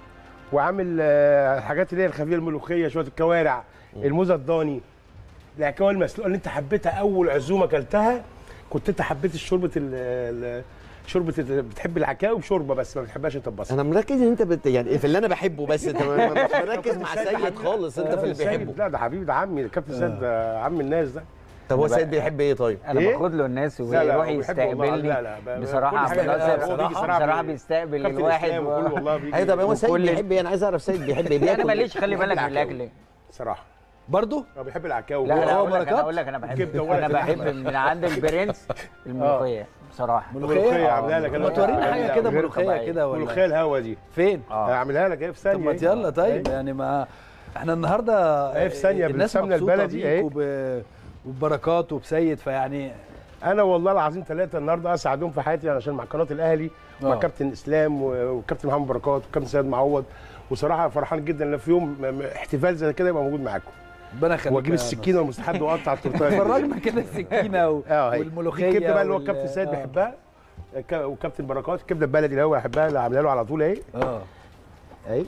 وعامل آه، الحاجات اللي هي الخفيفه الملوخيه شويه الكوارع الموزه الضاني العكاوي المسلوقه اللي انت حبيتها اول عزومه اكلتها كنت انت حبيت الشوربه ال- ال- شوربه ال- بتحب العكاوي بشوربه بس ما بتحبهاش انت ببصل انا مركز ان انت بت... يعني في اللي انا بحبه بس انت ما- ما- مش مركز مع سيد خالص انت في اللي بيحبه لا ده حبيبي ده عمي الكابتن سيد ده عم الناس ده طب هو سيد بيحب ايه طيب؟ انا إيه؟ باخد له الناس لا، لا، ويروح هو بيحب والله. يستقبلني لا، لا، ب- بصراحه كل حاجة عبد الناصر بيحبها. هو بيجي صراحة بصراحه بي- بيستقبل كابتن الواحد إسلام و- وكله والله بيجي ايوه طب هو سيد وكل- بيحب ايه؟ انا عايز اعرف سيد بيحب ايه؟ انا بياكل ماليش خلي بيحب بالك من العكاوي. الاكل صراحه برضو هو بيحب العكاوي لا لا هو اقول لك بركات؟ انا اقول لك انا بحب الكبدة وورق انا بحب اللحمة. من عند البرنس الملوخيه بصراحه ملوخيه عاملها لك ما تورينا حاجه كده غير ملوخيه طبيعية. كده ولا ملوخيه الهوا دي فين هعملها لك ايه في طب ثانيه ما إيه؟ يلا طيب إيه؟ يعني ما احنا النهارده إيه في ثانية الناس بالسمنة مبسوطة البلدي بيك إيه؟ وب... وببركات وبسيد فيعني انا والله العظيم ثلاثه النهارده اسعد يوم في حياتي علشان مع قناه الاهلي مع آه. كابتن اسلام و- وكابتن محمد بركات وكابتن سيد معوض وصراحه فرحان جدا ان في يوم م- م- احتفال زي كده يبقى موجود معاكم ربنا يخليك واجيب يا السكينه والمستحد واقطع التورتايه فرجنا كده السكينه و... اه هي. والملوخيه دي الكبده بقى اللي هو وال- الكابتن سيد آه. بيحبها ك- وكابتن بركات الكبده البلدي اللي هو يحبها اللي عاملها له على طول اهي اه اهي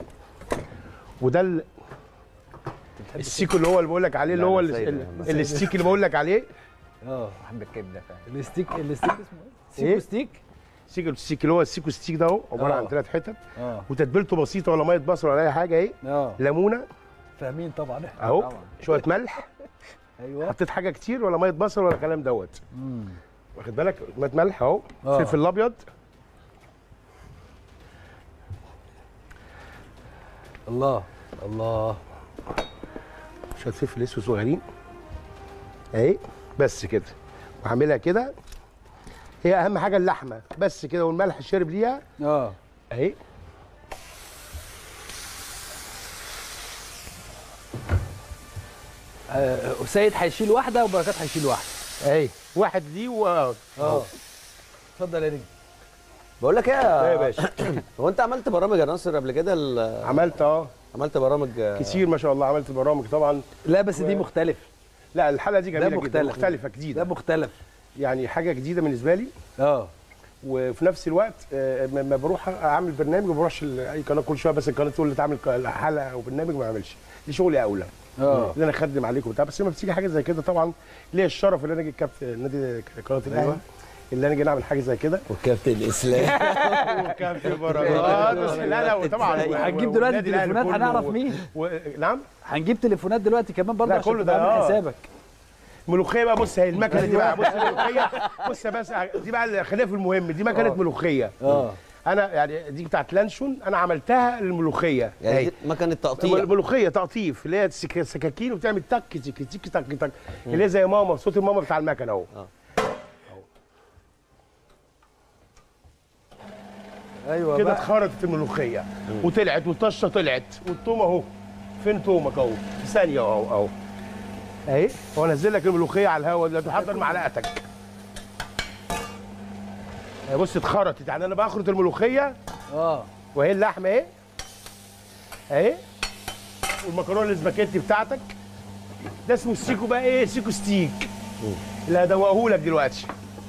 وده ال... السيكو اللي هو اللي بقول لك عليه اللي لا، هو لا، ال- سيد، ال- لا، الستيك اللي بقول لك عليه اه بحب الكبده فعلا الستيك الستيك اسمه ايه؟ سيكو إيه؟ ستيك سيكو الستيك اللي هو السيكو ستيك ده اهو عباره آه. عن ثلاث حتت اه وتتبيلته بسيطه ولا ميه بصل ولا اي حاجه اهي اه ليمونه فاهمين طبعا احنا اهو طبعا. شويه ملح ايوه حطيت حاجه كتير ولا ميه بصل ولا كلام دوت مم. واخد بالك ميه ملح اهو آه. فلفل الابيض الله الله شويه فلفل اسود صغيرين اهي بس كده وهعملها كده هي اهم حاجه اللحمه بس كده والملح الشارب ليها اه اهي آه، سيد هيشيل واحده وبركات هيشيل واحده اهي واحد دي و اه اتفضل يا نجم بقول لك ايه لا يا يا باشا هو انت عملت برامج يا ناصر قبل كده ال- عملت اه عملت برامج كتير ما شاء الله عملت برامج طبعا لا بس دي مختلف لا الحلقه دي جميله جدا مختلف. مختلفه ده جديده مختلف يعني حاجه جديده بالنسبه لي اه وفي نفس الوقت آه، لما بروح اعمل برنامج ما بروحش ل- اي قناه كل شويه بس القناه تقول لي تعمل ك- حلقه او برنامج ما اعملش دي شغلي اولى اه ان انا اخدم عليكم وبتاع بس لما بتيجي حاجه زي كده طبعا ليا الشرف ان انا اجي كابتن نادي قناه الاهلي اللي انا اجي نعمل حاجه زي كده وكابتن اسلام وكابتن بركات بس لا لا وطبعا هنجيب دلوقتي تليفونات هنعرف مين و... نعم هنجيب تليفونات دلوقتي كمان برضه لا، عشان كله ده، تبقى عامل آه. حسابك ملوخيه بقى بص هي المكنه دي بقى بص الملوخيه بص بس دي بقى اللي خليها في المهم دي مكنه ملوخيه اه انا يعني دي بتاعت لانشون انا عملتها للملوخيه يعني هي. دي مكان التقطيع ملوخيه تقطيف اللي هي السك- السكاكين وبتعمل تك تك تك تك تك اللي هي زي ماما صوت الماما بتاع المكنه اهو ايوه كده بقى اتخرطت الملوخيه وطلعت والطشه طلعت والثوم اهو فين تومك اهو في ثانيه اهو اهو اهي هو انزل لك الملوخيه على الهواء دلوقتي وحضر معلقتك اهي بص اتخرطت يعني انا بخرط الملوخيه اه وهي اللحمه اهي اهي والمكرونه الاسباجيتي بتاعتك ده اسمه السيكو بقى ايه سيكو ستيك اللي هدوقه لك دلوقتي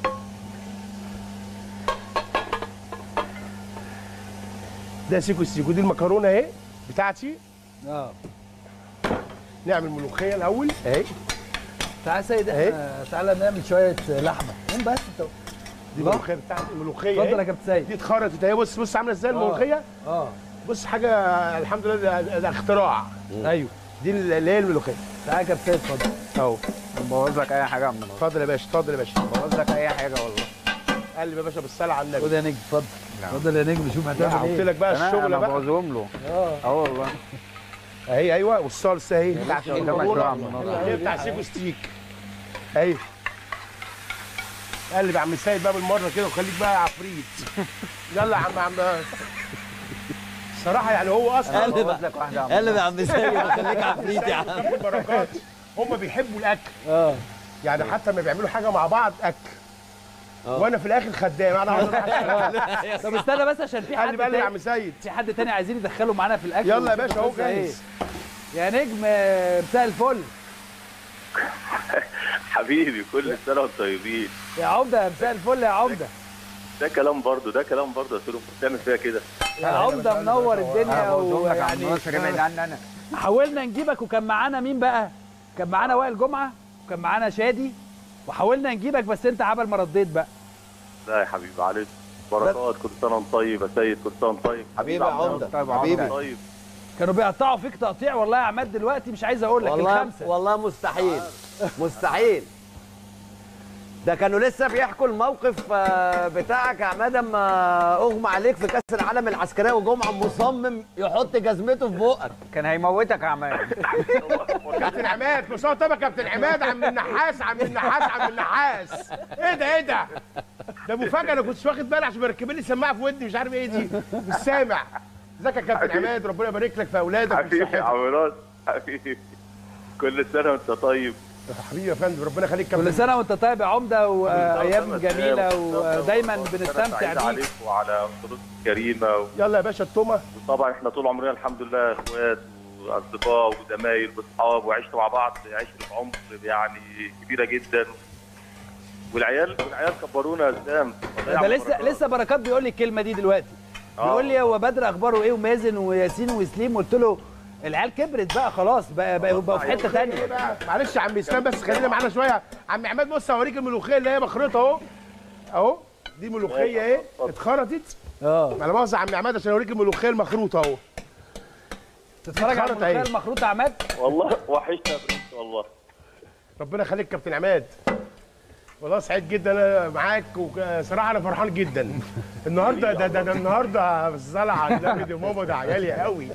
ده سيكو ستيك ودي المكرونه اهي بتاعتي اه نعمل ملوخيه الاول اهي تعالى يا سيد احنا تعالى نعمل شويه لحمه قوم بس انت دي الله. الملوخيه بتاعتي الملوخيه اتفضل يا اهي كابتن سيد دي اتخرطت اهي بص بص عامله ازاي الملوخيه اه بص حاجه الحمد لله ده, ده اختراع ايوه دي اللي هي الملوخيه تعالى يا كابتن سيد اتفضل اهو بوظ لك اي حاجه يا عم نور اتفضل يا باشا اتفضل يا باشا بوظ لك اي حاجه والله قلب يا باشا بالصلاه على خد النبي يا نجم اتفضل اتفضل يا نجم شوف هتعمل قلت ايه لك بقى انا الشغل انا بقى بوظهم له اه اه والله اهي ايوه والصلصه اهي بتاعت شوية شوية يا عم المكرونه نور. هي بتاع سيكو ستيك اهي قلب يا عم سيد بقى بالمره كده وخليك بقى عفريت يلا يا عم عم صراحه يعني هو اصلا قلب بوظ لك واحده يا عم قلب يا عم سيد خليك عفريت يا عم كابتن بركات هم بيحبوا الاكل اه يعني حتى لما بيعملوا حاجه مع بعض اكل وانا في الاخر خدام انا عاوز أروح طب استنى بس عشان في حد قلب قلب يا تاني عم سيد في حد تاني عايزين يدخله معانا في الاكل يلا يا ونشوف باشا اهو القصة إيه. جاهز يا نجم آه، مساء الفل حبيبي كل سنه وانتم طيبين يا عمده مساء الفل يا عمده ده كلام برضه ده كلام برضه يا سلوم بتعمل فيها كده يا عمده منور الدنيا بوظهم لك يا عم ويعني ناصر ابعد عني انا حاولنا نجيبك وكان معانا مين بقى؟ كان معانا وائل جمعه وكان معانا شادي وحاولنا نجيبك بس انت عبل ما رديت بقى لا يا حبيبي معلش بركات كل سنه وانت طيب يا سيد كل سنه وانت طيب حبيبي يا عمده طيب يا حبيبي عمدة. طيب كانوا بيقطعوا فيك تقطيع والله يا عماد دلوقتي مش عايز اقول لك والله الخمسه والله مستحيل مستحيل ده كانوا لسه بيحكوا الموقف آه، بتاعك يا عماد اما اغمى عليك في كاس العالم العسكريه وجمعه مصمم يحط جزمته في بقك كان هيموتك يا عماد كابتن عماد كل سنه وأنت طيب يا كابتن عماد عم النحاس عم النحاس عم النحاس ايه ده ايه ده ده مفاجاه انا كنتش واخد بالي عشان مركبين لي سماعه في ودني مش عارف ايه دي مش سامع ازيك يا كابتن عماد ربنا يبارك لك في اولادك حبيبي يا وصحتك عمران حبيبي كل سنه وانت طيب حبيبي يا فندم ربنا يخليك كابتن كل سنه وانت طيب يا عمده وايام سنة جميله سنة ودايما وسنة بنستمتع سعيدة بيك عليك وعلى فلوس كريمه و- يلا يا باشا التومه وطبعا احنا طول عمرنا الحمد لله اخوات واصدقاء وزمايل واصحاب وعشنا مع بعض عشره عمر يعني كبيره جدا والعيال والعيال كبرونا يا اسلام ده لسه لسه بركات بيقول لي الكلمه دي دلوقتي آه. بيقول لي هو بدر اخباره ايه ومازن وياسين وسليم قلت له العيال كبرت بقى خلاص بقى بقى, بقى في حته ايه ثانيه بقى معلش يا عم اسلام بس خلينا معانا شويه عم عماد بص اوريك الملوخيه اللي هي مخرطه اهو اهو دي ملوخيه اهي اتخرطت اه انا مؤاخذه يا عم عماد عشان اوريك الملوخيه المخروطه اهو تتفرج على اتخرط الملوخيه أهي. المخروطه يا عماد والله وحشنا يا برنس والله ربنا يخليك كابتن عماد والله سعيد جدا انا معاك وصراحه انا فرحان جدا النهارده ده ده, ده النهارده بالصلاه على النبي دي ماما ده عيالي قوي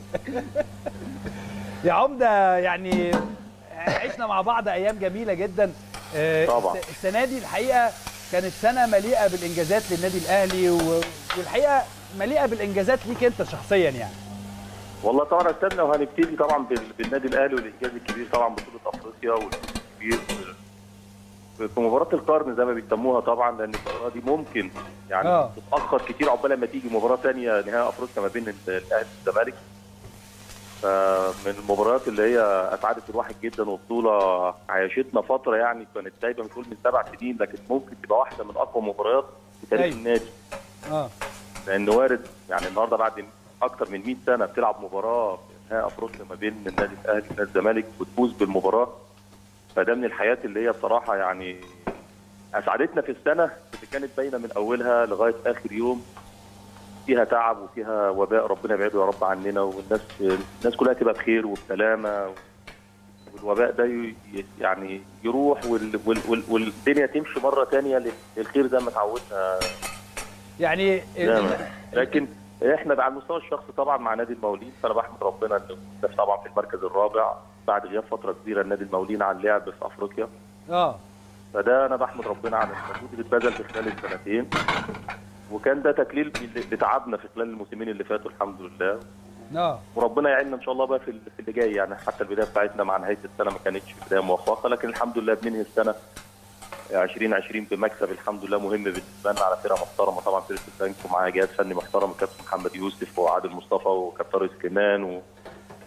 يا عمده يعني عشنا مع بعض ايام جميله جدا آه، طبعا. الس- السنه دي الحقيقه كانت سنه مليئه بالانجازات للنادي الاهلي و- والحقيقه مليئه بالانجازات ليك انت شخصيا يعني والله طبعا استنى وهنبتدي طبعا بال- بالنادي الاهلي والانجاز الكبير طبعا بطوله افريقيا والكبير في مباراه القرن زي ما بيسموها طبعا لان المباراه دي ممكن يعني آه. تتاخر كتير عقبال ما تيجي مباراه ثانيه نهائي افريقيا ما بين ال- الاهلي والزمالك فمن المباريات اللي هي اسعدت الواحد جدا وبطوله عايشتنا فتره يعني كانت دايما بتقول من سبع سنين لكن ممكن تبقى واحده من اقوى مباريات في تاريخ أيوة. النادي اه لان وارد يعني النهارده بعد اكتر من 100 سنه بتلعب مباراه في نهائي افريقيا ما بين النادي الاهلي ونادي الزمالك وتفوز بالمباراه فده من الحياه اللي هي بصراحه يعني اسعدتنا في السنه اللي كانت باينه من اولها لغايه اخر يوم فيها تعب وفيها وباء ربنا يبعده يا رب عننا والناس الناس كلها تبقى بخير وبسلامه والوباء ده ي- يعني يروح وال وال وال والدنيا تمشي مره ثانيه للخير زي ما اتعودنا يعني نعم. لكن احنا على المستوى الشخصي طبعا مع نادي المقاولين فانا بحمد ربنا انه ده طبعا في المركز الرابع بعد غياب فتره كبيره لنادي المقاولين عن اللعب في افريقيا اه فده انا بحمد ربنا على المجهود اللي اتبذل في خلال السنتين وكان ده تكليل لتعبنا في خلال الموسمين اللي فاتوا الحمد لله اه وربنا يعيننا ان شاء الله بقى في ال- في اللي جاي يعني حتى البدايه بتاعتنا مع نهايه السنه ما كانتش بدايه موفقه لكن الحمد لله بننهي السنه 2020 بمكسب الحمد لله مهم بالنسبه لنا على فرقه محترمه طبعا فرقه البنك ومعاها جهاز فني محترم الكابتن محمد يوسف وعادل مصطفى وكابتن رئيس كمان و...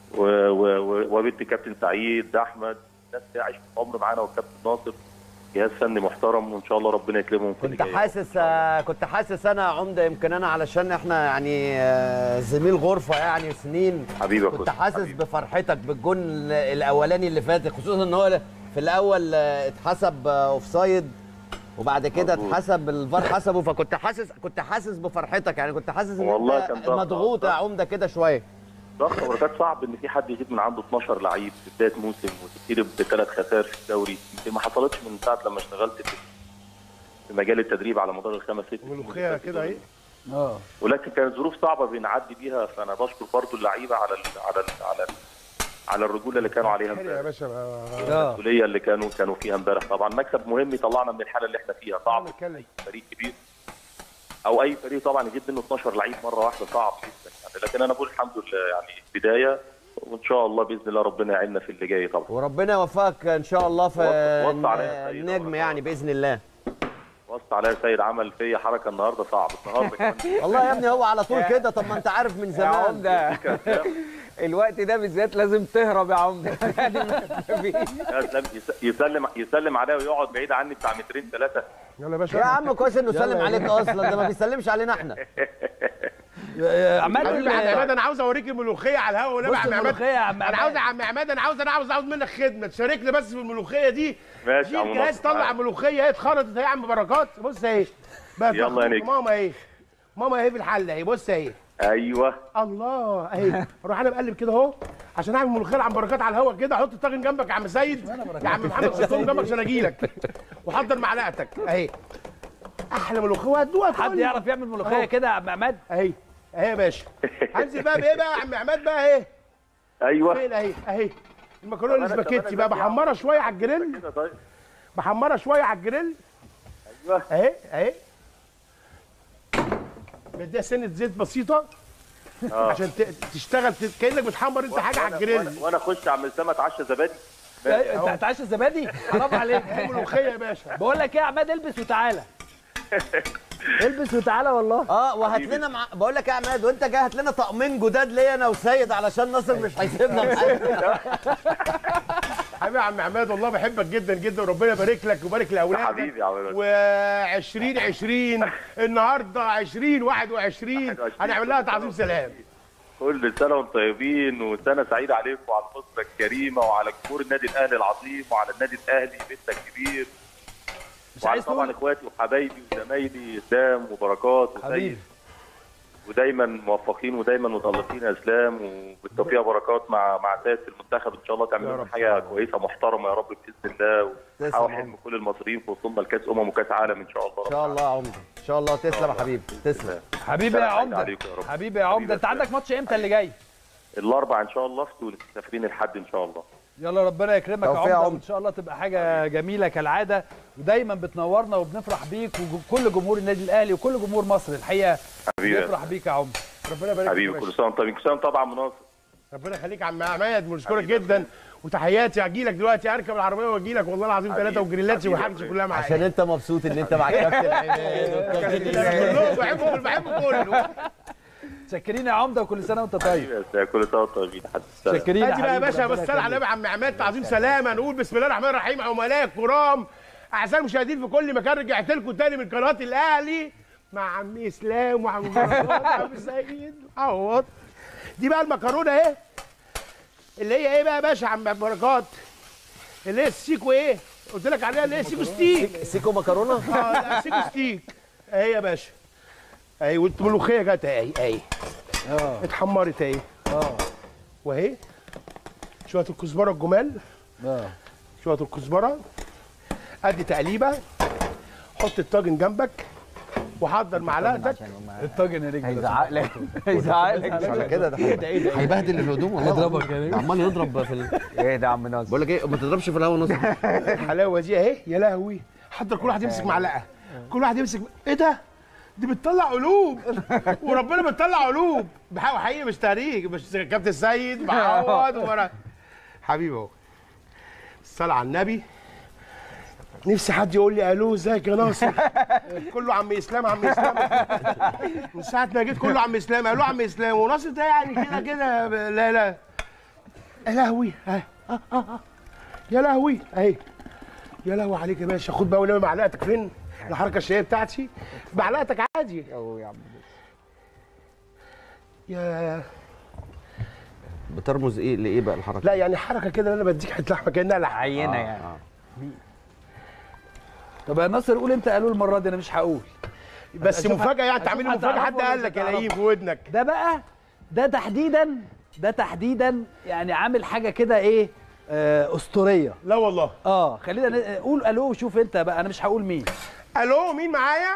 و- و- و- وبنت كابتن سعيد احمد الناس اللي عايشه عمر معانا والكابتن ناصر جهاز فني محترم وان شاء الله ربنا يكرمهم في اللي كنت جاي. حاسس آه، كنت حاسس انا يا عمده يمكن انا علشان احنا يعني آه، زميل غرفه يعني سنين حبيبي يا كنت كوتش، حاسس حبيبي. بفرحتك بالجون الاولاني اللي فات خصوصا ان هو في الاول آه، اتحسب اوف سايد وبعد كده مظبوط. اتحسب الفار حسبه فكنت حاسس كنت حاسس بفرحتك يعني كنت حاسس ان والله انت كان ضغط- مضغوط يا ضغط. عمده كده شويه ضغط مباريات صعب ان في حد يجيب من عنده 12 لعيب في بدايه موسم وتبتدي بثلاث خسائر في الدوري يمكن ما حصلتش من ساعه لما اشتغلت في في مجال التدريب على مدار الخمس ست سنين ملوخيه اللي كده اهي اه ولكن كانت ظروف صعبه بنعدي بيها فانا بشكر برضو اللعيبه على ال على ال على ال على الرجوله اللي كانوا عليها حلو يا امبارح باشا اه المسؤوليه اللي كانوا كانوا فيها امبارح طبعا مكسب مهم يطلعنا من الحاله اللي احنا فيها صعب نتكلم فريق كبير او اي فريق طبعا يجيب منه 12 لعيب مره واحده صعب جدا يعني لكن انا بقول الحمد لله يعني بدايه وان شاء الله باذن الله ربنا يعيننا في اللي جاي طبعا وربنا يوفقك ان شاء الله في وص- وص عليا يا سيد. النجم يعني باذن الله وسط عليا سيد عمل فيا حركه النهارده صعب النهارده كمان والله يا ابني هو على طول كده طب ما انت عارف من يا زمان عمده الوقت ده بالذات لازم تهرب يا عمده يعني مفيش. يسلم يسلم يسلم عليا ويقعد بعيد عني بتاع مترين ثلاثه يلا يا باشا يا عم كويس انه سلم عليك اصلا ده ما بيسلمش علينا احنا عماد حبيبي يا عم عماد انا عاوز اوريك الملوخيه على الهوا والنبي بص يا عم عماد الملوخية يا عم انا عاوز عماد. يا عم عماد انا عاوز انا عاوز عاوز منك خدمه تشاركني بس في الملوخيه دي ماشي يا عم جيب جهاز ناصر، طلع معاك. ملوخيه اهي اتخرطت اهي يا عم بركات بص اهي بقى يلا يا في نجم. ماما اهي ماما اهي في الحله اهي بص اهي ايوه الله اهي اروح انا مقلب كده اهو عشان اعمل ملوخيه لعم بركات على الهوا كده احط الطاجن جنبك يا عم سيد يا عم محمد حطهم جنبك عشان اجي لك وحضر معلقتك اهي احلى ملوخيه وهتدوقها حد يعرف يعمل ملوخيه أهو. كده يا عم عماد اهي اهي يا باشا هنزل بقى بايه بقى يا عم عماد بقى اهي ايوه فين اهي اهي المكرونه طب أنا الاسباجيتي كمان بقى أجي بحمرها شويه على الجريل كده طيب بحمرها شويه على الجريل ايوه اهي اهي بديها سنه زيت بسيطه اه عشان ت- تشتغل ت- كانك بتحمر انت حاجه على وأنا- الجريل وأنا- وانا اخش على السما اتعشى زبادي انت هتعشى الزبادي حرام عليك دي ملوخيه يا باشا بقول لك ايه يا عماد البس وتعالى البس وتعالى والله اه وهات لنا مع... بقول لك يا عماد وانت جاي هات لنا طقمين جداد ليا انا وسيد علشان ناصر مش هيسيبنا معاك حبيبي يا عم عماد والله بحبك جدا جدا وربنا يبارك لك ويبارك لاولادك حبيبي يا عم عماد. و 2020 النهارده 2021 هنعمل لها تعظيم سلام كل سنه وانتم طيبين وسنه سعيده عليكم وعلى الاسره الكريمه وعلى جمهور النادي الاهلي العظيم وعلى النادي الاهلي بيتنا الكبير مش وعلى عايز طبعا تقول اخواتي وحبايبي وزمايلي اسلام وبركات حبيبي وسيد ودايما موفقين ودايما متالقين يا اسلام وبالتوفيق يا بركات مع مع سياده المنتخب ان شاء الله يا تعملوا رب. حاجه كويسه محترمه يا رب باذن الله تسلم وحاول يا حلم كل المصريين في وصولنا لكاس امم وكاس عالم ان شاء الله ان شاء الله يا عمده ان شاء الله تسلم يا حبيبي تسلم حبيبي يا سلام عمده عليكم يا رب. حبيبي يا عمده انت حبيبي. عندك ماتش امتى اللي جاي الاربع ان شاء الله في تونس مسافرين الحد ان شاء الله يلا ربنا يكرمك يا توفيق يا عمده عمدة. وان شاء الله تبقى حاجه جميله كالعاده ودايما بتنورنا وبنفرح بيك وكل جمهور النادي الاهلي وكل جمهور مصر الحقيقه حبيبي يا بنفرح بيك يا عمده ربنا يبارك فيك يا حبيبي باشا. كل سنه وانت طيب كل سنه وأنت طبعا مناصر ربنا يخليك يا عم عماد بنشكرك جدا وتحياتي هجي لك دلوقتي اركب العربيه واجي لك والله العظيم حبيبي. ثلاثه وجريلاتي حبيبي. وحاجتي كلها معايا عشان انت مبسوط ان انت مع كابتن عماد والكابتن كلهم بحبه بحبه كله شاكرين يا عمده وكل سنه وانت طيب حبيبي يا أستاذ، كل سنه وانت طيبين حد السلام شاكرين ادي بقى يا حبيبي، باشا ربنا بس على يخليك. النبي عم عماد تعظيم سلامه نقول بسم الله الرحمن الرحيم عملاء كرام اعزائي المشاهدين في كل مكان رجعت لكم تاني من قناه الاهلي مع عم اسلام وعم بركات وعم سيد عوض دي بقى المكرونه اهي اللي هي ايه بقى يا باشا عم بركات اللي هي السيكو ايه قلت لك عليها اللي هي سيكو ستيك سيكو مكرونه اه لا سيكو ستيك اهي يا باشا اهي والملوخيه جت اهي اهي اه اتحمرت اهي اه واهي شويه الكزبره الجمال اه شويه الكزبره ادي تقليبه حط الطاجن جنبك وحضر معلقتك الطاجن يا نجم هيزعق لك هيزعق لك على كده ده هيبهدل الهدوم والله اضربك يا نجم عمال يضرب في ال... ايه ده يا عم ناصر بقول لك ايه ما تضربش في الهوا نص الحلاوه دي اهي يا لهوي حضر كل واحد يمسك معلقه كل واحد يمسك ايه ده دي بتطلع قلوب وربنا بتطلع قلوب بحاول حقيقي مش تهريج مش كابتن سيد معوض ومرا حبيبي اهو الصلاه على النبي نفسي حد يقول لي الو ازيك يا ناصر كله عم اسلام عم اسلام من ساعه ما جيت كله عم اسلام الو عم اسلام وناصر ده يعني كده كده لا لا يا لهوي اه اه اه آه. يا لهوي اهي يا لهوي عليك يا باشا خد بقى ولما معلقتك فين الحركه الشهيه بتاعتي معلقتك عادي أوي يا عم يا بترمز ايه لايه بقى الحركه لا يعني حركه كده انا بديك حته لحمه كانها لحمه عينه يعني طب يا ناصر قول انت قالوا المره دي انا مش هقول بس أشوف- مفاجاه يعني أشوف تعمل لي مفاجاه هتعرفه حد ولا قال مش لك يا هتعرفه. لئيم في ودنك ده بقى ده تحديدا ده تحديدا يعني عامل حاجه كده ايه آه اسطوريه لا والله اه خلينا ن- قول الو وشوف انت بقى انا مش هقول مين الو مين معايا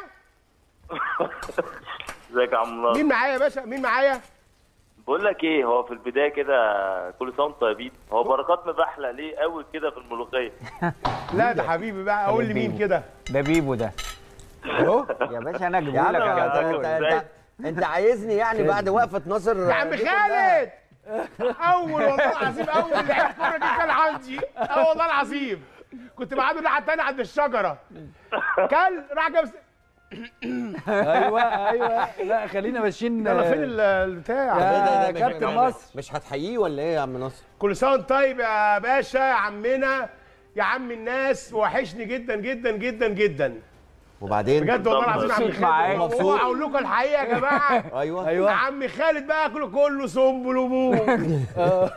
ازيك يا عم ناصر مين معايا يا باشا مين معايا بقول لك ايه هو في البدايه كده كل سنه وانتم طيبين هو بركات مبحلق ليه قوي كده في الملوخيه لا ده حبيبي بقى قول لي مين كده ده بيبو ده اهو يا باشا انا يا اجيبه عم لك يا انت, جدع. انت, انت, انت عايزني يعني بعد وقفه ناصر يا عم دي كلها؟ خالد اول والله العظيم اول لعيب كوره جه كان عندي اه والله العظيم كنت بعده الناحيه الثانيه عند الشجره كل راح جاب ايوه ايوه لا خلينا ماشيين يلا فين آه، ال- البتاع يا إيه ده- ده مش- كابتن مش- مصر. مش هتحييه ولا ايه يا عم ناصر كل سنه وانت طيب يا باشا يا عمنا يا عم الناس وحشني جدا جدا جدا جدا وبعدين بجد والله العظيم يا عم مبسوط معاك. خالد مبسوط. والله اقول لكم الحقيقه يا جماعه ايوه ايوه يا عم خالد بقى كله كله سنبل وموم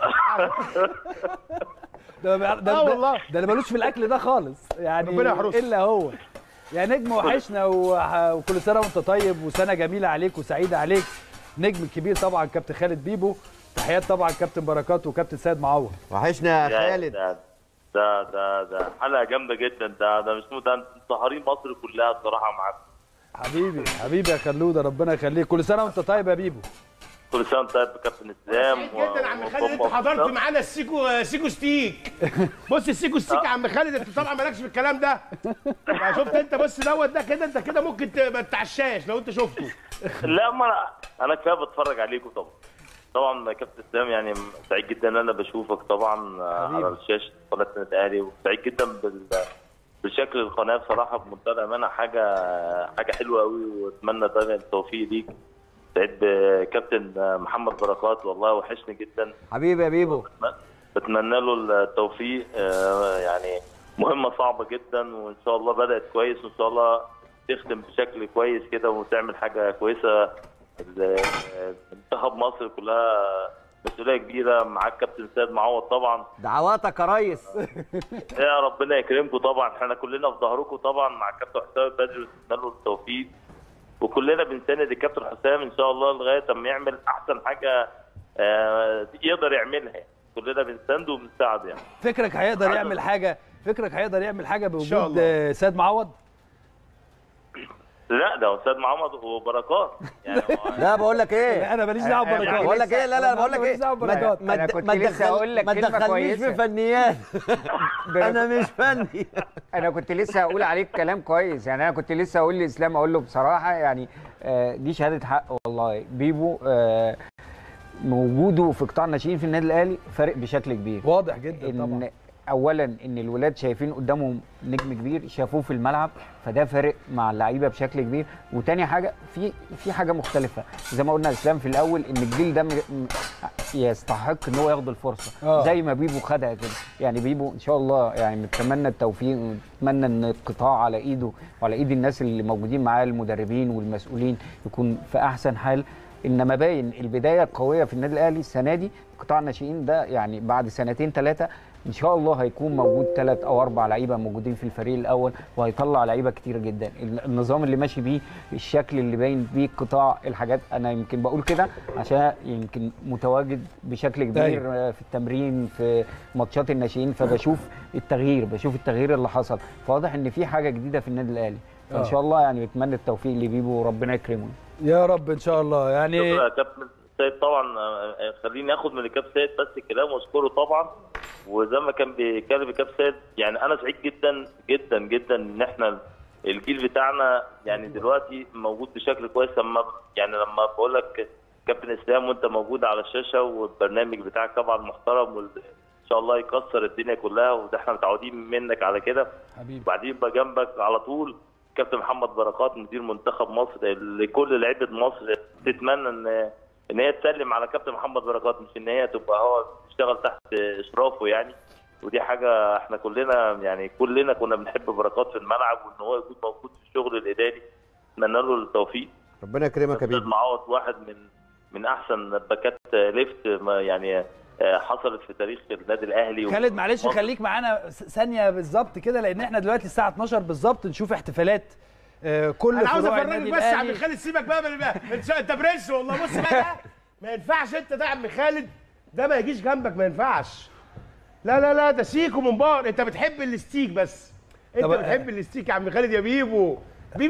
ده ده, ده, آه والله. ده اللي ملوش في الاكل ده خالص يعني ربنا يحرسه. الا هو يا نجم وحشنا وح- وكل سنه وانت طيب وسنه جميله عليك وسعيده عليك نجم الكبير طبعا كابتن خالد بيبو تحيات طبعا كابتن بركات وكابتن سيد معوض وحشنا يا خالد ده ده ده, ده حلقه جامده جدا ده ده مش مو- ده سهرين مصر كلها الصراحه معاكم حبيبي حبيبي يا خلوده ربنا يخليك كل سنه وانت طيب يا بيبو كل سنه وانت طيب كابتن اسلام سعيد جدا يا عم خالد انت وطمع حضرت وطمع. معانا السيكو سيكو ستيك بص السيكو ستيك يا عم خالد انت طبعا مالكش في الكلام ده يعني شفت انت بص دوت ده كده انت كده ممكن ت- ما تتعشاش لو انت شفته لا ما انا انا كفايه بتفرج عليكم طبعا طبعا كابتن اسلام يعني سعيد جدا ان انا بشوفك طبعا على الشاشه قناه النادي الاهلي وسعيد جدا بال بشكل القناه بصراحه بمنتهى الامانه حاجه حاجه حلوه قوي واتمنى دايما التوفيق ليك سعيد بكابتن محمد بركات والله وحشني جدا حبيبي يا بيبو بتمنى له التوفيق آه، يعني مهمة صعبة جدا وإن شاء الله بدأت كويس وإن شاء الله تختم بشكل كويس كده وتعمل حاجة كويسة ال- منتخب مصر كلها مسؤولية كبيرة معاك كابتن سيد معوض طبعا دعواتك يا ريس يا ربنا يكرمكم طبعا احنا كلنا في ظهركم طبعا مع الكابتن حسام بدري ونتمنى له التوفيق وكلنا بنساند الكابتن حسام ان شاء الله لغايه اما يعمل احسن حاجه آه، يقدر يعملها يعني. كلنا بنسانده وبنساعده يعني فكرك هيقدر يعمل حاجه فكرك هيقدر يعمل حاجه شاء بوجود الله. آه، سيد معوض لا ده استاذ محمد وبركات يعني هو- لا بقول لك ايه انا ماليش دعوه يعني ببركات بقول لك ايه لا لا بقول لك ماليش ايه دعوه ما ببركات ما أنا تد- كنت ما لسه تدخل- هقول لك ما كلمة تدخلنيش كويسة. في فنيات انا مش فني انا كنت لسه هقول عليك كلام كويس يعني انا كنت لسه هقول لاسلام اقول له بصراحه يعني آه، دي شهاده حق والله بيبو آه، وجوده في قطاع الناشئين في النادي الاهلي فارق بشكل كبير واضح جدا طبعا ان اولا ان الولاد شايفين قدامهم نجم كبير شافوه في الملعب فده فارق مع اللعيبه بشكل كبير وتاني حاجه في في حاجه مختلفه زي ما قلنا اسلام في الاول ان الجيل ده م- م- يستحق ان هو ياخد الفرصه آه. زي ما بيبو خدها كده يعني بيبو ان شاء الله يعني نتمنى التوفيق ونتمنى ان القطاع على ايده وعلى ايد الناس اللي موجودين معاه المدربين والمسؤولين يكون في احسن حال انما باين البدايه القويه في النادي الاهلي السنه دي قطاع الناشئين ده يعني بعد سنتين ثلاثه ان شاء الله هيكون موجود ثلاث او اربع لعيبه موجودين في الفريق الاول وهيطلع لعيبه كتير جدا ال- النظام اللي ماشي بيه الشكل اللي باين بيه القطاع الحاجات انا يمكن بقول كده عشان يمكن متواجد بشكل كبير أيوة. آه، في التمرين في ماتشات الناشئين فبشوف التغيير بشوف التغيير اللي حصل فواضح ان في حاجه جديده في النادي الاهلي فان آه. شاء الله يعني بتمنى التوفيق لبيبو وربنا يكرمه يا رب ان شاء الله يعني شكرا يا كابتن سيد طبعا آه، آه، خليني اخد من الكابتن سيد بس الكلام واشكره طبعا وزي ما كان بيتكلم الكابتن سيد يعني انا سعيد جدا جدا جدا ان احنا الجيل بتاعنا يعني دلوقتي موجود بشكل كويس لما يعني لما بقول لك كابتن اسلام وانت موجود على الشاشه والبرنامج بتاعك طبعا محترم وان شاء الله يكسر الدنيا كلها وده احنا متعودين منك على كده حبيبي وبعدين يبقى جنبك على طول كابتن محمد بركات مدير منتخب مصر اللي كل لعيبه مصر تتمنى ان ان هي تسلم على كابتن محمد بركات مش ان هي تبقى هو تشتغل تحت اشرافه يعني ودي حاجه احنا كلنا يعني كلنا كنا بنحب بركات في الملعب وان هو يكون موجود في الشغل الاداري اتمنى له التوفيق ربنا يكرمك يا استاذ بيبي معوض واحد من من احسن باكات ليفت ما يعني آه، حصلت في تاريخ النادي الاهلي خالد معلش ومصر. خليك معانا س- ثانيه بالظبط كده لان احنا دلوقتي الساعه 12 بالظبط نشوف احتفالات آه، كل انا عاوز فروع افرجك النادي بس يا عم الاهلي خالد سيبك بقى من بقى انت انت برنس والله بص بقى ده ما ينفعش انت ده يا عم خالد ده ما يجيش جنبك ما ينفعش لا لا لا ده سيكو من بار انت بتحب الستيك بس انت طب- بتحب الستيك يا عم خالد يا بيبو بيبو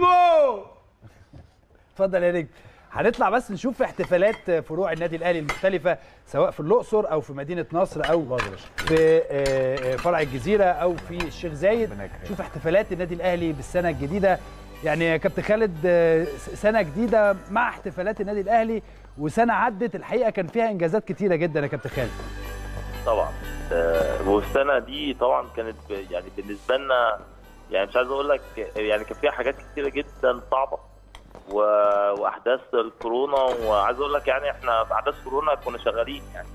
اتفضل يا نجم هنطلع بس نشوف احتفالات فروع النادي الاهلي المختلفه سواء في الاقصر او في مدينه نصر او في آه، آه، فرع الجزيره او في الشيخ زايد شوف احتفالات النادي الاهلي بالسنه الجديده يعني يا كابتن خالد آه، س- سنه جديده مع احتفالات النادي الاهلي وسنه عدت الحقيقه كان فيها انجازات كتيره جدا يا كابتن خالد طبعا آه، والسنه دي طبعا كانت ب- يعني بالنسبه لنا يعني مش عايز اقول لك يعني كان فيها حاجات كتيره جدا صعبه و... واحداث الكورونا وعايز اقول لك يعني احنا في احداث كورونا كنا شغالين يعني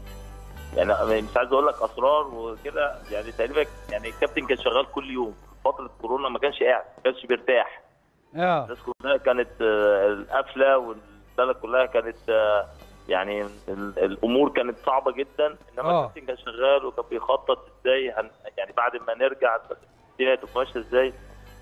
يعني مش عايز اقول لك اسرار وكده يعني تقريبا يعني الكابتن كان شغال كل يوم فتره كورونا ما كانش قاعد ما كانش بيرتاح اه الناس كلها كانت آه، القفله والبلد كلها كانت آه، يعني ال- الامور كانت صعبه جدا انما آه. الكابتن كان شغال وكان بيخطط ازاي هن يعني بعد ما نرجع الدنيا تبقى ماشيه ازاي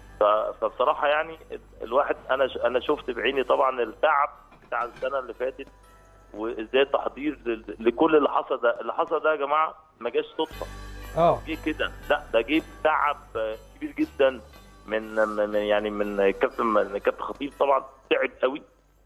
ف- فبصراحه يعني ال- الواحد انا ش- انا شفت بعيني طبعا التعب بتاع السنه اللي فاتت وازاي التحضير لل- لكل اللي حصل ده اللي حصل ده يا جماعه ما جاش صدفه اه جه كده لا ده جه تعب آه، كبير جدا من من- يعني من كابتن من كابتن خطيب طبعا تعب قوي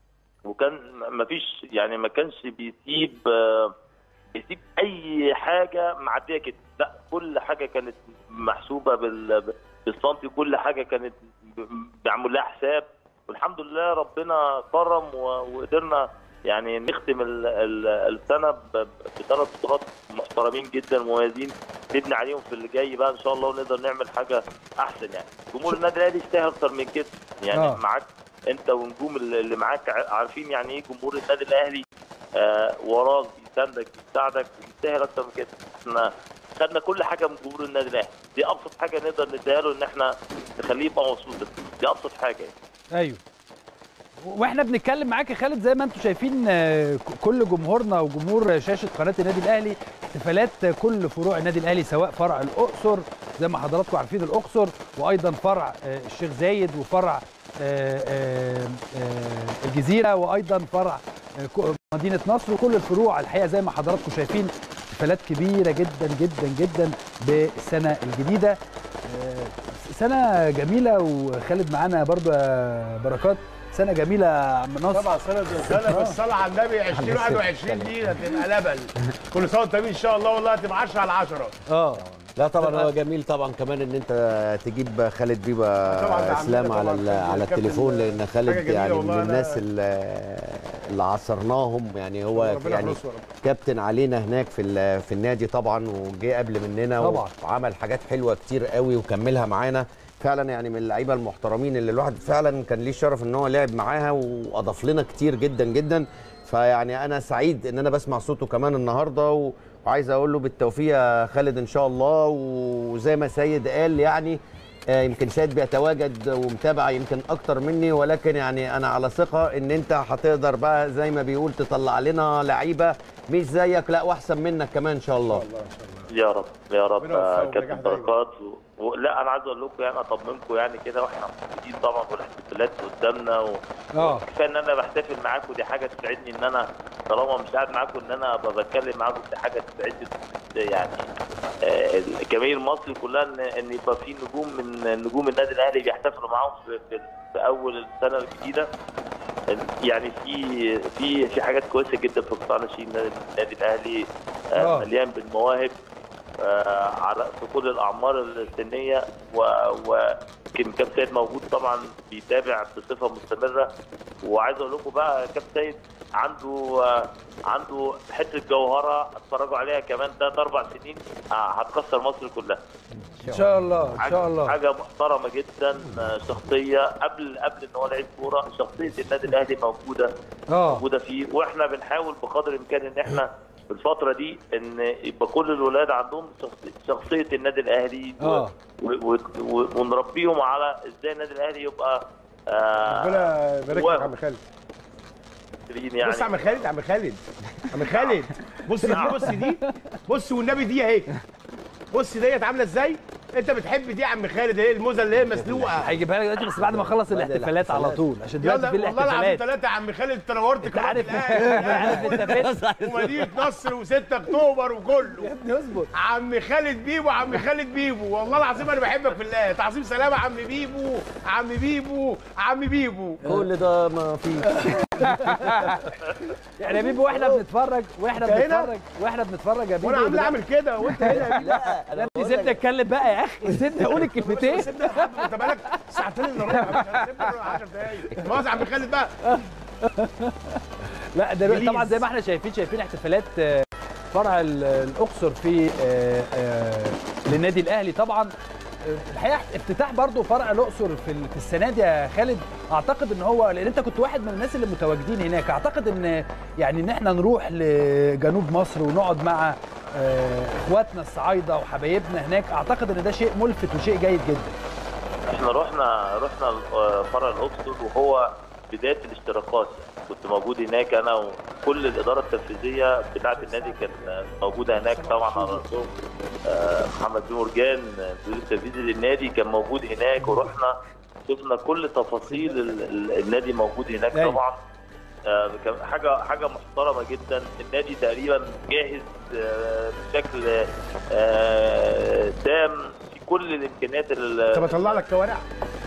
وكان ما فيش يعني ما كانش بيسيب آه، بيسيب اي حاجه معديه كده لا كل حاجه كانت محسوبه بال بالسنتي كل حاجه كانت ب- معمول لها حساب والحمد لله ربنا كرم و- وقدرنا يعني نختم ال- ال- السنه ب- ب- بثلاث بطولات محترمين جدا مميزين نبني عليهم في اللي جاي بقى ان شاء الله ونقدر نعمل حاجه احسن يعني جمهور النادي الاهلي يستاهل اكتر من كده يعني آه. معاك انت ونجوم اللي اللي معاك ع- عارفين يعني ايه جمهور النادي الاهلي آه وراك بيساندك بيساعدك ويستاهل اكتر من كده احنا خدنا كل حاجه من جمهور النادي الاهلي دي ابسط حاجه نقدر نديها له ان احنا نخليه يبقى مبسوط دي ابسط حاجه يعني. ايوه واحنا بنتكلم معاك يا خالد زي ما انتم شايفين آه، ك- كل جمهورنا وجمهور شاشه قناه النادي الاهلي احتفالات كل فروع النادي الاهلي سواء فرع الاقصر زي ما حضراتكم عارفين الاقصر وايضا فرع آه، الشيخ زايد وفرع آه، آه، آه، الجزيره وايضا فرع آه، ك- مدينه نصر وكل الفروع الحقيقه زي ما حضراتكم شايفين احتفالات كبيره جدا جدا جدا بالسنه الجديده آه، سنه جميله وخالد معانا برضو يا بركات سنه جميله يا عم ناصر طبعا سنه سنه بالصلاه على النبي 2021 دي هتبقى لبن كل سنه وانت طيبين ان شاء الله والله هتبقى 10 على 10 اه لا طبعا هو جميل طبعا كمان ان انت تجيب خالد بيبا طبعاً ده عمنا اسلام على طبعاً ال- كابتن- على كابتن التليفون لان حاجة خالد جميلة يعني من والله أنا- الناس اللي اللي عصرناهم يعني هو ربنا يعني يحرسه يا رب. كابتن علينا هناك في ال- في النادي طبعا وجه قبل مننا طبعاً. وعمل حاجات حلوه كتير قوي وكملها معانا فعلا يعني من اللعيبه المحترمين اللي الواحد فعلا كان ليه الشرف ان هو لعب معاها واضاف لنا كتير جدا جدا فيعني انا سعيد ان انا بسمع صوته كمان النهارده و... وعايز اقول له بالتوفيق يا خالد ان شاء الله وزي ما سيد قال يعني آه، يمكن سيد بيتواجد ومتابع يمكن اكتر مني ولكن يعني انا على ثقه ان انت هتقدر بقى زي ما بيقول تطلع لنا لعيبه مش زيك لا واحسن منك كمان ان شاء الله يا رب يا رب ربنا يوفقه آه، ونجاح كابتن دايما. بركات و... و... لا انا عايز اقول لكم يعني اطمنكم يعني كده واحنا موجودين طبعا والاحتفالات قدامنا و... اه كفايه ان انا بحتفل معاكم دي حاجه تسعدني ان انا طالما مش قاعد معاكم ان انا ابقى بتكلم معاكم دي حاجه تسعدني يعني آه، الجماهير المصري كلها ان ان يبقى في نجوم من نجوم النادي الاهلي بيحتفلوا معاهم في, في, في اول السنه الجديده يعني في في في حاجات كويسه جدا في قطاع ناشئين النادي النادي الاهلي آه، آه. مليان بالمواهب آه، على في كل الاعمار السنيه ويمكن كابتن سيد موجود طبعا بيتابع بصفه مستمره وعايز اقول لكم بقى كابتن سيد عنده آه، عنده حته جوهره اتفرجوا عليها كمان ثلاث اربع سنين آه، هتكسر مصر كلها ان شاء الله ان شاء الله حاجه محترمه جدا آه، شخصيه قبل قبل ان هو لعيب كوره شخصيه النادي الاهلي موجوده اه موجوده فيه واحنا بنحاول بقدر الامكان ان احنا في الفتره دي ان يبقى كل الولاد عندهم شخصي- شخصيه النادي الاهلي و- آه. و- و- و- ونربيهم على ازاي النادي الاهلي يبقى آه ربنا يبارك لك واو. يا عم خالد يعني بص يا عم خالد عم خالد عم خالد بص دي بص دي بص والنبي دي اهي بص ديت عامله ازاي انت بتحب دي يا عم خالد ايه الموزه اللي هي مسلوقه هيجيبها لك دلوقتي بس بعد ما اخلص الاحتفالات على طول عشان يلا دلوقتي في والله العظيم الاحتفالات ثلاثه يا عم خالد انت نورت انت قناة عارف الأهلي. عارف انت فين ومدينه نصر و6 اكتوبر وكله ابني اصبر عم خالد بيبو عم خالد بيبو والله العظيم انا بحبك في الله تعظيم سلام يا عم بيبو عم بيبو عم بيبو كل ده ما فيش يعني يا بيبو واحنا بنتفرج واحنا انت هنا؟ بنتفرج واحنا بنتفرج يا بيبو وانا عامل دلوقتي- اعمل كده وانت هنا يا بيبو لا يا ابني سيبني اتكلم بقى يا اخي سيبني اقول الكلمتين سيبنا لحد ما انت بقالك ساعتين الا ربع سيبنا 10 دقايق مؤاخذة يا عم خالد بقى لا دلوقتي جليز. طبعا زي ما احنا شايفين شايفين احتفالات آه، فرع ال- الاقصر في آه، آه، للنادي الاهلي طبعا آه، الحقيقه افتتاح برضو فرع الاقصر في ال- في السنه دي يا خالد اعتقد ان هو لان انت كنت واحد من الناس اللي متواجدين هناك اعتقد ان يعني ان احنا نروح لجنوب مصر ونقعد مع آه، اخواتنا الصعايده وحبايبنا هناك اعتقد ان ده شيء ملفت وشيء جيد جدا احنا رحنا رحنا آه، فرع الاقصر وهو بدايه الاشتراكات كنت موجود هناك انا وكل الاداره التنفيذيه بتاعه النادي كان موجوده هناك طبعا على راسهم آه، محمد بن مرجان المدير التنفيذي للنادي كان موجود هناك ورحنا شفنا كل تفاصيل ال- ال- النادي موجود هناك أيوة. طبعا آه، كان حاجه حاجه محترمه جدا النادي تقريبا جاهز آه، بشكل آه، تام في كل الامكانيات ال- طب اطلع لك كوارع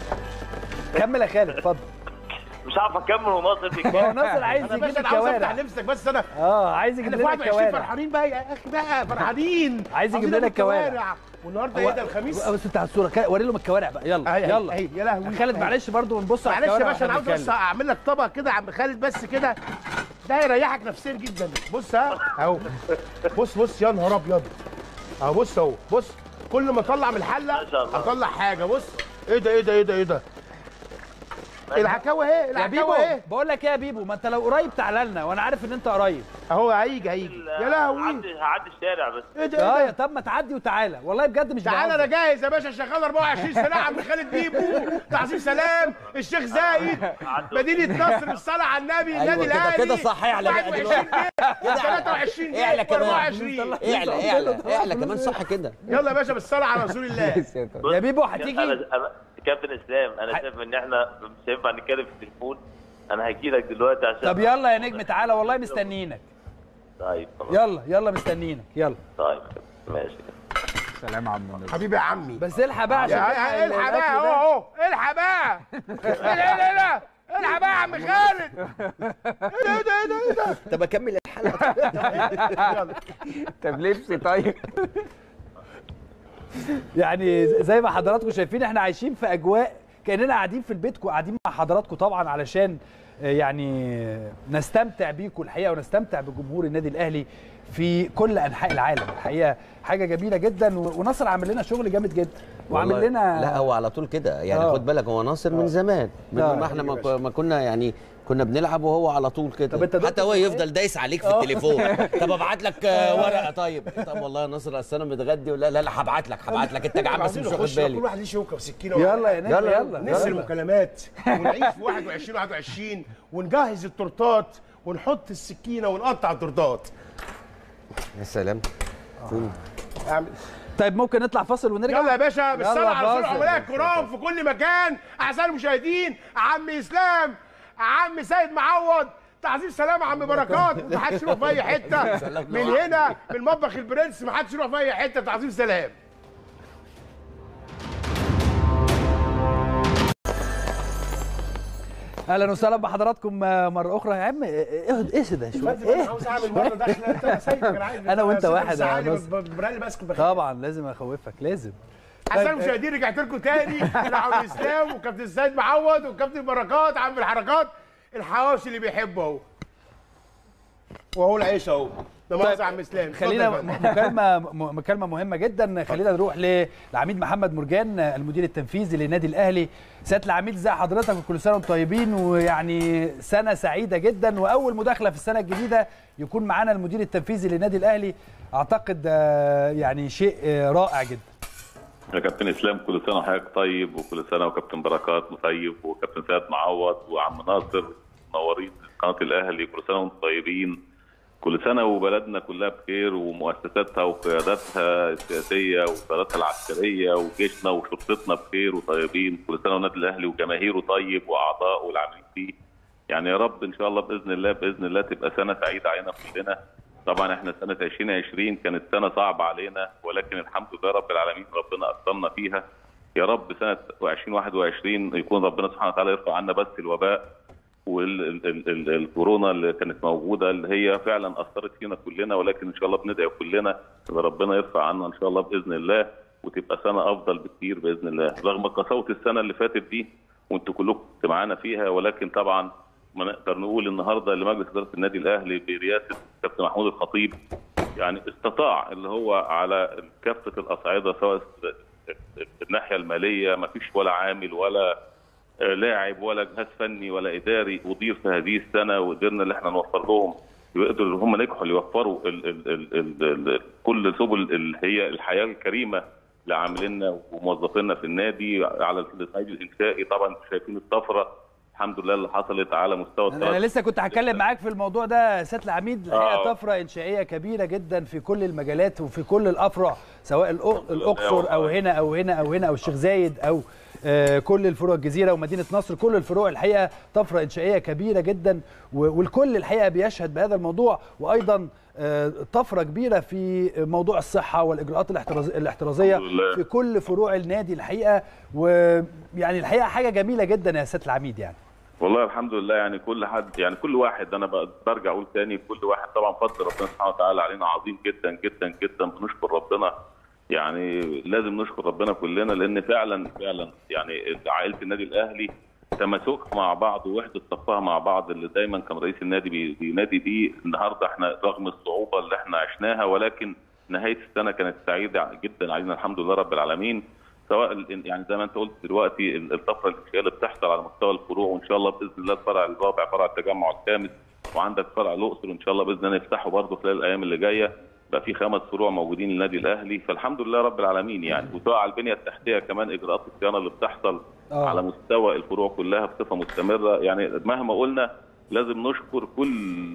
كمل يا خالد اتفضل مش عارف اكمل وناصر ما هو بيتكلم ناصر عايز انا يجيب بس انا عاوز افتح الكوارع نفسك بس انا اه عايز يجيب احنا في لنا 21 الكوارع فرحانين بقى يا اخي بقى فرحانين عايز يجيب عاوزين لنا الكوارع. الكوارع. والنهارده ايه ده الخميس بس انت على الصوره كده وري لهم الكوارع بقى يلا أهي- أهي- يلا أهي، يا لهوي خالد أهي. معلش برضو بنبص على معلش يا الكوارع باشا انا واحنا عاوز بس بنتكلم. اعمل لك طبق كده يا عم خالد بس كده ده هيريحك نفسيا جدا بص ها اهو بص بص يا نهار ابيض اهو بص اهو بص كل ما اطلع من الحله ما شاء الله. اطلع حاجه بص ايه ده ايه ده ايه ده ايه ده العكاوه اهي يا بيبو العكاوه اهي بقول لك ايه يا بيبو ما انت لو قريب تعالى لنا وانا عارف ان انت قريب اهو هيجي هيجي يا لهوي هعدي هعدي الشارع بس ايه ده اه ايه يا ده طب ما تعدي وتعالى والله بجد مش تعالى بهزر. انا جاهز يا باشا شغال 24 سنه عم خالد بيبو تعظيم سلام الشيخ زايد مدينه نصر الصلاه على النبي أيوة النادي كده- الاهلي كده صح، اعلى بقى 21 جنيه 23 جنيه اعلى كمان 24 اعلى اعلى اعلى كمان صح كده يلا يا باشا بالصلاه على رسول الله بص، يا بيبو انا هتيجي انا كابتن اسلام انا شايف ان احنا مش هينفع نتكلم في التليفون انا هجي لك دلوقتي عشان طب يلا يا نجم تعالى والله مستنيينك طيب خلاص يلا يلا مستنيينك يلا طيب ماشي سلام يا عم النبي. حبيبي يا عمي بس الحق بقى عشان يا- تلحق يا- الحق بقى الأكل اهو ده. اهو الحق بقى ايه ده ايه ده ايه ده الحق بقى يا عم خالد ايه ده ايه ده ايه ده طب اكمل الحلقه يلا طب لبسي طيب يعني زي ما حضراتكم شايفين احنا عايشين في اجواء كاننا قاعدين في البيت قاعدين مع حضراتكم طبعا علشان آه، يعني نستمتع بيكم الحقيقه ونستمتع بجمهور النادي الاهلي في كل انحاء العالم الحقيقه حاجه جميله جدا و- وناصر عامل لنا شغل جامد جدا وعامل والله لنا لا هو على طول كده يعني آه. خد بالك هو ناصر من زمان من آه. ما احنا ما ك- ما كنا يعني كنا بنلعب وهو على طول طب انت كده دقت حتى هو الصحيح؟ يفضل دايس عليك في التليفون طب ابعت لك آه، ورقه طيب طب والله يا ناصر اصل انا متغدي ولا لا لا هبعت لك هبعت لك انت جعان بس عايزين مش واخد نخش كل بالي واحد ليه شوكه وسكينه يلا يا نجم يلا، يلا نسر يلا. المكالمات ونعيش في 21 21 ونجهز التورتات ونحط السكينه ونقطع التورتات يا سلام فين اعمل طيب ممكن نطلع فاصل ونرجع يلا يا باشا بالصلاه على رسول فاصل. العملاء الكرام في كل مكان اعزائي المشاهدين عم اسلام عم سيد معوض تعظيم سلام عم بركات ما حدش يروح في اي حته من هنا من مطبخ البرنس ما حدش يروح في اي حته تعظيم سلام اهلا وسهلا بحضراتكم آه، مره اخرى يا عم اهد ايه ده شويه انا ايه عاوز اعمل مره داخله انت يا سيد كان عايز أنا وأنت واحد يا يا نصر. برالي ماسك بخير طبعا لازم اخوفك لازم اعزائي المشاهدين رجعت لكم تاني لعم اسلام وكابتن سيد معوض وكابتن بركات عم الحركات الحواوشي اللي بيحبه اهو وهو العيش اهو ده مؤاخذه يا عم اسلام اتفضل خلينا يا فندم. م- مكالمه م- مكالمه مهمه جدا خلينا نروح للعميد محمد مرجان المدير التنفيذي للنادي الاهلي سياده العميد ازي حضرتك وكل سنه وانتم طيبين ويعني سنه سعيده جدا واول مداخله في السنه الجديده يكون معانا المدير التنفيذي للنادي الاهلي اعتقد آه، يعني شيء آه، رائع جدا يا كابتن اسلام كل سنه وحضرتك طيب وكل سنه وكابتن بركات طيب وكابتن سيد معوض وعم ناصر منورين قناه الاهلي كل سنه وانتم طيبين كل سنه وبلدنا كلها بخير ومؤسساتها وقياداتها السياسيه وقياداتها العسكريه وجيشنا وشرطتنا بخير وطيبين كل سنه والنادي الاهلي وجماهيره طيب واعضائه والعاملين فيه يعني يا رب ان شاء الله باذن الله باذن الله تبقى سنه سعيده علينا كلنا طبعا احنا سنه 2020 كانت سنه صعبه علينا ولكن الحمد لله رب العالمين ربنا اكرمنا فيها يا رب سنه 2021 يكون ربنا سبحانه وتعالى يرفع عنا بس الوباء والكورونا اللي كانت موجوده اللي هي فعلا اثرت فينا كلنا ولكن ان شاء الله بندعي كلنا ان ربنا يرفع عنا ان شاء الله باذن الله وتبقى سنه افضل بكتير باذن الله رغم قساوه السنه اللي فاتت دي وانتوا كلكم كنتوا معانا فيها ولكن طبعا ما نقدر نقول النهارده لمجلس اداره النادي الاهلي برئاسه كابتن محمود الخطيب يعني استطاع اللي هو على كافه الاصعده سواء الناحيه الماليه ما فيش ولا عامل ولا آه، لاعب ولا جهاز فني ولا اداري اضير في هذه السنه وقدرنا ان احنا نوفر لهم يقدروا هم نجحوا يوفروا ال ال ال ال ال كل سبل اللي هي الحياه الكريمه لعاملينا وموظفينا في النادي على الصعيد الانشائي طبعا شايفين الطفره الحمد لله اللي حصلت على مستوى انا أنا لسه كنت هتكلم معاك في الموضوع ده سياده العميد الحقيقه آه. طفره انشائيه كبيره جدا في كل المجالات وفي كل الافرع سواء الأق- الاقصر او هنا او هنا او هنا او الشيخ زايد او آه، كل الفروع الجزيره ومدينه نصر كل الفروع الحقيقه طفره انشائيه كبيره جدا و- والكل الحقيقه بيشهد بهذا الموضوع وايضا آه، طفره كبيره في موضوع الصحه والاجراءات الاحتراز- الاحترازيه الحمد لله. في كل فروع النادي الحقيقه ويعني الحقيقه حاجه جميله جدا يا سياده العميد يعني والله الحمد لله يعني كل حد يعني كل واحد انا ب- برجع اقول تاني كل واحد طبعا فضل ربنا سبحانه وتعالى علينا عظيم جدا جدا جدا بنشكر ربنا يعني لازم نشكر ربنا كلنا لان فعلا فعلا يعني عائله النادي الاهلي تماسكها مع بعض ووحده صفها مع بعض اللي دايما كان رئيس النادي بي- بينادي بيه النهارده احنا رغم الصعوبه اللي احنا عشناها ولكن نهايه السنه كانت سعيده جدا علينا الحمد لله رب العالمين سواء ال- يعني زي ما انت قلت دلوقتي ال- الطفره الانشائيه اللي بتحصل على مستوى الفروع وان شاء الله باذن الله الفرع الرابع فرع التجمع الخامس وعندك فرع الاقصر وان شاء الله باذن الله نفتحه برضه خلال الايام اللي جايه بقى في خمس فروع موجودين للنادي الاهلي فالحمد لله رب العالمين يعني وسواء على البنيه التحتيه كمان اجراءات الصيانه اللي بتحصل آه. على مستوى الفروع كلها بصفه مستمره يعني مهما قلنا لازم نشكر كل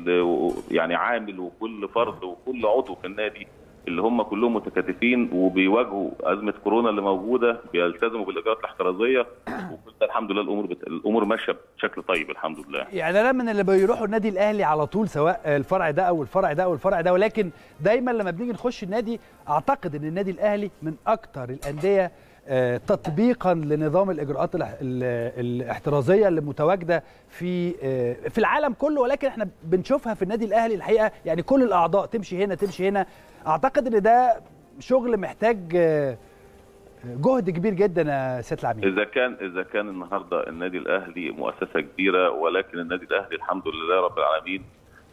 يعني عامل وكل فرد وكل عضو في النادي اللي هم كلهم متكاتفين وبيواجهوا ازمه كورونا اللي موجوده بيلتزموا بالاجراءات الاحترازيه وكل ده الحمد لله الامور بت... الامور ماشيه بشكل طيب الحمد لله يعني انا من اللي بيروحوا النادي الاهلي على طول سواء الفرع ده او الفرع ده او الفرع ده ولكن دايما لما بنيجي نخش النادي اعتقد ان النادي الاهلي من اكتر الانديه آه، تطبيقا لنظام الاجراءات الاح- ال- الاحترازيه اللي متواجده في آه، في العالم كله ولكن احنا بنشوفها في النادي الاهلي الحقيقه يعني كل الاعضاء تمشي هنا تمشي هنا اعتقد ان ده شغل محتاج آه، جهد كبير جدا يا سياده العميد اذا كان اذا كان النهارده النادي الاهلي مؤسسه كبيره ولكن النادي الاهلي الحمد لله رب العالمين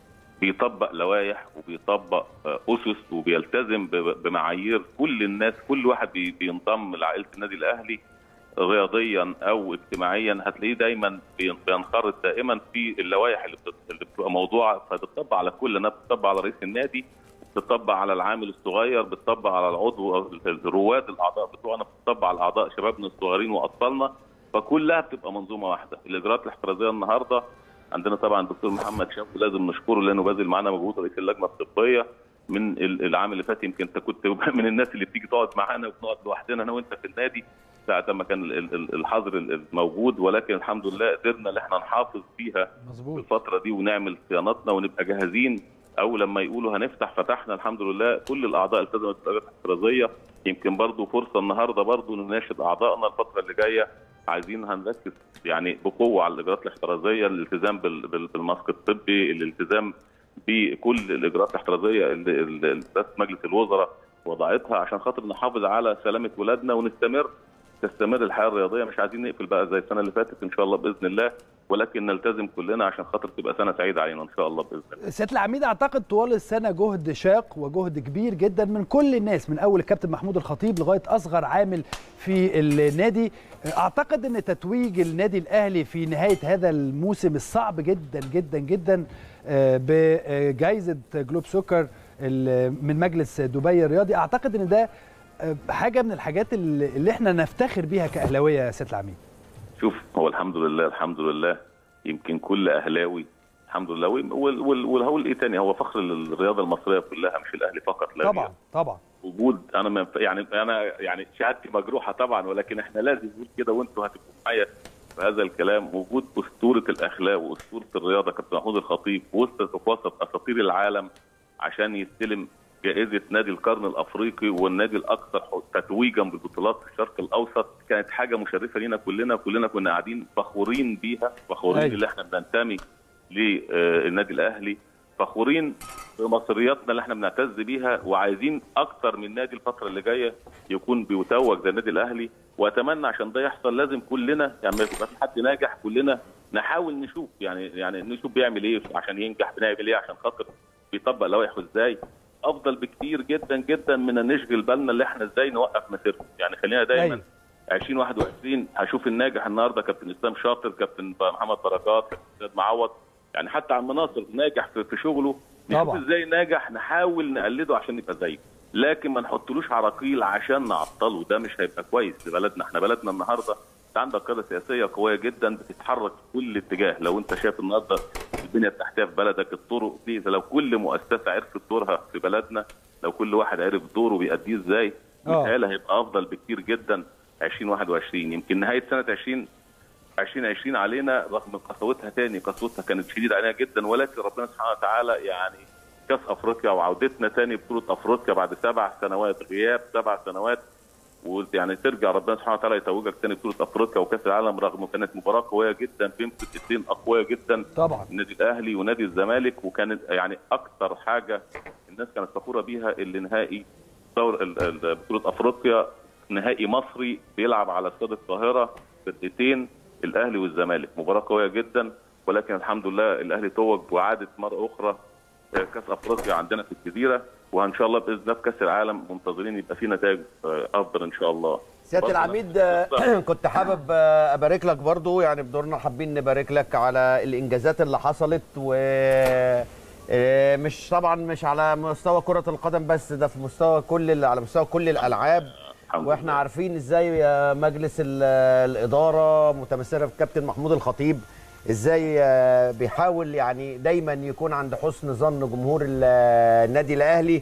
بيطبق لوائح وبيطبق آه، اسس وبيلتزم ب- بمعايير كل الناس كل واحد بي- بينضم لعائله النادي الاهلي رياضيا او اجتماعيا هتلاقيه دايما بين- بينخرط دائما في اللوائح اللي بت- اللي بتبقى موضوعه فتطبق على كل الناس بتطبق على رئيس النادي بتطبق على العامل الصغير بتطبق على العضو أو الرواد الاعضاء بتوعنا بتطبق على اعضاء شبابنا الصغيرين واطفالنا فكلها بتبقى منظومه واحده الاجراءات الاحترازيه النهارده عندنا طبعا الدكتور محمد شوقي لازم نشكره لانه باذل معانا مجهود رئيس اللجنه الطبيه من ال- العام اللي فات يمكن انت كنت من الناس اللي بتيجي تقعد معانا وبنقعد لوحدنا انا وانت في النادي ساعه ما كان ال- ال- الحظر الموجود ولكن الحمد لله قدرنا ان احنا نحافظ فيها مظبوط الفتره دي ونعمل صيانتنا ونبقى جاهزين او لما يقولوا هنفتح فتحنا الحمد لله كل الاعضاء التزمت بالاجراءات الاحترازيه يمكن برضو فرصه النهارده برضو نناشد اعضائنا الفتره اللي جايه عايزين هنركز يعني بقوه على الاجراءات الاحترازيه الالتزام بال- بال- بالماسك الطبي الالتزام بكل الاجراءات الاحترازيه اللي اللي رئاسه مجلس الوزراء وضعتها عشان خاطر نحافظ على سلامه ولادنا ونستمر تستمر الحياه الرياضيه مش عايزين نقفل بقى زي السنه اللي فاتت ان شاء الله باذن الله ولكن نلتزم كلنا عشان خاطر تبقى سنه سعيده علينا ان شاء الله باذن الله سياده العميد اعتقد طوال السنه جهد شاق وجهد كبير جدا من كل الناس من اول الكابتن محمود الخطيب لغايه اصغر عامل في النادي اعتقد ان تتويج النادي الاهلي في نهايه هذا الموسم الصعب جدا جدا جدا آه، بجائزه جلوب سكر ال- من مجلس دبي الرياضي اعتقد ان ده آه، حاجه من الحاجات اللي اللي احنا نفتخر بيها كاهلاويه يا سياده العميد شوف هو الحمد لله الحمد لله يمكن كل اهلاوي الحمد لله وال- وال- والهقول ايه تاني هو فخر للرياضه المصريه كلها مش الاهلي فقط لا طبعا غير. طبعا وجود انا ما ينف- يعني انا يعني شهادتي مجروحه طبعا ولكن احنا لازم نقول كده وانتوا هتبقوا معايا في هذا الكلام وجود اسطوره الاخلاق واسطوره الرياضه كابتن محمود الخطيب وسط في وسط اساطير العالم عشان يستلم جائزه نادي القرن الافريقي والنادي الاكثر تتويجا بالبطولات في الشرق الاوسط كانت حاجه مشرفه لينا كلنا كلنا كنا قاعدين فخورين بيها فخورين أيوة. اللي احنا بننتمي للنادي الاهلي فخورين بمصرياتنا اللي احنا بنعتز بيها وعايزين اكتر من نادي الفتره اللي جايه يكون بيتوج زي النادي الاهلي واتمنى عشان ده يحصل لازم كلنا يعني ما يبقى في حد ناجح كلنا نحاول نشوف يعني يعني نشوف بيعمل ايه عشان ينجح بنعمل ايه عشان خاطر بيطبق لوائحه ازاي افضل بكتير جدا جدا من ان نشغل بالنا اللي احنا ازاي نوقف مسيرته يعني خلينا دايما أيوة. 2021 هشوف الناجح النهارده كابتن اسلام شاطر كابتن محمد بركات كابتن سيد معوض يعني حتى عم ناصر ناجح في, في شغله نشوف طبعا. ازاي ناجح نحاول نقلده عشان نبقى زيه لكن ما نحطلوش عراقيل عشان نعطله ده مش هيبقى كويس لبلدنا احنا بلدنا النهارده انت عندك قياده سياسيه قويه جدا بتتحرك في كل اتجاه لو انت شايف النهارده البنيه التحتيه في بلدك الطرق دي إذا لو كل مؤسسه عرفت دورها في بلدنا لو كل واحد عرف دوره بيأديه ازاي آه. متهيألي هيبقى افضل بكتير جدا 2021 يمكن نهايه سنه 20 2020 علينا رغم قسوتها تاني قسوتها كانت شديده علينا جدا ولكن ربنا سبحانه وتعالى يعني كاس افريقيا وعودتنا تاني بطوله افريقيا بعد سبع سنوات غياب سبع سنوات ويعني ترجع ربنا سبحانه وتعالى يتوجك تاني بطوله افريقيا وكاس العالم رغم كانت مباراه قويه جدا بين فرقتين اقوياء جدا طبعا النادي الاهلي ونادي الزمالك وكانت يعني اكثر حاجه الناس كانت فخوره بيها اللي نهائي دور ال- ال- بطوله افريقيا نهائي مصري بيلعب على استاد القاهره فرقتين الاهلي والزمالك مباراه قويه جدا ولكن الحمد لله الاهلي توج وعادت مره اخرى آه، كاس افريقيا عندنا في الجزيره وان شاء الله باذن الله في كاس العالم منتظرين يبقى في نتائج آه، افضل ان شاء الله سياده برضه العميد نفس آه، كنت حابب آه، ابارك لك برضو يعني بدورنا حابين نبارك لك على الانجازات اللي حصلت و آه، مش طبعا مش على مستوى كره القدم بس ده في مستوى كل ال- على مستوى كل الالعاب الحمد واحنا لله. عارفين ازاي آه، مجلس ال- الاداره متمثله في كابتن محمود الخطيب ازاي آه، بيحاول يعني دايما يكون عند حسن ظن جمهور ال- النادي الاهلي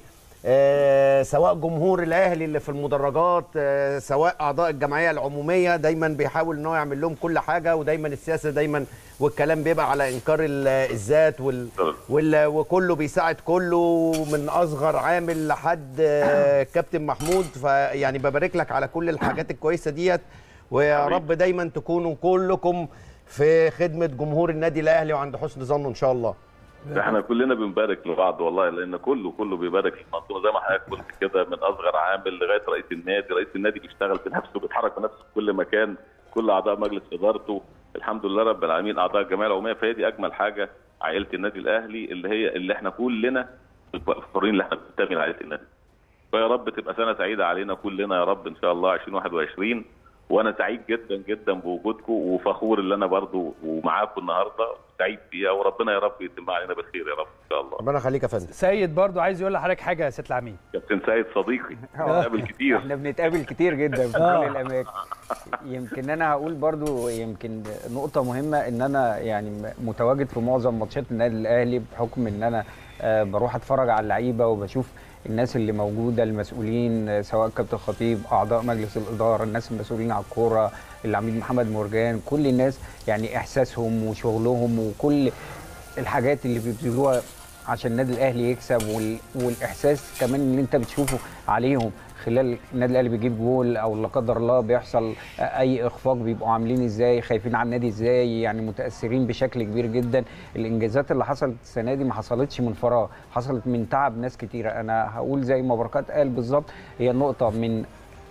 آه، سواء جمهور الاهلي اللي في المدرجات آه، سواء اعضاء الجمعيه العموميه دايما بيحاول ان هو يعمل لهم كل حاجه ودايما السياسه دايما والكلام بيبقى على انكار ال- الذات وال وال وكله بيساعد كله من اصغر عامل لحد آه، كابتن محمود فيعني ببارك لك على كل الحاجات الكويسه ديت ويا حبيبي. رب دايما تكونوا كلكم في خدمه جمهور النادي الاهلي وعند حسن ظنه ان شاء الله احنا كلنا بنبارك لبعض والله لان كله كله بيبارك للمنظومه زي ما حضرتك قلت كده من اصغر عامل لغايه رئيس النادي، رئيس النادي بيشتغل بنفسه بيتحرك بنفسه في كل مكان، كل اعضاء مجلس ادارته الحمد لله رب العالمين اعضاء الجمعيه العموميه فهي دي اجمل حاجه عائله النادي الاهلي اللي هي اللي احنا كلنا فخورين ان احنا بننتمي لعائله النادي. فيا رب تبقى سنه سعيده علينا كلنا يا رب ان شاء الله 2021 وانا سعيد جدا جدا بوجودكم وفخور ان انا برضو ومعاكم النهارده سعيد بيها وربنا يا رب يتم علينا بالخير يا رب ان شاء الله. ربنا يخليك يا فندم سيد برضو عايز يقول لحضرتك حاجه يا سياده العميد كابتن سيد صديقي بنقابل كتير احنا بنتقابل كتير جدا في آه. كل الاماكن يمكن انا هقول برضو يمكن نقطه مهمه ان انا يعني متواجد في معظم ماتشات النادي الاهلي بحكم ان انا آه، بروح اتفرج على اللعيبه وبشوف الناس اللي موجوده المسؤولين آه، سواء كابتن خطيب اعضاء مجلس الاداره الناس المسؤولين على الكوره العميد محمد مرجان كل الناس يعني احساسهم وشغلهم وكل الحاجات اللي بيبذلوها عشان النادي الاهلي يكسب وال... والاحساس كمان اللي انت بتشوفه عليهم خلال النادي الاهلي بيجيب جول او لا قدر الله بيحصل اي اخفاق بيبقوا عاملين ازاي خايفين على النادي ازاي يعني متاثرين بشكل كبير جدا الانجازات اللي حصلت السنه دي ما حصلتش من فراغ حصلت من تعب ناس كتيره انا هقول زي ما بركات قال بالظبط هي النقطه من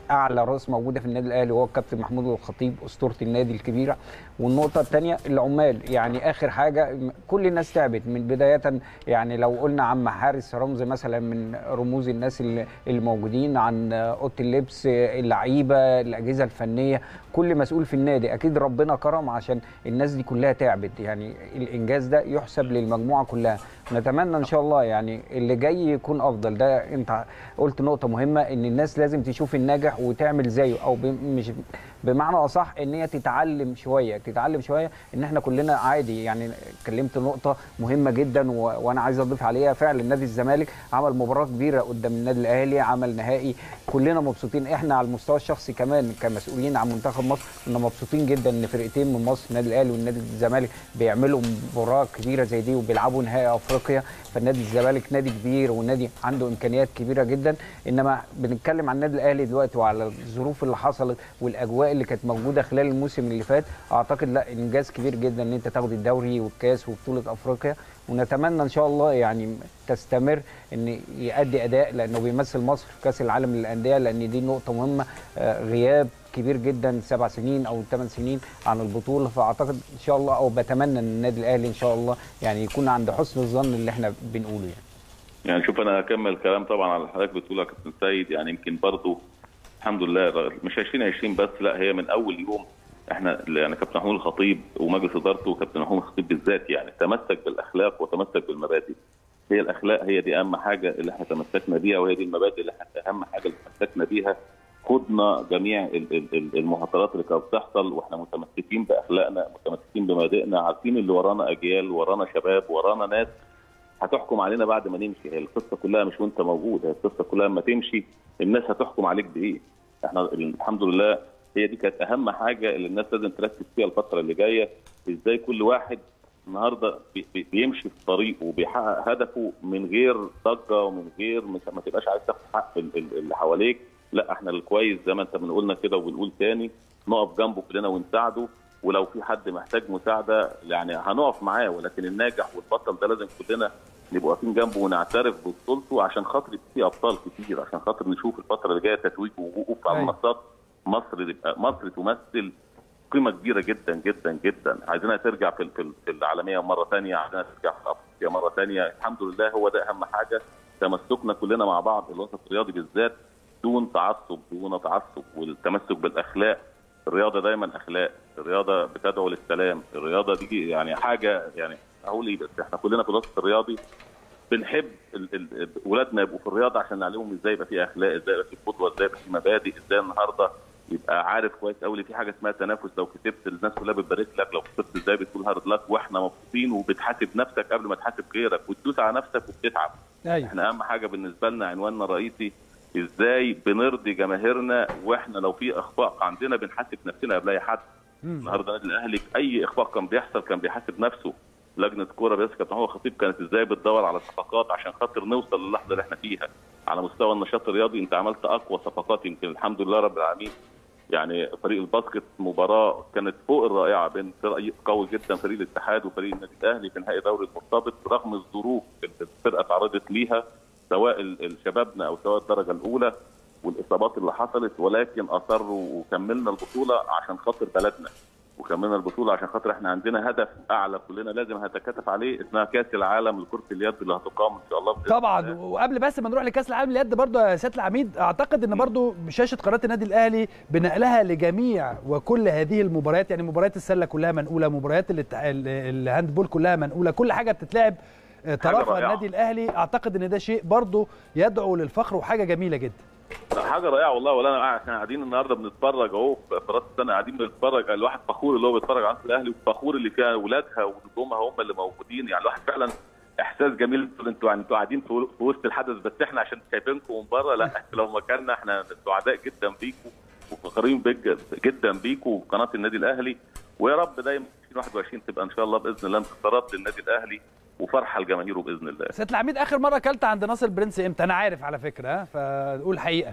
اعلى راس موجوده في النادي الاهلي وهو الكابتن محمود الخطيب اسطوره النادي الكبيره والنقطه الثانيه العمال يعني اخر حاجه م- كل الناس تعبت من بدايه يعني لو قلنا عم حارس رمز مثلا من رموز الناس اللي اللي موجودين عن اوضه اللبس اللعيبه الاجهزه الفنيه كل مسؤول في النادي اكيد ربنا كرم عشان الناس دي كلها تعبت يعني الانجاز ده يحسب للمجموعه كلها نتمنى ان شاء الله يعني اللي جاي يكون افضل ده انت قلت نقطه مهمه ان الناس لازم تشوف الناجح وتعمل زيه او ب- مش بمعنى اصح ان هي تتعلم شويه تتعلم شويه ان احنا كلنا عادي يعني اتكلمت نقطه مهمه جدا و... وانا عايز اضيف عليها فعلا نادي الزمالك عمل مباراه كبيره قدام النادي الاهلي عمل نهائي كلنا مبسوطين احنا على المستوى الشخصي كمان كمسؤولين عن منتخب مصر كنا مبسوطين جدا ان فرقتين من مصر النادي الاهلي والنادي الزمالك بيعملوا مباراه كبيره زي دي وبيلعبوا نهائي افريقيا فالنادي الزمالك نادي كبير ونادي عنده امكانيات كبيره جدا انما بنتكلم عن النادي الاهلي دلوقتي وعلى الظروف اللي حصلت والاجواء اللي كانت موجوده خلال الموسم اللي فات اعتقد لا انجاز كبير جدا ان انت تاخد الدوري والكاس وبطوله افريقيا ونتمنى ان شاء الله يعني تستمر ان يؤدي اداء لانه بيمثل مصر في كاس العالم للانديه لان دي نقطه مهمه آه، غياب كبير جدا سبع سنين او ثمان سنين عن البطوله فاعتقد ان شاء الله او بتمنى ان النادي الاهلي ان شاء الله يعني يكون عند حسن الظن اللي احنا بنقوله يعني يعني شوف انا هكمل كلام طبعا على اللي حضرتك بتقوله يا كابتن سيد يعني يمكن برضو الحمد لله مش 2020 بس لا هي من اول يوم احنا يعني كابتن محمود الخطيب ومجلس ادارته وكابتن محمود الخطيب بالذات يعني تمسك بالاخلاق وتمسك بالمبادئ هي الاخلاق هي دي اهم حاجه اللي احنا تمسكنا بيها وهي دي المبادئ اللي احنا اهم حاجه اللي تمسكنا بيها خضنا جميع ال- ال- ال- المهاترات اللي كانت بتحصل واحنا متمسكين باخلاقنا متمسكين بمبادئنا عارفين اللي ورانا اجيال ورانا شباب ورانا ناس هتحكم علينا بعد ما نمشي هي القصه كلها مش وانت موجود هي القصه كلها لما تمشي الناس هتحكم عليك بايه احنا الحمد لله هي دي كانت اهم حاجه اللي الناس لازم تركز فيها الفتره اللي جايه ازاي كل واحد النهارده بي- بي- بيمشي في طريقه وبيحقق هدفه من غير ضجه ومن غير مش ما تبقاش عايز تاخد حق ال- ال- اللي حواليك لا احنا الكويس زي ما انت بنقولنا كده وبنقول تاني نقف جنبه كلنا ونساعده ولو في حد محتاج مساعده يعني هنقف معاه ولكن الناجح والبطل ده لازم كلنا نبقى واقفين جنبه ونعترف ببطولته عشان خاطر يبقى في ابطال كتير عشان خاطر نشوف الفتره اللي جايه تتويج ووقوف على أيوة. المنصات مصر تبقى مصر تمثل قيمه كبيره جدا جدا جدا عايزينها ترجع في في في العالميه مره ثانيه عايزينها ترجع في افريقيا مره ثانيه الحمد لله هو ده اهم حاجه تمسكنا كلنا مع بعض الوسط الرياضي بالذات دون تعصب دون تعصب والتمسك بالاخلاق الرياضه دايما اخلاق الرياضه بتدعو للسلام الرياضه دي يعني حاجه يعني اقول ايه بس احنا كلنا في الوسط الرياضي بنحب ال- ال- ولادنا يبقوا في الرياضه عشان نعلمهم ازاي يبقى في اخلاق ازاي يبقى في قدوه ازاي يبقى في مبادئ ازاي النهارده يبقى عارف كويس قوي في حاجه اسمها تنافس لو كسبت الناس كلها بتبارك لك لو خسرت ازاي بتقول هارد لك واحنا مبسوطين وبتحاسب نفسك قبل ما تحاسب غيرك وتدوس على نفسك وبتتعب ايوه احنا اهم حاجه بالنسبه لنا عنواننا الرئيسي ازاي بنرضي جماهيرنا واحنا لو في اخفاق عندنا بنحاسب نفسنا قبل اي حد النهارده النادي الاهلي اي اخفاق كان بيحصل كان بيحاسب نفسه لجنه كوره بس كابتن محمود خطيب كانت ازاي بتدور على صفقات عشان خاطر نوصل للحظه اللي احنا فيها على مستوى النشاط الرياضي انت عملت اقوى صفقات يمكن الحمد لله رب العالمين يعني فريق الباسكت مباراه كانت فوق الرائعه بين فريق قوي جدا فريق الاتحاد وفريق النادي الاهلي في نهائي دوري المرتبط رغم الظروف اللي الفرقه تعرضت ليها سواء ال- الشبابنا او سواء الدرجه الاولى والاصابات اللي حصلت ولكن اصروا وكملنا البطوله عشان خاطر بلدنا وكملنا البطوله عشان خاطر احنا عندنا هدف اعلى كلنا لازم هنتكاتف عليه اسمها كاس العالم لكره اليد اللي هتقام ان شاء الله بإذن طبعا الله. وقبل بس ما نروح لكاس العالم لليد برضه يا سياده العميد اعتقد ان برضه شاشه قناه النادي الاهلي بنقلها لجميع وكل هذه المباريات يعني مباريات السله كلها منقوله مباريات الات- ال- الهاندبول كلها منقوله كل حاجه بتتلعب آه، طرفها رائعة. النادي الاهلي اعتقد ان ده شيء برضه يدعو للفخر وحاجه جميله جدا لا، حاجه رائعه والله ولا انا قاعد- احنا قاعدين النهارده بنتفرج اهو في في راس السنه قاعدين بنتفرج الواحد فخور اللي هو بيتفرج على النادي الاهلي وفخور اللي فيها اولادها ونجومها هم اللي موجودين يعني الواحد فعلا احساس جميل تقول انتوا يعني انتوا قاعدين في في وسط الحدث بس احنا عشان شايفينكم من بره لا احنا لو مكاننا احنا سعداء جدا بيكم وفخورين بيك جدا بيكم وقناه النادي الاهلي ويا رب دايما 2021 تبقى ان شاء الله باذن الله انتصارات للنادي الاهلي وفرحه لجماهيره باذن الله سياده العميد اخر مره اكلت عند ناصر برنس امتى انا عارف على فكره ها فقول حقيقه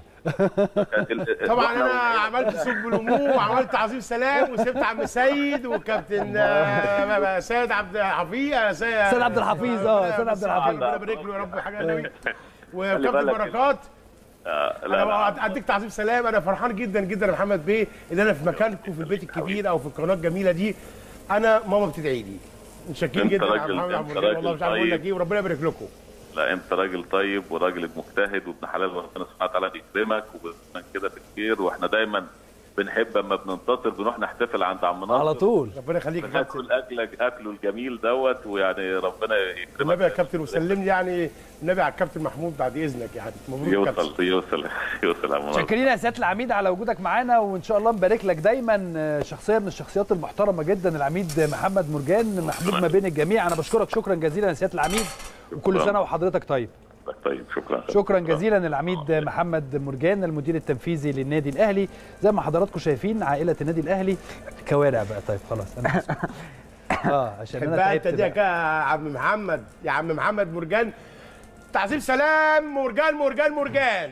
طبعا انا عملت سب الامور وعملت عظيم سلام وسبت عم سيد وكابتن آه، سيد عبد الحفيظ آه، سيد سيد عبد الحفيظ، اه، سيد عبد الحفيظ. ربنا يبارك له يا رب حاجه النبي خلي وكابتن بالك. بركات آه، انا بقى اديك تعظيم سلام انا فرحان جدا جدا يا محمد بيه ان انا في مكانكم في البيت الكبير او في القناه الجميله دي انا ماما بتدعي لي متشكرين أنت جدا يا راجل- محمد عبد أنت المنعم والله راجل مش عارف اقول لك طيب. ايه وربنا يبارك لكم لا انت راجل طيب وراجل مجتهد وابن حلال وربنا سبحانه وتعالى بيكرمك وبتكون كده في الخير واحنا دايما بنحب اما بننتصر بنروح نحتفل عند عم ناصر على طول ربنا يخليك يا كابتن بناكل اكلك اكله الجميل دوت ويعني ربنا يكرمك النبي يا كابتن وسلم لي يعني النبي على الكابتن محمود بعد اذنك يعني مبروك يا كابتن يوصل يوصل يوصل يا عم ناصر. شاكرين يا سياده العميد على وجودك معانا وان شاء الله نبارك لك دايما آه، شخصيه من الشخصيات المحترمه جدا العميد محمد مرجان محبوب ما بين الجميع انا بشكرك شكرا جزيلا يا سياده العميد وكل شكراً. سنه وحضرتك طيب طيب شكرا شكرا جزيلا العميد محمد مرجان المدير التنفيذي للنادي الاهلي زي ما حضراتكم شايفين عائله النادي الاهلي كوارع بقى طيب خلاص انا آسف. اه عشان انا بقى انت تعبت دي بقى. يا عم محمد يا عم محمد مرجان تعظيم سلام مرجان مرجان مرجان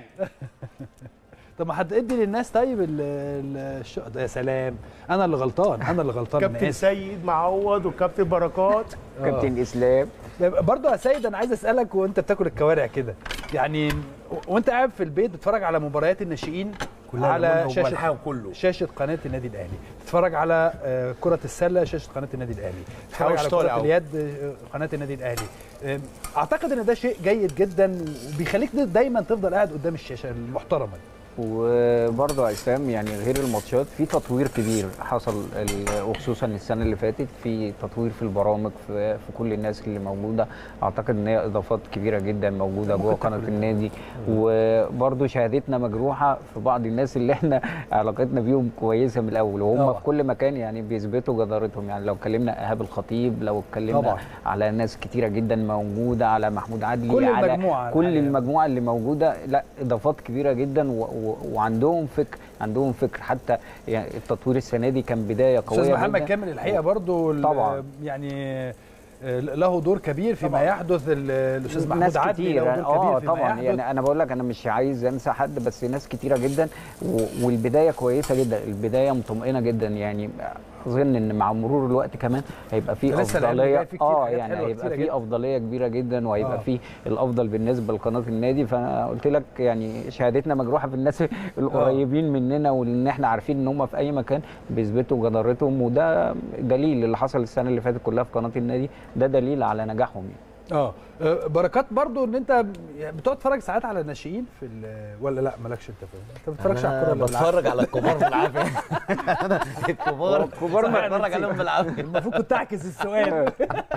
طب ما هتدي للناس طيب ال- ال- الش... يا سلام انا اللي غلطان انا اللي غلطان انا كابتن اسف سيد معوض وكابتن بركات كابتن اسلام برضه يا سيد انا عايز اسالك وانت بتاكل الكوارع كده يعني و- وانت قاعد في البيت بتتفرج على مباريات الناشئين على شاشه كله شاشه قناه النادي الاهلي تتفرج على آه، كره السله شاشه قناه النادي الاهلي تتفرج حوش على طالع كره أهو. اليد آه، قناه النادي الاهلي آه، اعتقد ان ده شيء جيد جدا وبيخليك دايما تفضل قاعد قدام الشاشه المحترمه دي وبرضه يا اسلام يعني غير الماتشات في تطوير كبير حصل ال- وخصوصا السنه اللي فاتت في تطوير في البرامج في, في كل الناس اللي موجوده اعتقد ان هي اضافات كبيره جدا موجوده جوه قناه النادي وبرضه شهادتنا مجروحه في بعض الناس اللي احنا علاقتنا بيهم كويسه من الاول وهم طبعا. في كل مكان يعني بيثبتوا جدارتهم يعني لو اتكلمنا ايهاب الخطيب لو اتكلمنا طبعا. على ناس كتيره جدا موجوده على محمود عدلي كل على المجموعة كل الحقيقة. المجموعه اللي موجوده لا اضافات كبيره جدا و و وعندهم فكر عندهم فكر حتى يعني التطوير السنه دي كان بدايه قويه استاذ محمد جداً. كامل الحقيقه برضو ال- طبعاً. يعني آه، له دور كبير فيما يحدث ال- الاستاذ محمود ناس عدلي كتير له دور اه كبير فيما طبعا يحدث يعني انا بقول لك انا مش عايز انسى حد بس ناس كتيره جدا و- والبدايه كويسه جدا البدايه مطمئنه جدا يعني اظن ان مع مرور الوقت كمان هيبقى في لسه العلم افضليه جاي فيه كتير اه حاجات يعني حلوة هيبقى كتيرة في جدا. افضليه كبيره جدا وهيبقى آه. في الافضل بالنسبه لقناه النادي فانا قلت لك يعني شهادتنا مجروحه في الناس القريبين مننا وان احنا عارفين ان هم في اي مكان بيثبتوا جدارتهم وده دليل اللي حصل السنه اللي فاتت كلها في قناه النادي ده دليل على نجاحهم يعني. اه آه، بركات برضو ان انت بتقعد تتفرج ساعات على الناشئين في ال- ولا لا مالكش انت في انت ما بتتفرجش على الكوره انا ولا بالعافية؟ بتفرج على الكبار بالعافيه انا الكبار الكبار ما بتفرج عليهم بالعافيه المفروض كنت اعكس السؤال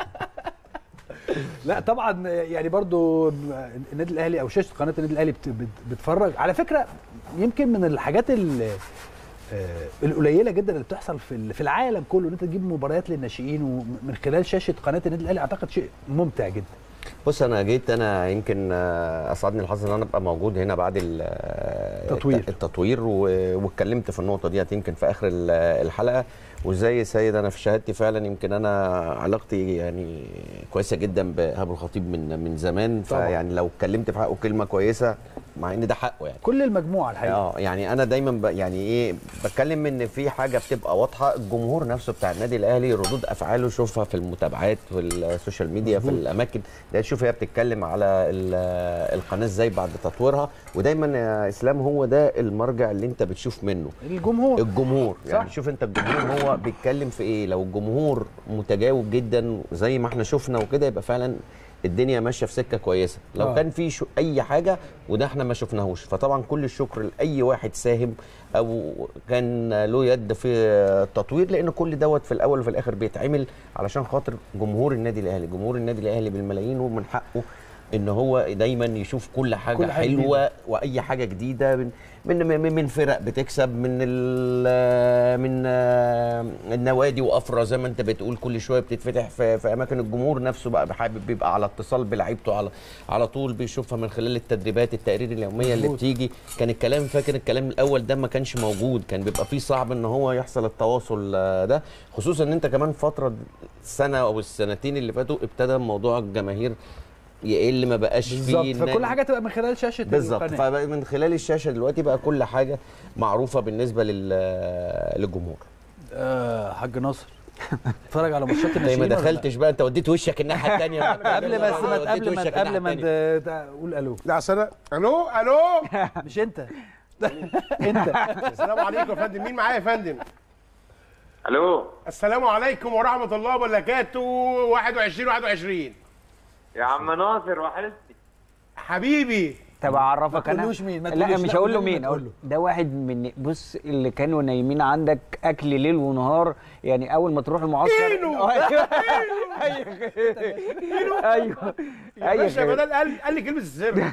لا طبعا يعني برضو النادي الاهلي او شاشه قناه النادي الاهلي بت- بت- بتفرج على فكره يمكن من الحاجات ال- آه، القليله جدا اللي بتحصل في ال- في العالم كله ان انت تجيب مباريات للناشئين ومن خلال شاشه قناه النادي الاهلي اعتقد شيء ممتع جدا بص انا جيت انا يمكن آه، اسعدني الحظ ان انا ابقى موجود هنا بعد ال- آه، تطوير. الت- التطوير و- واتكلمت في النقطه ديت يمكن في اخر ال- الحلقه وزي سيد انا في شهادتي فعلا يمكن انا علاقتي يعني كويسه جدا بهاب الخطيب من من زمان طبعا. فيعني لو اتكلمت في حقه كلمه كويسه مع ان ده حقه يعني كل المجموعه الحقيقه اه يعني انا دايما ب... يعني ايه بتكلم ان في حاجه بتبقى واضحه الجمهور نفسه بتاع النادي الاهلي ردود افعاله شوفها في المتابعات في السوشيال ميديا في الاماكن ده تشوف هي بتتكلم على ال- القناه ازاي بعد تطويرها ودايما يا اسلام هو ده المرجع اللي انت بتشوف منه الجمهور الجمهور صح. يعني شوف انت الجمهور هو بيتكلم في ايه لو الجمهور متجاوب جدا زي ما احنا شفنا وكده يبقى فعلا الدنيا ماشيه في سكه كويسه لو آه. آه. كان في شو اي حاجه وده احنا ما شفناهوش فطبعا كل الشكر لاي واحد ساهم او كان له يد في التطوير لان كل دوت في الاول وفي الاخر بيتعمل علشان خاطر جمهور النادي الاهلي جمهور النادي الاهلي بالملايين ومن حقه ان هو دايما يشوف كل حاجه, كل كل حاجة حلوه جديدة. واي حاجه جديده من من من, من فرق بتكسب من ال- من آه، النوادي وافرع زي ما انت بتقول كل شويه بتتفتح في, في اماكن الجمهور نفسه بقى حابب بيبقى على اتصال بلعيبته على على طول بيشوفها من خلال التدريبات التقارير اليوميه اللي مظبوط. بتيجي كان الكلام فاكر الكلام الاول ده ما كانش موجود كان بيبقى فيه صعب ان هو يحصل التواصل آه، ده خصوصا ان انت كمان فتره السنه او السنتين اللي فاتوا ابتدى موضوع الجماهير يقل ما بقاش بالظبط فيه فكل حاجه تبقى من خلال شاشه بالظبط القناة. فمن خلال الشاشه دلوقتي بقى كل حاجه معروفه بالنسبه لل- للجمهور آه حاج ناصر اتفرج على ماتشات انت الناشئين ما ولا لا؟ دخلتش بقى انت وديت وشك الناحيه الثانيه قبل بس ما قبل ما قبل ما ت- تقول الو لا أصل أنا الو الو مش انت انت السلام عليكم يا فندم مين معايا يا فندم الو السلام عليكم ورحمه الله وبركاته 21 21 يا عم ناصر وحشني حبيبي طب اعرفك انا تقولوش مين، ما لا تقولوش، مش لا، هقول له قول له، مين ما أقول تقول له. ده واحد من بص اللي كانوا نايمين عندك اكل ليل ونهار يعني اول ما تروح المعسكر إينو! ايوه ايوه يا باشا ايوه بدل قال قال لي كلمه السر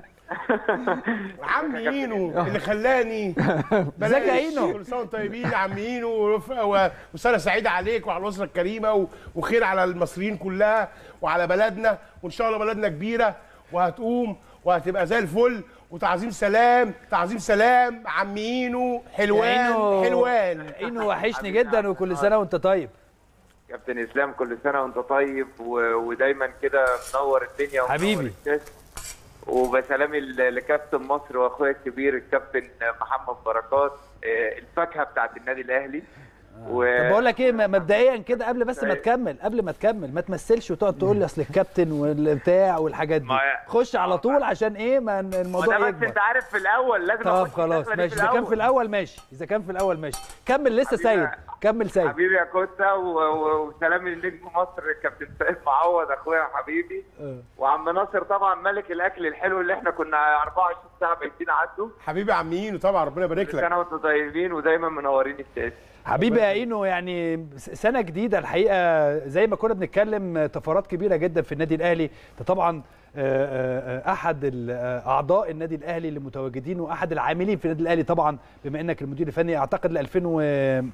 عم اينو اللي خلاني ازيك يا إينو؟ كل سنه وانتم طيبين يا عم اينو ورف- و- وسنه سعيده عليك وعلى الاسره الكريمه و- وخير على المصريين كلها وعلى بلدنا وان شاء الله بلدنا كبيره وهتقوم وهتبقى زي الفل وتعظيم سلام تعظيم سلام عم اينو حلوان إينو. حلوان اينو وحشني جدا وكل سنه وانت طيب كابتن اسلام كل سنه وانت طيب و... ودايما كده منور الدنيا ومنور حبيبي. الشاشة. وبسلامي ل- لكابتن مصر واخويا الكبير الكابتن محمد بركات آه، الفاكهه بتاعت النادي الاهلي و... طب بقول لك ايه م- مبدئيا كده قبل بس ما تكمل قبل ما تكمل ما تمثلش وتقعد تقول لي اصل الكابتن والبتاع والحاجات دي ما هي- خش على طول عشان ايه ما ن- الموضوع وده بس يكبر انت عارف في الاول لازم طب أخش خلاص الدخلة دي ماشي اذا كان في الاول ماشي اذا كان في الاول ماشي كمل لسه حبيبي- سيد كمل سيد حبيبي يا كوتا و... و... وسلامي لنجم مصر الكابتن سيد معوض اخويا حبيبي آه. وعم ناصر طبعا ملك الاكل الحلو اللي احنا كنا 24 ساعه بايتين عنده حبيبي يا عم اينو طبعا ربنا يبارك كل لك سنه وانتم طيبين ودايما منورين الشاشه حبيبي يا اينو يعني س- سنه جديده الحقيقه زي ما كنا بنتكلم آه، طفرات كبيره جدا في النادي الاهلي انت طبعا آه، آه، آه، احد ال- آه، اعضاء النادي الاهلي اللي متواجدين واحد العاملين في النادي الاهلي طبعا بما انك المدير الفني اعتقد ل 2001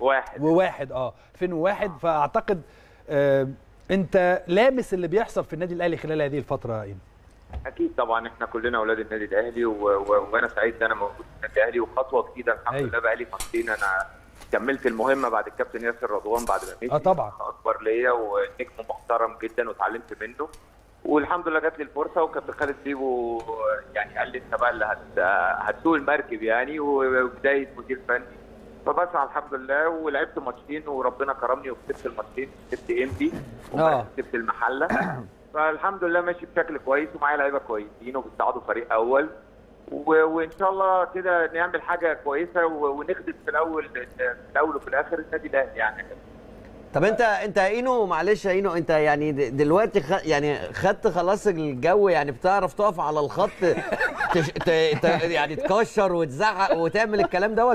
واحد اه 2001 فاعتقد آه، انت لامس اللي بيحصل في النادي الاهلي خلال هذه الفتره يا اينو اكيد طبعا احنا كلنا اولاد النادي الاهلي و... و... وانا سعيد ان انا موجود في النادي الاهلي وخطوه جديده الحمد أيوة. لله بقى لي سنتين انا كملت المهمه بعد الكابتن ياسر رضوان بعد ما مشي اه طبعا اكبر ليا ونجم محترم جدا واتعلمت منه والحمد لله جات لي الفرصه وكابتن خالد بيبو يعني قال لي انت بقى اللي هت... هتسوق المركب يعني وبدايه مدير فني فبسعى الحمد لله ولعبت ماتشين وربنا كرمني وكسبت الماتشين كسبت انبي اه كسبت المحله فالحمد لله ماشي بشكل كويس ومعايا لعيبه كويسين وبيصعدوا فريق اول و... وان شاء الله كده نعمل حاجه كويسه و... ونخدم في الاول في الاول وفي الاخر النادي الاهلي يعني طب انت انت يا اينو معلش يا اينو انت يعني د- دلوقتي خ... يعني خدت خلاص الجو يعني بتعرف تقف على الخط تش... ت... ت... يعني تكشر وتزعق وتعمل الكلام دوت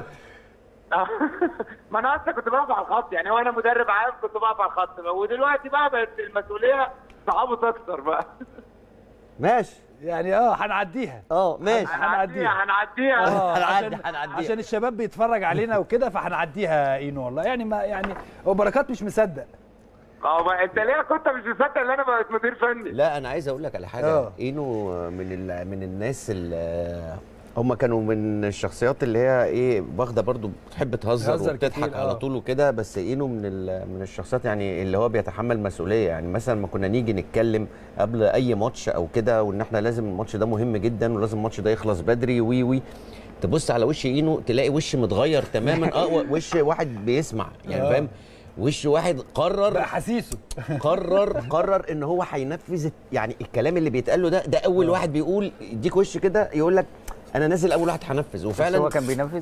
ما انا اصلا كنت بقف على الخط يعني وانا مدرب عام كنت بقف على الخط ودلوقتي بقى بقت المسؤوليه صعبت اكتر بقى ماشي يعني اه هنعديها اه ماشي هنعديها هنعديها اه هنعدي- عشان هنعديها. عشان الشباب بيتفرج علينا وكده فهنعديها يا اينو والله يعني ما يعني هو بركات مش مصدق اه ما انت ليه كنت مش مصدق ان انا بقيت مدير فني لا انا عايز اقول لك على حاجه اه. اينو من ال... من الناس اللي هم كانوا من الشخصيات اللي هي ايه واخده برضو بتحب تهزر تهزر وبتضحك كتير، على اه. طول وكده بس اينو من ال... من الشخصيات يعني اللي هو بيتحمل مسؤوليه يعني مثلا ما كنا نيجي نتكلم قبل اي ماتش او كده وان احنا لازم الماتش ده مهم جدا ولازم الماتش ده يخلص بدري وي وي تبص على وش اينو تلاقي وش متغير تماما اه وش واحد بيسمع يعني اه. فاهم وش واحد قرر بقى حسيسه قرر قرر ان هو هينفذ يعني الكلام اللي بيتقال له ده ده اول واحد بيقول يديك وش كده يقول لك انا نازل اول واحد هنفذ بس وفعلا هو كان بينفذ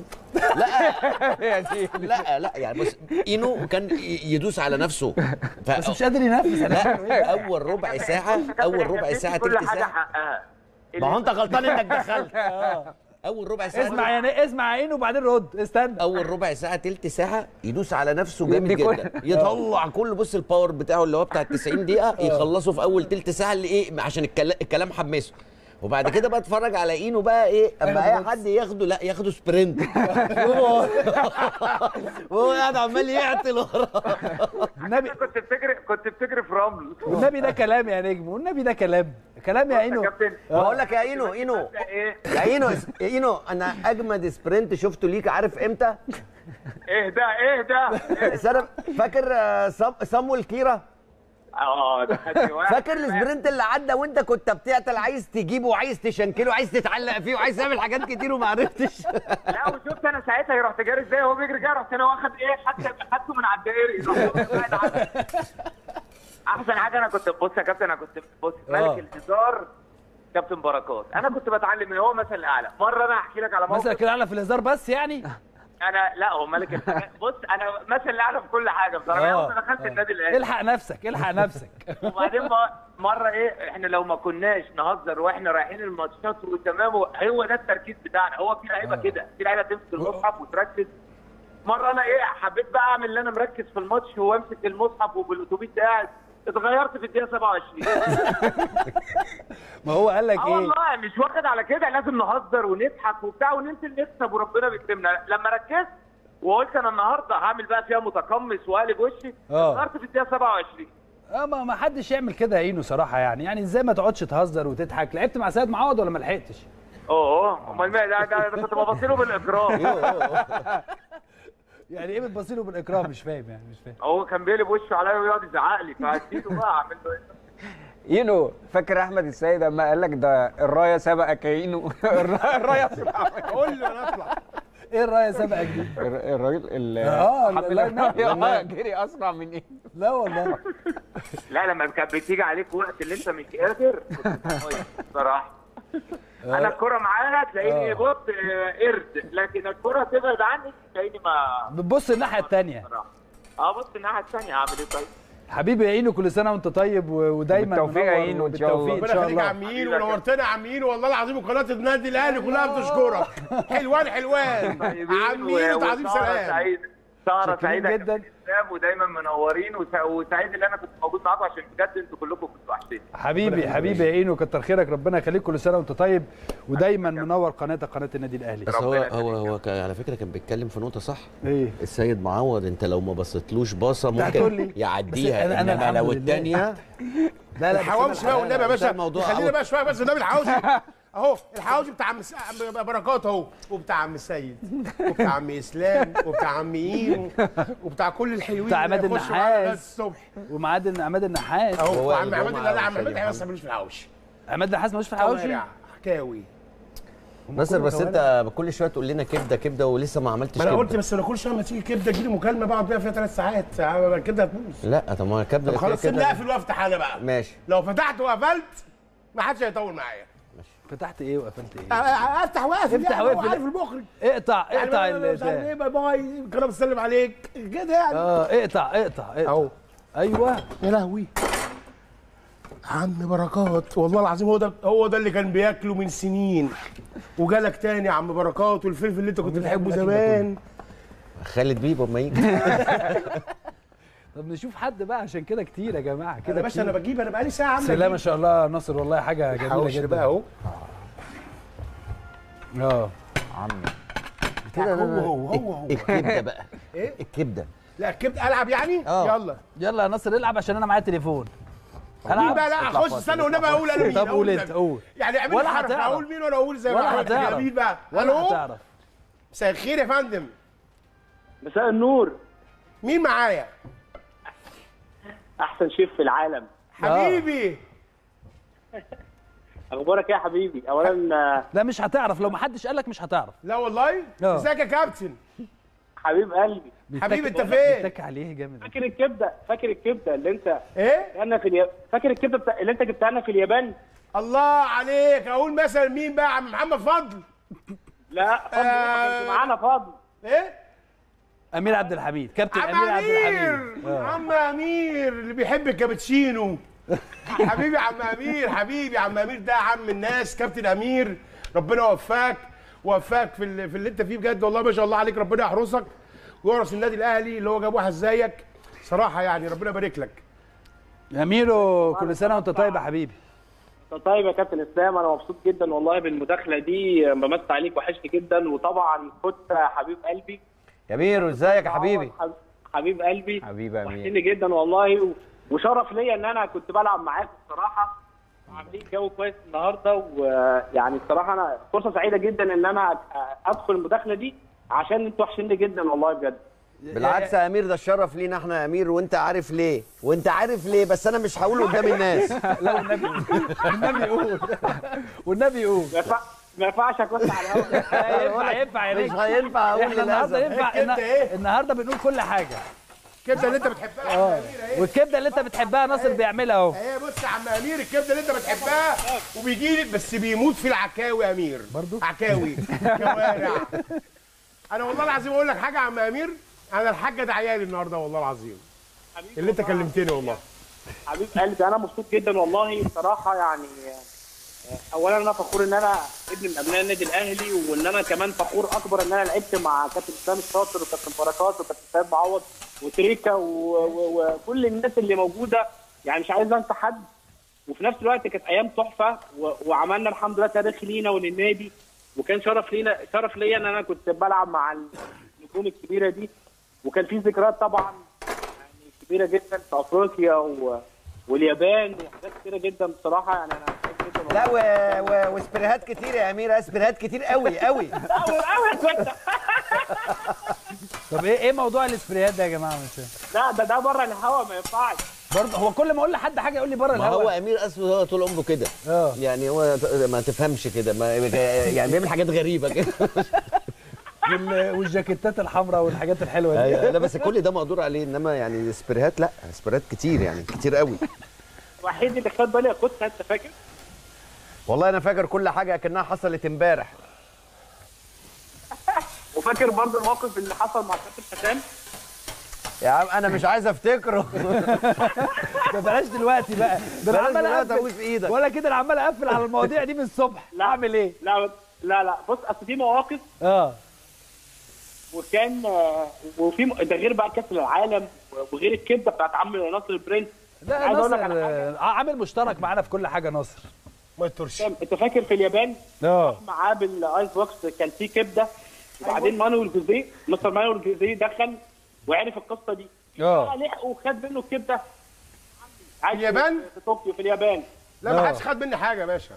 يعني لا لا يعني بص اينو كان يدوس على نفسه ف... بس مش قادر ينفذ هنعمل ايه لا اول ربع ساعه اول ربع ساعه كل تلت حاجه ساعه حقها ما هو انت غلطان انك دخلت اول ربع ساعه اسمع يعني اسمع عينه وبعدين رد استنى اول ربع ساعه تلت ساعه يدوس على نفسه جامد يدي كل- جدا يطلع كل بص الباور بتاعه اللي هو بتاع ال 90 دقيقه يخلصه في اول تلت ساعه اللي ايه عشان الكلام, الكلام حمسه وبعد كده بقى اتفرج على اينو بقى ايه اما اي حد ياخده لا ياخده سبرنت وهو وهو قاعد عمال يعطل وراه النبي كنت بتجري كنت بتجري في رمل والنبي ده كلام يا نجم والنبي ده كلام كلام يا اينو كابتن بقول لك يا اينو اينو ايه يا اينو يا اينو انا اجمد سبرنت شفته ليك عارف امتى؟ اهدى اهدى السنه فاكر آه، صم- صمويل كيرا اه ده خدني واحد فاكر السبرنت اللي عدى وانت كنت بتعطل عايز تجيبه وعايز تشنكله وعايز تتعلق فيه وعايز تعمل حاجات كتير وما عرفتش لا وشفت انا ساعتها رحت جاري ازاي وهو بيجري جاي رحت انا واخد ايه حتى خدته من على الدائري راح قاعد على- احسن حاجه انا كنت بص يا كابتن انا كنت بص آه. ملك الهزار كابتن بركات انا كنت بتعلم من هو مثل الاعلى مره انا احكي لك على موقف مثلا كده على في الهزار بس يعني انا لا هو ملك الحاجات بص انا مثل الاعلى في كل حاجه بصراحه آه. اول ما دخلت النادي الاهلي الحق نفسك الحق نفسك وبعدين م- مره ايه احنا لو ما كناش نهزر واحنا رايحين الماتشات وتمام هو ده التركيز بتاعنا هو في لعيبه كده في لعيبه تمسك المصحف وتركز مره انا ايه حبيت بقى اعمل اللي انا مركز في الماتش وامسك المصحف وبالاتوبيس قاعد اتغيرت في الدقيقه 27 ما هو قال لك اه ايه والله مش واخد على كده لازم نهزر ونضحك وبتاع وننزل نكسب وربنا بيكرمنا لما ركزت وقلت انا النهارده هعمل بقى فيها متقمص وقالب وشي آه. اتغيرت في الدقيقه 27 اه ما ما حدش يعمل كده يا اينو صراحه يعني يعني ازاي ما تقعدش تهزر وتضحك لعبت مع سيد معوض ولا ما لحقتش اه اه امال ما ده, ده, ده كنت ببصيله بالاكرام يعني ايه بتبصيله بالاكرام مش فاهم يعني مش فاهم هو كان بيقلب وشه عليا ويقعد يزعق لي فهديله بقى اعمل له ايه اينو فاكر احمد السيد لما قال لك ده الرايه سبقك يا اينو الرايه الرايه سبقك قول لي انا اطلع ايه الرايه سبقك دي الر- الراجل ال آه، حمل لا، الراية، لا. آه، جري اسرع من ايه لا والله لا لما كانت بتيجي عليك وقت اللي انت مش قادر كنت بتضيع بصراحه انا الكره معايا تلاقيني آه. بص آه، قرد لكن الكره تبعد عني تلاقيني ما بتبص الناحيه الثانيه بصراحه اه بص الناحيه الثانيه اعمل ايه طيب حبيبي يا اينو كل سنه وانت طيب و- ودايما بالتوفيق يا منور إينو إن شاء الله. وبالتوفيق ان ربنا شاء يخليك يا الله عم مين ونورتنا يا عم مين والله العظيم وقناه النادي الاهلي كلها بتشكرك حلوان حلوان عم مين وتعظيم وسهرة سلام سعيد سهرة شاكرين سعيدة يا جدا. كابتن اسلام ودايما منورين وسع- وسعيد ان انا كنت موجود معاكم عشان بجد انتوا كلكم كنتوا وحشين حبيبي حبيبي يا اينو كتر خيرك ربنا يخليك كل سنه وانت طيب ودايما منور قناتك قناه النادي الاهلي بس هو ربنا هو هو كان- على فكره كان بيتكلم في نقطه صح ايه السيد معوض انت لو ما بصيتلوش باصه هتقول لي. ممكن يعديها بس أنا- أنا انما الحمد لو لله. الثانيه لا لا الحواوشي بقى والنبي يا ده باشا الموضوع خلينا أول. بقى شويه بس النبي الحواوشي اهو الحواوشي بتاع عم س- عم بركات اهو وبتاع عم السيد وبتاع عم اسلام وبتاع عم اينو وبتاع كل الحلوين بتاع عماد اللي يخشوا معانا لغاية النحاس. الصبح ومعاد عماد النحاس اهو هو وعم عماد الجمعة لا عم عماد والشجع. بس ملوش في الحواوشي عماد النحاس ملوش في الحواوشي كوارع حكاوي ناصر بس انت كل شويه تقول لنا كبده كبده ولسه ما عملتش ما انا قلت كبده بس انا كل شويه ما تيجي كبده تجي لي مكالمه بقعد بيها فيها ثلاث ساعات كده هتبوظ لا طب ما الكبده طب خلاص سيبني اقفل وافتح انا بقى ماشي لو فتحت وقفلت ما حدش هيطول معايا فتحت ايه وقفلت ايه أ- افتح واقفل افتح يعني هو واقفل. عارف المخرج اقطع يعني اقطع أنا مش عارف ال- ايه باي باي كده بسلم عليك كده يعني اه اقطع اقطع اقطع اهو ايوه يا لهوي عم بركات والله العظيم هو ده هو ده اللي كان بياكله من سنين وجالك تاني يا عم بركات والفلفل اللي انت كنت بتحبه زمان خالد بيبو اما يجي طب نشوف حد بقى عشان كده كتير يا جماعه كده كده يا باشا انا كتير. بجيب انا بقالي ساعه عم بسم الله ما شاء الله ناصر والله حاجه جميله حواوشي جدا بقى اهو اه كده هو هو هو هو الكبده بقى ايه الكبده لا كبده العب يعني اه. يلا يلا يا ناصر العب عشان انا معايا تليفون مين بقى لا اطلع اخش فاصل، استنى اطلع والنبي اقول انا مين طب قول أقول انت لك. قول يعني اعمل ولا لي حرف هتعرف. اقول مين ولا اقول زي ما ولا أحمد هتعرف. كده. مين بقى ولا الو هتعرف مساء الخير يا فندم مساء النور مين معايا احسن شيف في العالم حبيبي اخبارك ايه يا حبيبي اولا آه، لا مش هتعرف لو ما حدش قال لك مش هتعرف لا والله اه. ازيك يا كابتن حبيب قلبي حبيبي انت بيتك- فين بيتك عليه جامد فاكر الكبده فاكر الكبده اللي انت ايه جبتها في اليابان فاكر الكبده بتا... اللي انت جبتها لنا في اليابان الله عليك اقول مثلا مين بقى عم محمد فضل لا فضل ما كانش معانا فضل ايه امير عبد الحميد كابتن عم امير عبد امير الحميد آه. عم امير اللي بيحب الكابتشينو حبيبي عم امير حبيبي عم امير ده عم الناس كابتن امير ربنا يوفقك ووفقك في اللي, في اللي انت فيه بجد والله ما شاء الله عليك ربنا يحرسك ويورث النادي الاهلي اللي هو جاب واحد زيك صراحه يعني ربنا يبارك لك يا ميرو كل سنه وانت طيب يا حبيبي طيب يا كابتن اسلام انا مبسوط جدا والله بالمداخله دي بمسي عليك وحشني جدا وطبعا كنت حبيب قلبي يا ميرو ازيك يا حبيبي حب- حبيب قلبي حبيبي يا امير وحشني جدا والله و... وشرف ليا ان انا كنت بلعب معاك بصراحه وعاملين جو كويس النهارده ويعني بصراحه انا فرصه سعيده جدا ان انا أ- ادخل المداخله دي عشان انتوا وحشيني جدا والله بجد بالعكس يا امير ده الشرف لينا احنا يا امير وانت عارف ليه وانت عارف ليه بس انا مش هقوله قدام الناس لا والنبي والنبي قول والنبي قول ما ينفع- ما ينفعش اكون على الهواء ينفع ينفع يا مش ريت هينفع اقول احنا النهارده للاسف ينفع كده النا- ايه؟ النهارده بنقول كل حاجه الكبده اللي انت بتحبها يا عم اه امير اهي والكبده اللي انت بتحبها ناصر بيعملها اهو اهي بص يا عم امير الكبده اللي انت بتحبها وبيجي لي بس بيموت في العكاوي يا امير برضو عكاوي كوارع انا والله العظيم اقول لك حاجه يا عم امير انا الحاجه ده عيالي النهارده والله العظيم اللي انت كلمتني والله حبيب قلبي انا مبسوط جدا والله بصراحه يعني آه، اولا انا فخور ان انا ابن من ابناء النادي الاهلي وان انا كمان فخور اكبر ان انا لعبت مع كابتن اسلام الشاطر وكابتن بركات وكابتن سيد معوض وتريكا و- و- وكل الناس اللي موجوده يعني مش عايز انسى حد وفي نفس الوقت كانت ايام تحفه و- وعملنا الحمد لله تاريخ لينا وللنادي وكان شرف لينا شرف ليا ان انا كنت بلعب مع النجوم الكبيره دي وكان في ذكريات طبعا يعني كبيره جدا في افريقيا و... واليابان وحاجات كتيره جدا بصراحه يعني انا سعيد جدا لا و... و... وسبريهات كتير يا اميره سبريهات كتير قوي قوي قوي قوي يا كوتا طب ايه ايه موضوع الاسبريهات ده يا جماعه مش فاهم لا ده ده بره الهوا ما ينفعش برضه هو كل ما اقول لحد حاجه يقول لي بره ما هو الهوا امير اسود هو طول عمره كده اه يعني هو ما تفهمش كده ما يعني بيعمل حاجات غريبه كده وال- والجاكيتات الحمراء والحاجات الحلوه دي أيوة، لا بس كل ده مقدور عليه انما يعني سبريهات لا سبريهات كتير يعني كتير قوي الوحيد اللي خد بالي يا كوتا انت فاكر؟ والله انا فاكر كل حاجه كانها حصلت امبارح وفاكر برضه الموقف اللي حصل مع كابتن حسام يا عم انا مش عايز افتكره ده بلاش دلوقتي بقى ده انا بلاش عمال دلوقتي اقفل ابوس ايدك ولا كده انا عمال اقفل على المواضيع دي من الصبح لا اعمل ايه؟ لا لا لا بص اصل في مواقف اه وكان آه، وفي م- ده غير بقى كاس العالم وغير الكبده بتاعت عم ناصر البرنس لا عايز اقول لك ناصر على حاجه آه، عامل مشترك معانا في كل حاجه ناصر ما يطرش انت فاكر في اليابان اه معاه بالايس بوكس كان في كبده وبعدين مانويل جوزيه مستر مانويل جوزيه دخل وعرف القصه دي اه لحق وخد منه الكبده في اليابان؟ في طوكيو في اليابان لا ما آه. حدش خد مني حاجه يا باشا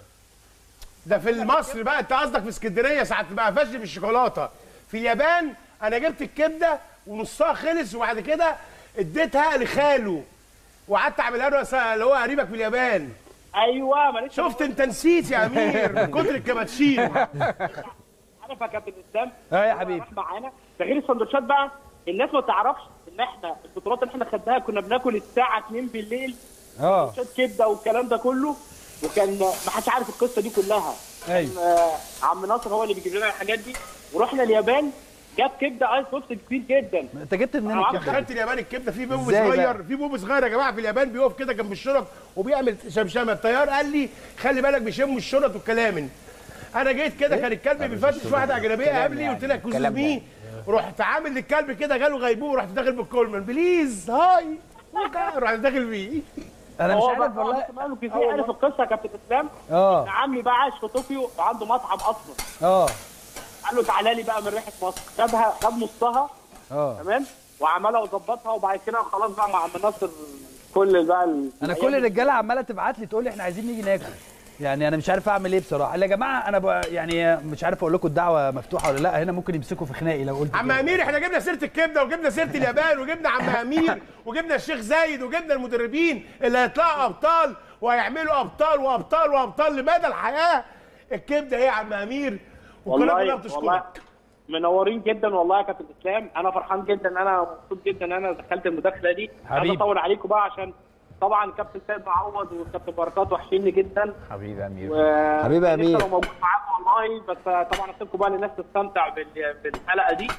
ده في مصر بقى انت قصدك في اسكندريه ساعه ما قفشني في الشوكولاته في اليابان انا جبت الكبده ونصها خلص وبعد كده اديتها لخاله وقعدت اعملها له سا- اللي هو قريبك في اليابان ايوه معلش شفت انت نسيت يا امير من كتر الكباتشين عارف يا كابتن اسلام اه يا حبيبي راح معانا ده غير السندوتشات بقى الناس ما تعرفش ان احنا البطولات اللي احنا خدناها كنا بناكل الساعه 2 بالليل اه سندوتشات كبده والكلام ده كله وكان ما حدش عارف القصه دي كلها ايوه كان آه، عم ناصر هو اللي بيجيب لنا الحاجات دي ورحنا اليابان جاب كبده ايس بوكس كبير جدا انت جبت منين أنا عارف الكبده دخلت اليابان الكبده في بوب إزاي صغير بقى؟ في بوب صغير يا جماعه في اليابان بيقف كده جنب الشرط وبيعمل شمشمه الطيار قال لي خلي بالك بيشموا الشرط والكلامن انا جيت كده كان الكلب بيفتش واحده اجنبيه قبلي قلت لها كوز مي رحت عامل للكلب كده جاله غيبوبه ورحت داخل بالكولمن بليز هاي رحت داخل بيه انا مش هو عارف بقى والله مستر مانويل جوزيه عرف القصه يا كابتن اسلام اه إن عمي بقى عايش في طوكيو وعنده مطعم اصلا اه قال له تعالى لي بقى من ريحه مصر خدها خد نصها اه تمام وعملها وظبطها وبعد كده خلاص بقى مع عم ناصر كل بقى ال- انا الأيام كل الرجاله عماله تبعت لي تقول لي احنا عايزين نيجي ناكل يعني انا مش عارف اعمل ايه بصراحه يا جماعه انا ب... يعني مش عارف اقول لكم الدعوه مفتوحه ولا لا هنا ممكن يمسكوا في خناقي لو قلت عم كده. امير احنا جبنا سيره الكبده وجبنا سيره اليابان وجبنا عم امير وجبنا الشيخ زايد وجبنا المدربين اللي هيطلعوا ابطال وهيعملوا ابطال وابطال وابطال لمدى الحياه الكبده ايه يا عم امير والقناه كلها والله والله بتشكرك منورين جدا والله يا كابتن اسلام انا فرحان جدا ان انا مبسوط جدا ان انا دخلت المداخله دي حبيبي. انا اطول عليكم بقى عشان طبعا كابتن سيد معوض وكابتن بركات وحشيني جدا حبيبي امير و... حبيبي يا أمير. لسه لو موجود معاكم والله بس طبعا اسيبكم بقى للناس تستمتع بال- بالحلقه دي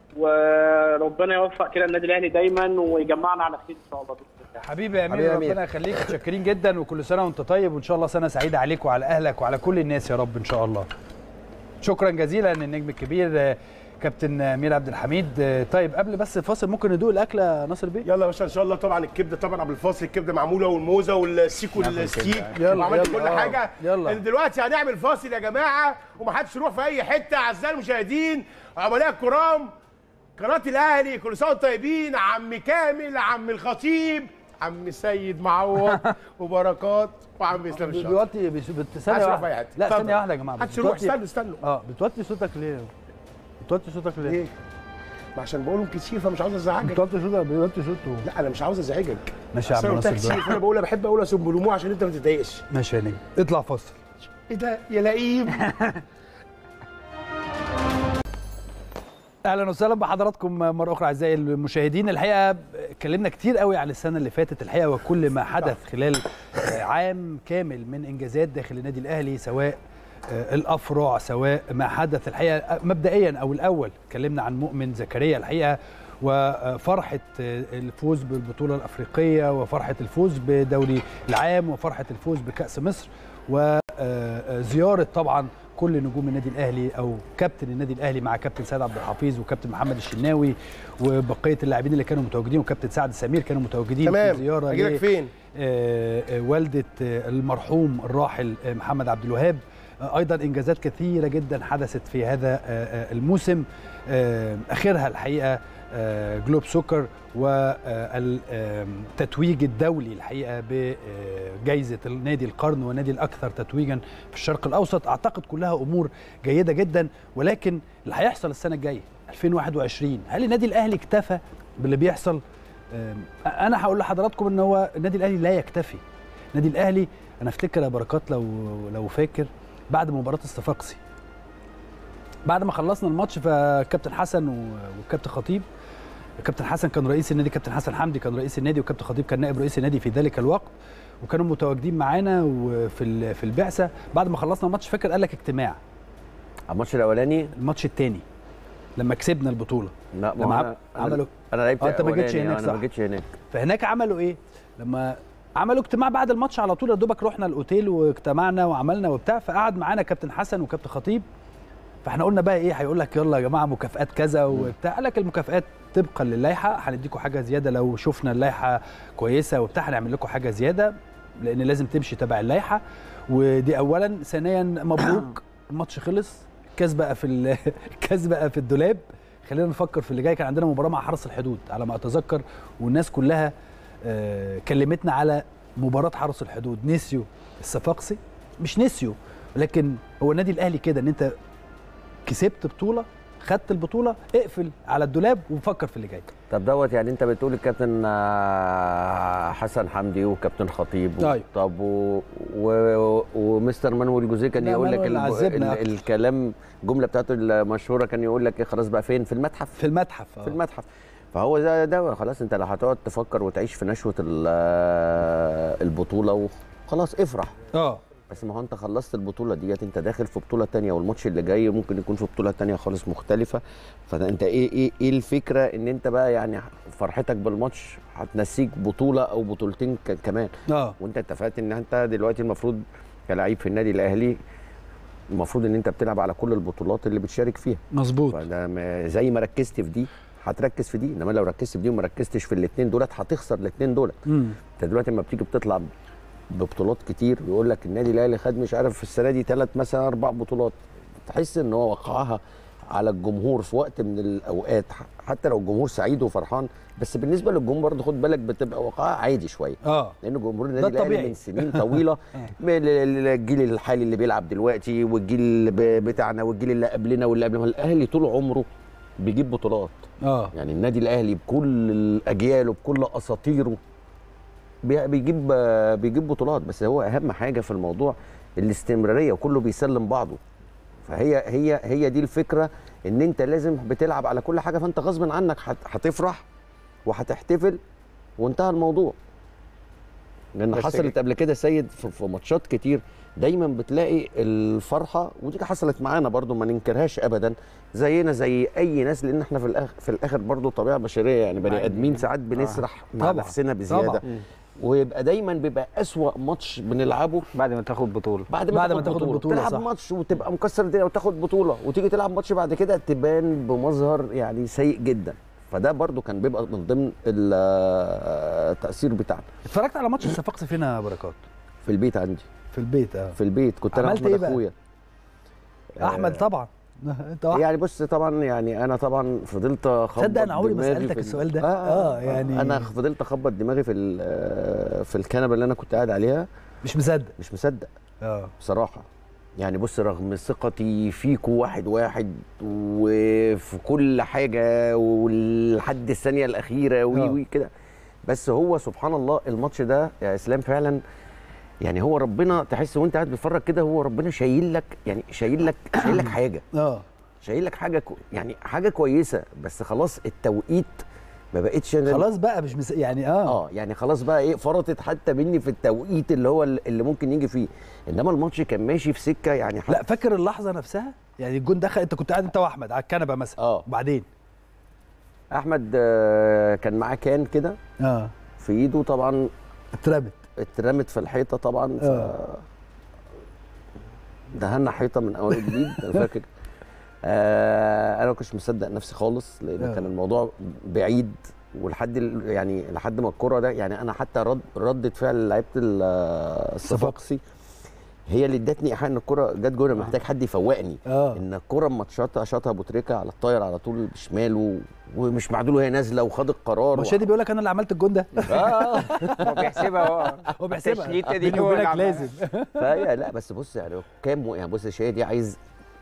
وربنا يوفق كده النادي الاهلي دايما ويجمعنا على خير ان شاء الله باذن الله حبيبي يا امير حبيبي يا أمير. ربنا يخليك متشكرين جدا وكل سنه وانت طيب وان شاء الله سنه سعيده عليك وعلى اهلك وعلى كل الناس يا رب ان شاء الله شكرا جزيلا النجم الكبير آه، كابتن امير عبد الحميد آه، طيب قبل بس الفاصل ممكن ندوق الاكله يا ناصر بيه يلا يا باشا ان شاء الله طبعا الكبده طبعا قبل الفاصل الكبده معموله والموزه والسيكو الستيك يلا، وعملت يلا، كل آه، حاجه يلا. دلوقتي هنعمل فاصل يا جماعه ومحدش يروح في اي حته اعزائي المشاهدين عملاء الكرام قناه الاهلي كل سنه وانتم طيبين عم كامل عم الخطيب عم سيد معوض وبركات وعم اسلام الشاطر بيوطي بس- بت- ثانيه محدش يروح في واحده اي حته لا اتفضل. ثانيه واحده يا جماعه محدش يروح بتوطي- استنوا استنوا اه بتوطي صوتك ليه بتوطي صوتك ليه ليه؟ ما عشان بقولهم كتير فمش عاوز ازعجك بتوطي صوتك بيوطي صوته لا انا مش عاوز ازعجك ماشي يا أصل عم أنا قلتها ناصر كتير بقى. فانا بقولها بحب اقولها سم عشان انت ما تتضايقش ماشي يا نجم اطلع فاصل ايه ده يا لئيم اهلا وسهلا بحضراتكم مره اخرى اعزائي المشاهدين الحقيقه اتكلمنا كتير قوي عن السنه اللي فاتت الحقيقه وكل ما حدث خلال آه، عام كامل من انجازات داخل النادي الاهلي سواء آه، الافرع سواء ما حدث الحقيقه آه، مبدئيا او الاول اتكلمنا عن مؤمن زكريا الحقيقه وفرحه آه، الفوز بالبطوله الافريقيه وفرحه الفوز بدوري العام وفرحه الفوز بكاس مصر وزياره طبعا كل نجوم النادي الاهلي او كابتن النادي الاهلي مع كابتن سيد عبد الحفيظ وكابتن محمد الشناوي وبقيه اللاعبين اللي كانوا متواجدين وكابتن سعد سمير كانوا متواجدين تمام. في زياره أجيلك ل- فين؟ آه، آه، والده آه، المرحوم الراحل آه، محمد عبد الوهاب آه، ايضا انجازات كثيره جدا حدثت في هذا آه، آه، الموسم آه، اخرها الحقيقه آه، جلوب سكر والتتويج الدولي الحقيقه بجائزه النادي القرن والنادي الاكثر تتويجا في الشرق الاوسط اعتقد كلها امور جيده جدا ولكن اللي هيحصل السنه الجايه 2021 هل النادي الاهلي اكتفى باللي بيحصل آم، انا هقول لحضراتكم ان هو النادي الاهلي لا يكتفي النادي الاهلي انا افتكر يا بركات لو لو فاكر بعد مباراه الصفاقسي بعد ما خلصنا الماتش فكابتن حسن و- والكابتن خطيب كابتن حسن كان رئيس النادي كابتن حسن حمدي كان رئيس النادي وكابتن خطيب كان نائب رئيس النادي في ذلك الوقت وكانوا متواجدين معانا وفي ال- في البعثه بعد ما خلصنا الماتش فاكر قال لك اجتماع الماتش الاولاني الماتش الثاني لما كسبنا البطوله لا ما لما هو عم- أنا- عملوا انا لعبت آه، انت ما جيتش أولاني، هناك انا صح ما جيتش هناك فهناك عملوا ايه لما عملوا اجتماع بعد الماتش على طول يا دوبك رحنا الاوتيل واجتمعنا وعملنا وبتاع فقعد معانا كابتن حسن وكابتن خطيب فاحنا قلنا بقى ايه هيقول لك يلا يا جماعه مكافآت كذا وبتاع قال لك المكافآت طبقا للائحه هنديكم حاجه زياده لو شفنا اللائحه كويسه وبتاع هنعمل لكم حاجه زياده لان لازم تمشي تبع اللائحه ودي اولا ثانيا مبروك الماتش خلص الكاس بقى في ال- الكاس بقى في الدولاب خلينا نفكر في اللي جاي كان عندنا مباراه مع حرس الحدود على ما اتذكر والناس كلها آه، كلمتنا على مباراه حرس الحدود نسيوا الصفاقسي مش نسيوا لكن هو النادي الاهلي كده ان انت كسبت بطوله خدت البطوله اقفل على الدولاب وفكر في اللي جاي طب دوت يعني انت بتقول الكابتن آه، حسن حمدي وكابتن خطيب و- أيوة. طب و... و... ومستر مانويل جوزيه كان لا، يقول لك مانويل عذبنا ال... أكتر. الكلام الجمله بتاعته المشهوره كان يقول لك ايه خلاص بقى فين في المتحف في المتحف في المتحف فهو ده ده خلاص انت لو هتقعد تفكر وتعيش في نشوه ال- آه، البطوله وخلاص افرح اه بس ما هو انت خلصت البطوله ديت انت داخل في بطوله تانية والماتش اللي جاي ممكن يكون في بطوله تانية خالص مختلفه فانت ايه ايه ايه الفكره ان انت بقى يعني فرحتك بالماتش هتنسيك بطوله او بطولتين ك- كمان اه وانت اتفقت ان انت دلوقتي المفروض كلاعب في النادي الاهلي المفروض ان انت بتلعب على كل البطولات اللي بتشارك فيها مظبوط فده ما- زي ما ركزت في دي هتركز في دي انما لو ركزت في دي وما ركزتش في الاثنين دولت هتخسر الاثنين دولت امم انت دلوقتي لما بتيجي بتطلع ببطولات كتير يقول لك النادي الاهلي خد مش عارف في السنه دي ثلاث مثلا اربع بطولات تحس ان هو وقعها على الجمهور في وقت من الاوقات ح- حتى لو الجمهور سعيد وفرحان بس بالنسبه للجمهور برضه خد بالك بتبقى وقعها عادي شويه اه لان جمهور ده النادي الاهلي الطبيعي. من سنين طويله من ال- ال- الجيل الحالي اللي بيلعب دلوقتي والجيل اللي ب- بتاعنا والجيل اللي قبلنا واللي قبلنا الاهلي طول عمره بيجيب بطولات اه يعني النادي الاهلي بكل الاجيال وبكل اساطيره بي- بيجيب بيجيب بطولات بس هو اهم حاجه في الموضوع الاستمراريه وكله بيسلم بعضه فهي هي هي دي الفكره ان انت لازم بتلعب على كل حاجه فانت غصب عنك هت- هتفرح وهتحتفل وانتهى الموضوع لان بس حصلت قبل كده سيد في في ماتشات كتير دايما بتلاقي الفرحه ودي حصلت معانا برضو ما ننكرهاش ابدا زينا زي اي ناس لان احنا في الاخر في الاخر برضو طبيعه بشريه يعني بني ادمين ساعات بنسرح مع طبعاً. نفسنا بزياده طبعاً. ويبقى دايما بيبقى اسوا ماتش بنلعبه بعد ما تاخد بطوله بعد ما, بعد تاخد, ما تاخد بطولة. البطولة، تلعب صح. ماتش وتبقى مكسر الدنيا وتاخد بطوله وتيجي تلعب ماتش بعد كده تبان بمظهر يعني سيء جدا فده برضو كان بيبقى من ضمن ال- التاثير بتاعنا اتفرجت على ماتش الصفاقسي فين يا بركات في البيت عندي في البيت اه في البيت كنت انا عملت احمد إيه بقى؟ اخويا احمد طبعا انت واحد يعني بص طبعا يعني انا طبعا فضلت اخبط تصدق أنا عمري ما دماغي سألتك في ال- السؤال ده؟ آه, آه، آه, يعني- يعني انا فضلت اخبط دماغي في ال- في الكنبه اللي انا كنت قاعد عليها مش مصدق مش مصدق اه بصراحه يعني بص رغم ثقتي فيكوا واحد واحد وفي كل حاجه ولحد الثانيه الاخيره وي آه. وي كده بس هو سبحان الله الماتش ده يا اسلام فعلا يعني هو ربنا تحس وانت قاعد بتتفرج كده هو ربنا شايل لك يعني شايل لك شايل لك حاجه اه شايل لك حاجه كو يعني حاجه كويسه بس خلاص التوقيت ما بقتش أنا خلاص بقى مش مس... يعني اه اه يعني خلاص بقى ايه فرطت حتى مني في التوقيت اللي هو اللي ممكن يجي فيه انما الماتش كان ماشي في سكه يعني لا فاكر اللحظه نفسها يعني الجون دخل انت كنت قاعد انت واحمد على الكنبه مثلا اه وبعدين احمد آه، كان معاه كان كده اه في ايده طبعا اترمت اترمت في الحيطه طبعا ف آه. دهنا حيطه من اول وجديد انا فاكر آه انا ما كنتش مصدق نفسي خالص لان آه. كان الموضوع بعيد ولحد ال- يعني لحد ما الكره ده يعني انا حتى رد ردة فعل لعيبه ال- الصفاقسي هي اللي ادتني ايحاء ان الكره جت جول أنا محتاج حد يفوقني اه ان الكره اما اتشاطها شاطها ابو تريكه على الطاير على طول بشماله ومش معدول وهي نازله وخد القرار مش شادي بيقول لك انا اللي عملت الجون ده اه هو بيحسبها هو هو بيحسبها التشليته دي بيني هو اللي وبينك عملها. لازم فهي لا بس بص يعني كام يعني بص الشيء دي عايز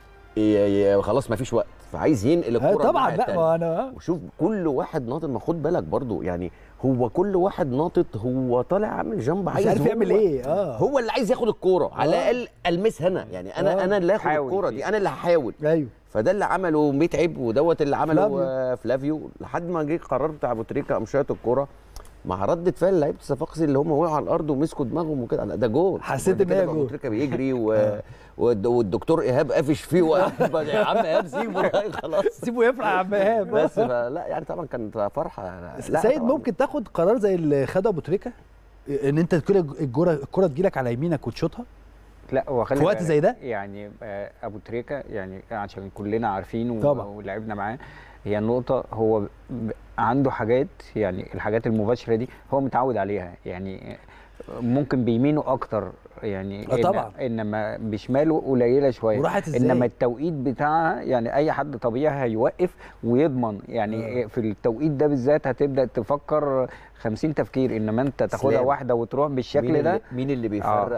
ي- ي- خلاص ما فيش وقت فعايز ينقل آه، الكره طبعا الناحية لا التانية. ما انا وشوف كل واحد ناطط ما خد بالك برضو يعني هو كل واحد ناطط هو طالع عامل جنب عايز عارف هو يعمل إيه، آه. هو اللي عايز ياخد الكوره على آه. الاقل المسها انا يعني انا آه. انا اللي هاخد حاول الكوره فيه. دي انا اللي هحاول ايوه فده اللي عمله متعب ودوت اللي عمله فلافيو. فلافيو, فلافيو لحد ما جه القرار بتاع ابو تريكه قام شايط الكوره مع ردة فعل لعيبه الصفاقسي اللي هم وقعوا على الارض ومسكوا دماغهم وكده لا ده جول حسيت وبعد إن هي كده بقى جول. ابو تريكه بيجري و... والد- والدكتور ايهاب قافش فيه وقاعد بقى، يا عم ايهاب سيبه والله خلاص سيبه يفرح يا عم ايهاب بس فلا يعني طبعا كانت فرحه لا سيد طبعاً. ممكن تاخد قرار زي اللي خده ابو تريكه ان انت كده الكره الكره تجيلك على يمينك وتشوطها لا هو خلي في وقت بالك زي ده؟ يعني آه، ابو تريكه يعني عشان كلنا عارفين و- طبعا. ولعبنا معاه هي النقطه هو ب- عنده حاجات يعني الحاجات المباشره دي هو متعود عليها يعني ممكن بيمينه اكتر يعني آه إن- طبعا. انما بشماله قليله شويه وراحت إزاي؟ انما التوقيت بتاعها يعني اي حد طبيعي هيوقف ويضمن يعني آه. في التوقيت ده بالذات هتبدا تفكر 50 تفكير انما انت تاخدها إسلام. واحده وتروح بالشكل مين ده اللي مين اللي بيفرق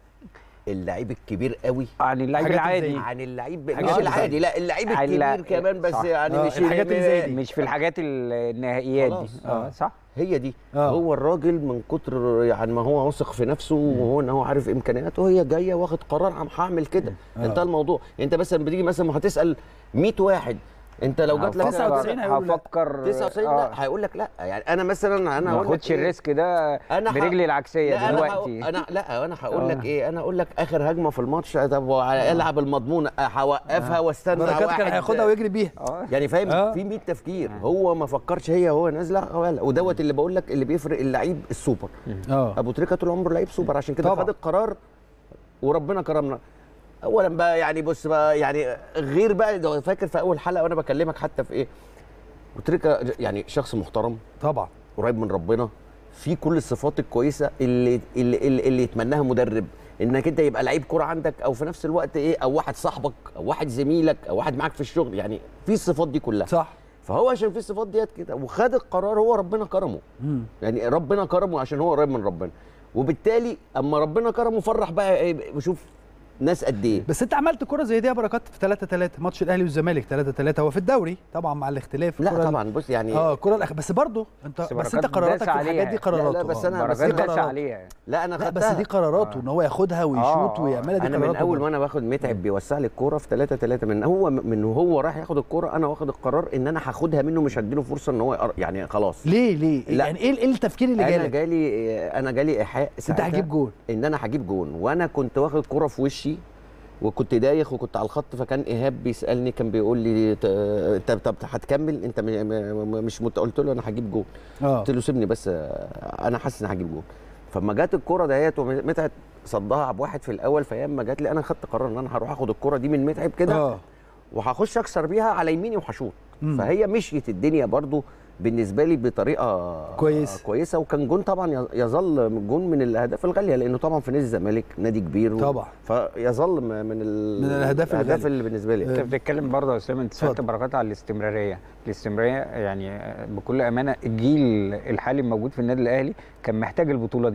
اللعيب الكبير قوي عن اللعيب حاجات العادي زي- عن اللعيب حاجات مش اللي العادي لا اللعيب لا، الكبير كمان بس صح. يعني آه، مش الحاجات اللي زي دي. مش في الحاجات النهائيات دي خلاص. اه صح هي دي آه. هو الراجل من كتر يعني ما هو واثق في نفسه وهو ان هو عارف امكانياته هي جايه واخد قرار عم هعمل كده آه. انتهى الموضوع انت مثلا بتيجي مثلا ما هتسال 100 واحد انت لو جات لك 99 هيقول لا. هفكر 99 آه. لا هيقول لك لا يعني انا مثلا انا ما هقول لك اخدش إيه؟ الريسك ده أنا ح- برجلي العكسيه لا انا دلوقتي هقول انا لا انا هقول آه. لك ايه انا اقول لك اخر هجمه في الماتش طب العب المضمون هوقفها واستنى بركات كان واحد هياخدها ويجري بيها اه يعني فاهم آه. في 100 تفكير هو ما فكرش هي هو نازله ولا ودوت اللي بقول لك اللي بيفرق اللعيب السوبر اه ابو تريكه طول عمره لعيب سوبر عشان كده طبعا. خد القرار وربنا كرمنا اولا بقى يعني بص بقى يعني غير بقى ده فاكر في اول حلقه وانا بكلمك حتى في ايه ابو تريكه يعني شخص محترم طبعا قريب من ربنا في كل الصفات الكويسه اللي اللي, اللي, اللي يتمناها مدرب انك انت يبقى لعيب كوره عندك او في نفس الوقت ايه او واحد صاحبك او واحد زميلك او واحد معاك في الشغل يعني في الصفات دي كلها صح فهو عشان في الصفات ديت كده وخد القرار هو ربنا كرمه مم. يعني ربنا كرمه عشان هو قريب من ربنا وبالتالي اما ربنا كرمه فرح بقى ايه بشوف ناس قد ايه بس انت عملت كره زي دي يا بركات في 3 3 ماتش الاهلي والزمالك 3 3 هو في الدوري طبعا مع الاختلاف لا الكرة- طبعا بص يعني اه الكره الأخ... بس برضه انت بس بس, بركات انت قراراتك داس في الحاجات عليها. دي قراراته لا، لا، بس آه. أنا- بس بركات دي داس قرارات. عليها لا انا لا خدتها بس دي قراراته ان هو ياخدها ويشوط آه. ويعملها دي انا من قراراته اول برضه. وانا باخد متعب بيوسع لي الكوره في 3 3 من هو من هو رايح ياخد الكوره انا واخد القرار ان انا هاخدها منه مش هديله فرصه ان هو يقر... يعني خلاص ليه ليه لا. يعني ايه ايه التفكير اللي انا جالك جالي انا جالي ايحاء انت ساعتها هتجيب جول ان انا هجيب جون وانا كنت واخد كوره في وشي وكنت دايخ وكنت على الخط فكان ايهاب بيسالني كان بيقول لي ت- انت طب هتكمل انت م- م- مش مت... قلت له انا هجيب جون اه قلت له سيبني بس آه، انا حاسس ان هجيب جون فلما جت الكوره دهيت ومتعب صدها بواحد في الاول فاما جت لي انا خدت قرار ان انا هروح اخد الكوره دي من متعب كده اه وهخش اكسر بيها على يميني وهشوط مم. فهي مشيت الدنيا برضو بالنسبه لي بطريقه كويس. كويسه وكان جون طبعا يظ- يظل جون من الاهداف الغاليه لانه طبعا في نادي الزمالك نادي كبير و... طبعا. فيظل م- من, ال... من الأهداف الغالية. الاهداف اللي بالنسبه لي انت بتتكلم برضه يا اسامه انت سالت اتفضل. بركات على الاستمراريه الاستمراريه يعني بكل امانه الجيل الحالي الموجود في النادي الاهلي كان محتاج البطوله دي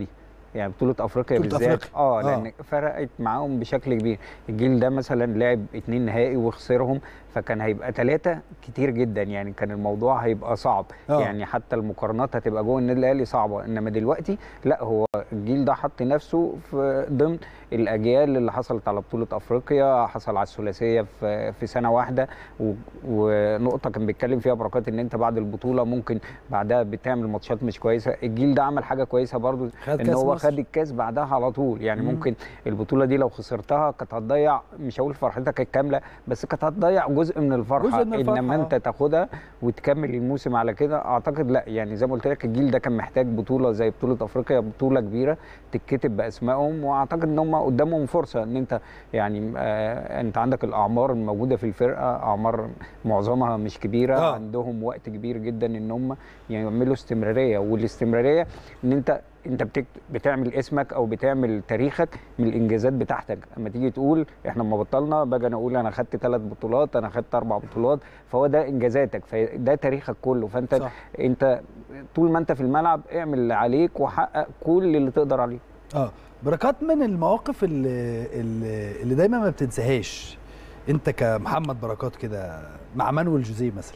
يعني بطوله افريقيا بطولة بالذات أفريقيا. اه آه. لان فرقت معاهم بشكل كبير الجيل ده مثلا لعب اتنين نهائي وخسرهم فكان هيبقى ثلاثه كتير جدا يعني كان الموضوع هيبقى صعب آه. يعني حتى المقارنات هتبقى جوه النادي الاهلي صعبه انما دلوقتي لا هو الجيل ده حط نفسه في ضمن الاجيال اللي حصلت على بطوله افريقيا حصل على الثلاثيه في في سنه واحده و- ونقطه كان بيتكلم فيها بركات ان انت بعد البطوله ممكن بعدها بتعمل ماتشات مش كويسه الجيل ده عمل حاجه كويسه برضو خد ان كأس هو مصر. خد الكاس بعدها على طول يعني مم. ممكن البطوله دي لو خسرتها كانت هتضيع مش هقول فرحتك الكامله بس كانت هتضيع جزء من الفرحه جزء من الفرحة، انما آه. انت تاخدها وتكمل الموسم على كده اعتقد لا يعني زي ما قلت لك الجيل ده كان محتاج بطوله زي بطوله افريقيا بطوله كبيره تتكتب باسمائهم واعتقد ان هم قدامهم فرصه ان انت يعني آه انت عندك الاعمار الموجوده في الفرقه اعمار معظمها مش كبيره آه. آه. عندهم وقت كبير جدا ان هم يعملوا استمراريه والاستمراريه ان انت انت بتك... بتعمل اسمك او بتعمل تاريخك من الانجازات بتاعتك اما تيجي تقول احنا لما بطلنا باجي انا اقول انا خدت ثلاث بطولات انا خدت اربع بطولات فهو ده انجازاتك فده تاريخك كله فانت صح. انت طول ما انت في الملعب اعمل اللي عليك وحقق كل اللي تقدر عليه اه بركات من المواقف اللي, اللي, اللي دايما ما بتنساهاش انت كمحمد بركات كده مع مانويل جوزيه مثلا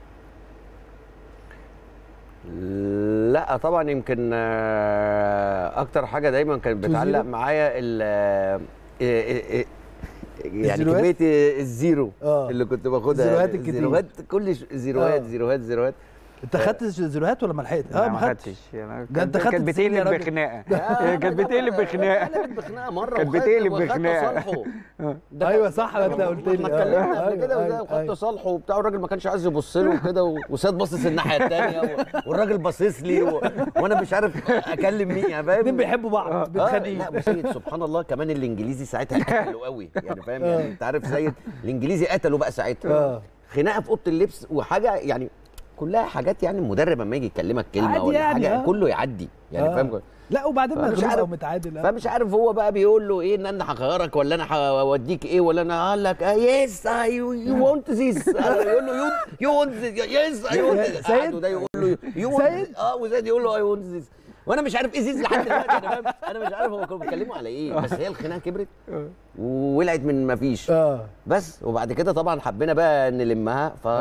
لا طبعا يمكن آه، اكتر حاجه دايما كانت تو بتعلق زيرو؟ معايا ال آه، آه، آه، يعني الزيروهات؟ كميه الزيرو آه. اللي كنت باخدها الزيروهات الكتير. زيروهات كل ش- زيروهات آه. زيروهات زيروهات انت خدت زيروهات ولا ما لحقت؟ اه ما خدتش يعني ده انت كانت خدت كانت تسعين يا بتقلب راجل. بخناقه آه، كانت بتقلب بخناقه قلبت بخناقه مره كانت وخدت- بتقلب وخدت بخناقة. تصالحه ده ايوه كان- صح انت قلت لي احنا اتكلمنا قبل أيوة، كده أيوة، وده وخدت أيوة. صالحه وبتاع والراجل ما كانش عايز يبص له وكده و- وساد باصص الناحيه الثانيه و... والراجل باصص لي و... وانا مش عارف اكلم مين يعني فاهم اتنين بيحبوا بعض آه بيتخانقوا لا وسيد سبحان الله كمان الانجليزي ساعتها قتلوا قوي يعني فاهم يعني انت عارف سيد الانجليزي قتلوا بقى ساعتها آه. خناقه في اوضه اللبس وحاجه يعني كلها حاجات يعني المدرب اما يجي يكلمك كلمه عادي ولا يعني، حاجه آه. كله يعدي يعني آه. فاهم لا وبعدين فمش مغلوب عارف- او متعادل آه. فمش عارف هو بقى بيقول له ايه ان انا هغيرك ولا انا هوديك ايه ولا انا قال لك يس يو ونت ذيس يقول له يو يو ونت يس اي ونت سيد؟ وده يقول له يو سيد؟ اه وزيد يقول له اي ونت ذيس وانا مش عارف ايه زيز لحد دلوقتي انا فاهم انا مش عارف هو كانوا بيتكلموا على ايه بس هي الخناقه كبرت وولعت من ما فيش اه بس وبعد كده طبعا حبينا بقى نلمها ف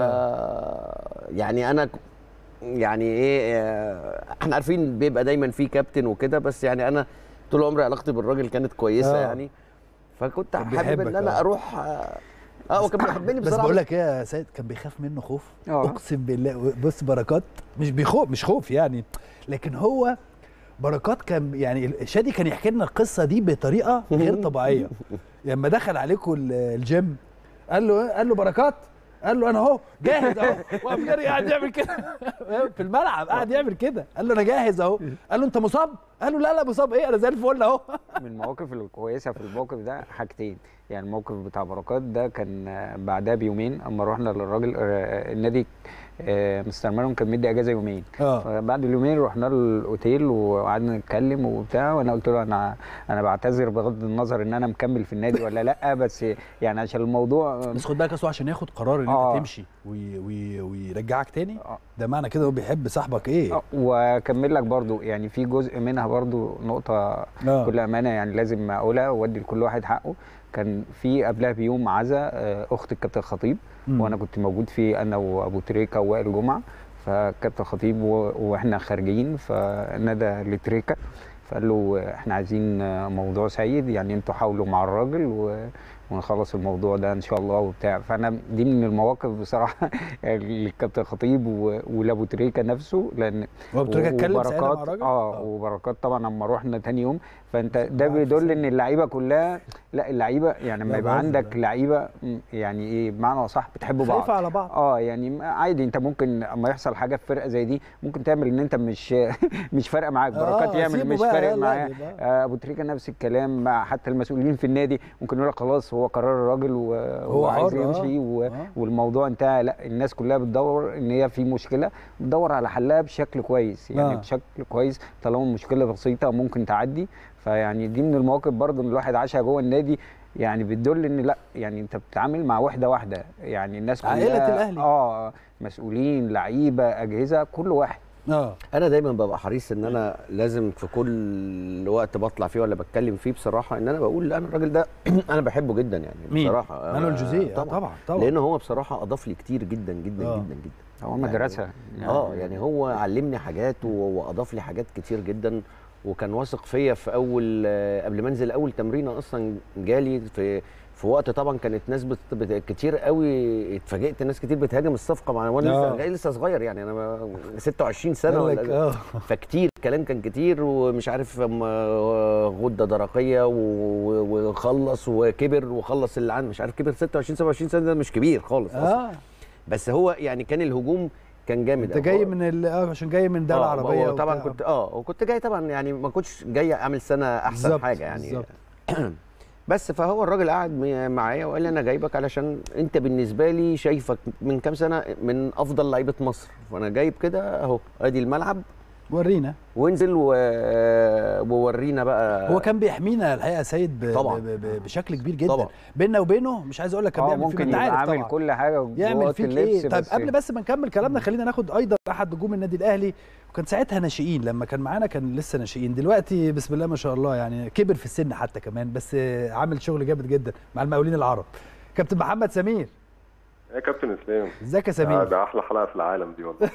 يعني انا ك- يعني ايه آه، احنا عارفين بيبقى دايما في كابتن وكده بس يعني انا طول عمري علاقتي بالراجل كانت كويسه آه. يعني فكنت كان حابب بيحبك، ان انا آه. اروح اه آه، هو كان بيحبني بس بصراحه بقول لك ايه يا سيد كان بيخاف منه خوف آه. اقسم بالله بص بركات مش بيخوف مش خوف يعني لكن هو بركات كان يعني شادي كان يحكي لنا القصه دي بطريقه غير طبيعيه لما دخل عليكم ال- الجيم قال له إيه؟ قال له بركات قال له انا اهو جاهز اهو وقام جري قاعد يعمل كده في الملعب قاعد يعمل كده قال له انا جاهز اهو قال له انت مصاب قال له لا لا مصاب ايه انا زي الفل اهو من المواقف الكويسه في الموقف ده حاجتين يعني الموقف بتاع بركات ده كان آه، بعدها بيومين اما رحنا للراجل آه، النادي آه، مستر مانون كان مدي اجازه يومين اه فبعد اليومين رحنا له الاوتيل وقعدنا نتكلم وبتاع وانا قلت له انا انا بعتذر بغض النظر ان انا مكمل في النادي ولا لا بس يعني عشان الموضوع بس خد بالك أصل عشان ياخد قرار ان آه. انت تمشي وي وي ويرجعك تاني آه. ده معنى كده هو بيحب صاحبك ايه آه، واكمل لك برضو يعني في جزء منها برضو نقطه آه. كل امانه يعني لازم اقولها وادي لكل واحد حقه كان في قبلها بيوم عزا آه، اخت الكابتن خطيب مم. وانا كنت موجود فيه انا وابو تريكه ووائل جمعه فكابتن خطيب و- واحنا خارجين فنادى لتريكه فقال له احنا عايزين آه، موضوع سيد يعني انتوا حاولوا مع الراجل و ونخلص الموضوع ده ان شاء الله وبتاع فانا دي من المواقف بصراحه للكابتن خطيب و- ولابو تريكه نفسه لان هو أبو تريكة اتكلم ساعتها مع وبركات الراجل؟ اه آه. وبركات طبعا لما رحنا تاني يوم فانت ده بيدل ان اللعيبه كلها لا اللعيبه يعني لما لا يبقى بهزر عندك لا. لعيبه م، يعني ايه بمعنى صح بتحبوا بعض خايفه على بعض اه يعني م- عادي انت ممكن اما يحصل حاجه في فرقه زي دي ممكن تعمل ان انت مش مش فارقه معاك آه، بركات يعمل سيبه مش بقى، فارق يلا معاه اقلب بقى. آه، ابو تريكه نفس الكلام مع حتى المسؤولين في النادي ممكن يقول لك خلاص هو قرار الراجل و- هو وعايز حر، آه. يمشي و... آه. والموضوع انتهى لا الناس كلها بتدور ان هي في مشكله بتدور على حلها بشكل كويس يعني آه. آه. بشكل كويس طالما المشكله بسيطه ممكن تعدي فيعني دي من المواقف برضو ان الواحد عاشها جوه النادي يعني بتدل ان لا يعني انت بتتعامل مع وحده واحده يعني الناس كلها عائلة الأهلي. اه مسؤولين لعيبه اجهزه كل واحد اه انا دايما ببقى حريص ان انا لازم في كل وقت بطلع فيه ولا بتكلم فيه بصراحه ان انا بقول لا انا الراجل ده انا بحبه جدا يعني مين؟ بصراحه مانويل آه، جوزيه آه، طبعا طبعا لان هو بصراحه اضاف لي كتير جدا جدا آه. جدا جدا هو مدرسه يعني اه يعني هو علمني حاجات و- واضاف لي حاجات كتير جدا وكان واثق فيا في اول آه، قبل ما انزل اول تمرينه اصلا جالي في في وقت طبعا كانت ناس بت... بت... كتير قوي اتفاجئت ناس كتير بتهاجم الصفقه مع وانا آه. لسه جاي لسه صغير يعني انا ما- 26 سنه قال لك ولا اه فكتير كلام كان كتير ومش عارف م- غده درقيه و- و- وخلص وكبر وخلص اللي عنده مش عارف كبر 26 27 سنه ده مش كبير خالص اصلا اه بس هو يعني كان الهجوم كان جامد انت أوي. جاي من ال... اه عشان جاي من دوله آه، عربيه هو طبعا وبتاع. كنت اه وكنت جاي طبعا يعني ما كنتش جاي اعمل سنه احسن بالظبط، حاجه يعني بالظبط. بس فهو الراجل قعد م- معايا وقال لي انا جايبك علشان انت بالنسبه لي شايفك من كام سنه من افضل لعيبه مصر فانا جايب كده اهو ادي الملعب ورينا وانزل و... وورينا بقى هو كان بيحمينا الحقيقه يا سيد ب... طبعاً. ب... ب... بشكل كبير جدا طبعاً. بيننا وبينه مش عايز اقول لك كان اه بيعمل فيه ممكن انت يبقى عارف عامل طبعا كل حاجه يعمل جوه فيك اللبس ايه طيب بس قبل بس ما نكمل كلامنا خلينا ناخد ايضا احد نجوم النادي الاهلي وكان ساعتها ناشئين لما كان معانا كان لسه ناشئين دلوقتي بسم الله ما شاء الله يعني كبر في السن حتى كمان بس آه، عامل شغل جامد جدا مع المقاولين العرب كابتن محمد سمير يا كابتن اسلام ازيك يا آه، سمير ده احلى حلقه في العالم دي والله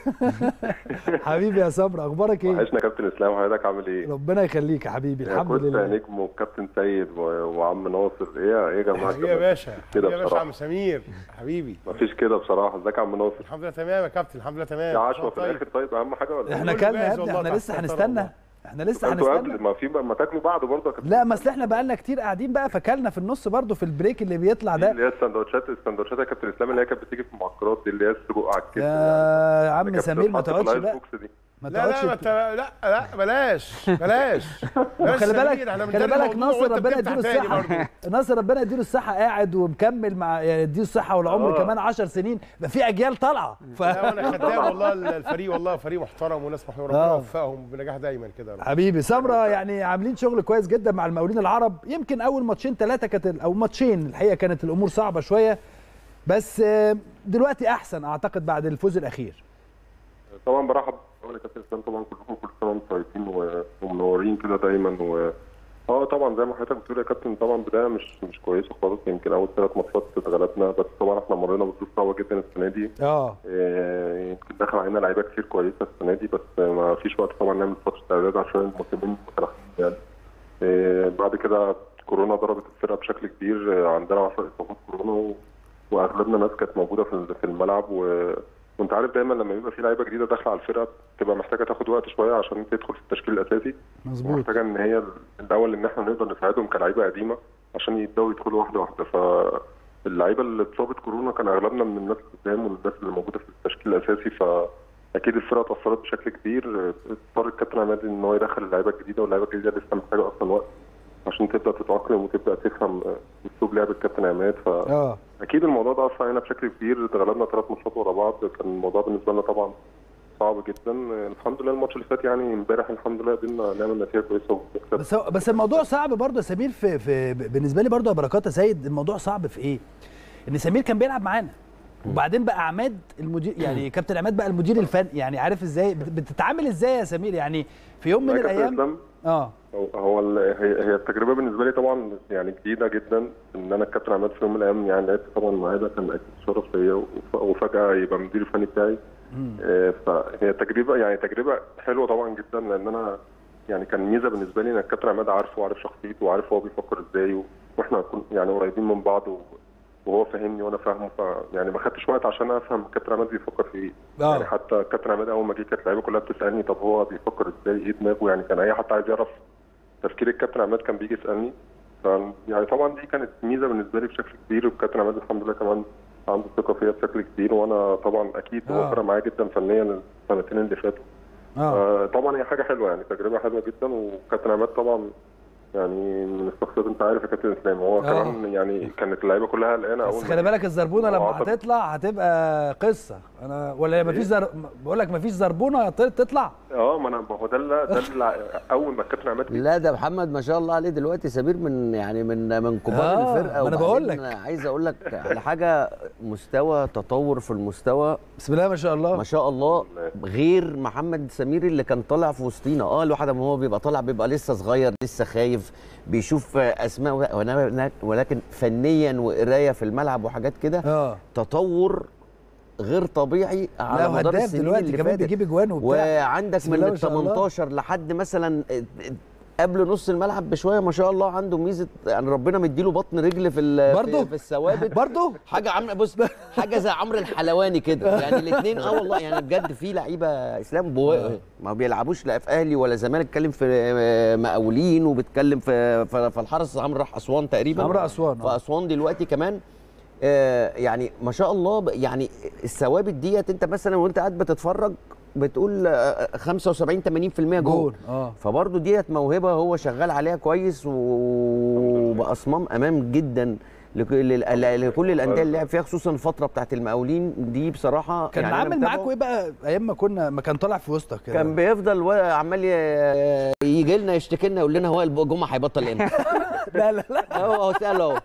حبيبي يا صبري اخبارك ايه وحشنا كابتن اسلام حضرتك عامل ايه؟ ربنا يخليك يا حبيبي يا الحمد كنت لله نجم وكابتن سيد و- وعم ناصر ايه ايه يا جماعه حبيبي يا باشا كده حبيبي يا باشا بصراحه عم سمير حبيبي مفيش كده بصراحه ازيك يا عم ناصر الحمد لله تمام يا كابتن الحمد لله تمام يا عشوه في طيب. الاخر طيب اهم حاجه ولا احنا إيه؟ كلنا يا جاهز ابني والله احنا تحت لسه السيطرة هنستنى والله. احنا لسه انتوا هنستنى قبل ما في ما تاكلوا بعض برضه يا كابتن لا ما اصل احنا بقالنا كتير قاعدين بقى فكلنا في النص برضو في البريك اللي بيطلع دي ده اللي هي السندوتشات السندوتشات يا كابتن اسلام اللي هي كانت بتيجي في المعسكرات دي اللي هي السجق على الكبده يا عم كانت سمير ما بتتحط في تقعدش الآيس بقى بوكس دي. ما لا لا تقعدش ما انت لا لا بلاش بلاش طب بلاش خلي بالك سمير، احنا خلي بندرب بالك الموضوع ناصر وانت ربنا بتفتح يديله تاني الصحة برضه. ناصر ربنا يديله الصحة قاعد ومكمل مع يعني يديله الصحة والعمر آه. كمان 10 سنين ده في أجيال طالعة ف... لا وانا خدام والله الفريق والله فريق محترم وناس محترمه ربنا آه. يوفقهم بنجاح دايما كده يا رب. حبيبي سمرة يعني عاملين شغل كويس جدا مع المقاولين العرب يمكن أول ماتشين ثلاثة كانت ال- أو ماتشين الحقيقة كانت الأمور صعبة شوية بس آه، دلوقتي أحسن أعتقد بعد الفوز الأخير طبعا برحب طبعا يا كابتن اسلام طبعا كلكم كل سنه وانتم طيبين و- ومنورين كده دايما و اه طبعا زي ما حضرتك بتقول يا كابتن طبعا بدايه مش مش كويسه خالص يمكن اول ثلاث ماتشات اتغلبنا بس طبعا احنا مرينا بظروف صعبه جدا السنه دي اه آه، يمكن دخل علينا لعيبه كتير كويسه السنه دي بس ما فيش وقت طبعا نعمل فتره اعداد عشان الموسمين متلاحقين يعني آه، بعد كده كورونا ضربت الفرقه بشكل كبير آه، عندنا 10 اصابات كورونا و- واغلبنا ناس كانت موجوده في ال- في الملعب و... وانت عارف دايما لما يبقى في لعيبه جديده داخله على الفرقه تبقى محتاجه تاخد وقت شويه عشان تدخل في التشكيل الاساسي مظبوط محتاجه ان هي الاول ان احنا نقدر نساعدهم كلعيبه قديمه عشان يبداوا يدخلوا واحده واحده فاللعيبه اللي اتصابت كورونا كان اغلبنا من الناس اللي قدام والناس اللي موجوده في التشكيل الاساسي فاكيد الفرقه اتاثرت بشكل كبير اضطر الكابتن عماد ان هو يدخل اللعيبه الجديده واللعيبه الجديده لسه محتاجه اصلا وقت عشان تبدا تتاقلم وتبدا تفهم اسلوب لعب الكابتن عماد ف اه اكيد الموضوع ده اثر علينا بشكل كبير اتغلبنا ثلاث ماتشات ورا بعض كان الموضوع بالنسبه لنا طبعا صعب جدا الحمد لله الماتش اللي فات يعني امبارح الحمد لله قدرنا نعمل نتيجه كويسه ونكسب بس هو- بس الموضوع صعب برضه يا سمير في, في بالنسبه لي برضه يا بركات يا سيد الموضوع صعب في ايه؟ ان سمير كان بيلعب معانا وبعدين بقى عماد المدير يعني كابتن عماد بقى المدير الفني يعني عارف ازاي بت- بتتعامل ازاي يا سمير يعني في يوم من لا يا كابتن الايام إسلام، اه هو هو ال- هي هي التجربه بالنسبه لي طبعا يعني جديده جدا ان انا الكابتن عماد في يوم من الايام يعني لعبت طبعا معاه ده كان اكيد شرف ليا وف- وفجاه يبقى المدير الفني بتاعي آه، فهي تجربه يعني تجربه حلوه طبعا جدا لان انا يعني كان ميزه بالنسبه لي ان الكابتن عماد عارفه وعارف شخصيته وعارف هو بيفكر ازاي و- واحنا كن- يعني قريبين من بعض و- وهو فاهمني وانا فاهمه ف يعني ما خدتش وقت عشان افهم الكابتن عماد بيفكر في ايه آه. يعني حتى الكابتن عماد اول ما جه كانت اللعيبه كلها بتسالني طب هو بيفكر ازاي ايه دماغه يعني كان اي حد عايز يعرف تفكير الكابتن عماد كان بيجي يسالني ف يعني طبعا دي كانت ميزه بالنسبه لي بشكل كبير والكابتن عماد الحمد لله كمان عنده ثقه فيا بشكل كبير وانا طبعا اكيد هو آه. فرق معايا جدا فنيا السنتين اللي فاتوا اه آه طبعا هي حاجه حلوه يعني تجربه حلوه جدا وكابتن عماد طبعا يعني من الشخصيات انت عارف يا كابتن اسلام هو آه. كمان يعني كانت اللعيبه كلها قلقانه بس اول خلي بالك الزربونه لما وعصب. هتطلع هتبقى قصه انا ولا مفيش زر... بقول لك مفيش زربونه ت- تطلع اه ما انا ما هو ده اللي ده اللي اول ما الكابتن عماد لا ده محمد ما شاء الله عليه دلوقتي سمير من يعني من من كبار آه، الفرقه ما أنا وبعدين بقول لك. عايز اقول لك على حاجه مستوى تطور في المستوى بسم الله ما شاء الله ما شاء الله غير محمد سمير اللي كان طالع في وسطينا اه الواحد ما هو بيبقى طالع بيبقى لسه صغير لسه خايف بيشوف اسماء وأنا- ولكن فنيا وقرايه في الملعب وحاجات كده اه تطور غير طبيعي لا على مدار وهداف السنين دلوقتي اللي كمان فاتت بيجيب اجوان وبتاع وعندك بسم من الله ال ما شاء الله. 18 لحد مثلا قبل نص الملعب بشويه ما شاء الله عنده ميزه يعني ربنا مديله بطن رجل في ال- برضه؟ في, في الثوابت برضه حاجه عامله بص حاجه زي عمرو الحلواني كده يعني الاثنين اه والله يعني بجد في لعيبه اسلام بو ما بيلعبوش لا في اهلي ولا زمالك اتكلم في مقاولين وبتكلم في في, في الحرس عمرو راح اسوان تقريبا عمرو أسوان، آه. في اسوان دلوقتي كمان آه، يعني ما شاء الله ب- يعني الثوابت ديت انت مثلا وانت قاعد بتتفرج بتقول آه، 75 80% جول جول اه فبرضه ديت موهبه هو شغال عليها كويس وباصمام امام جدا لك- لل- لكل الانديه اللي لعب فيها خصوصا الفتره بتاعت المقاولين دي بصراحه كان يعني أنا عامل متابعه. معاكوا ايه بقى ايام ما كنا ما كان طالع في وسطك كده كان بيفضل و- عمال ي- يجي لنا يشتكي لنا يقول لنا هو الجمعه هيبطل امتى لا لا لا هو هو سال اهو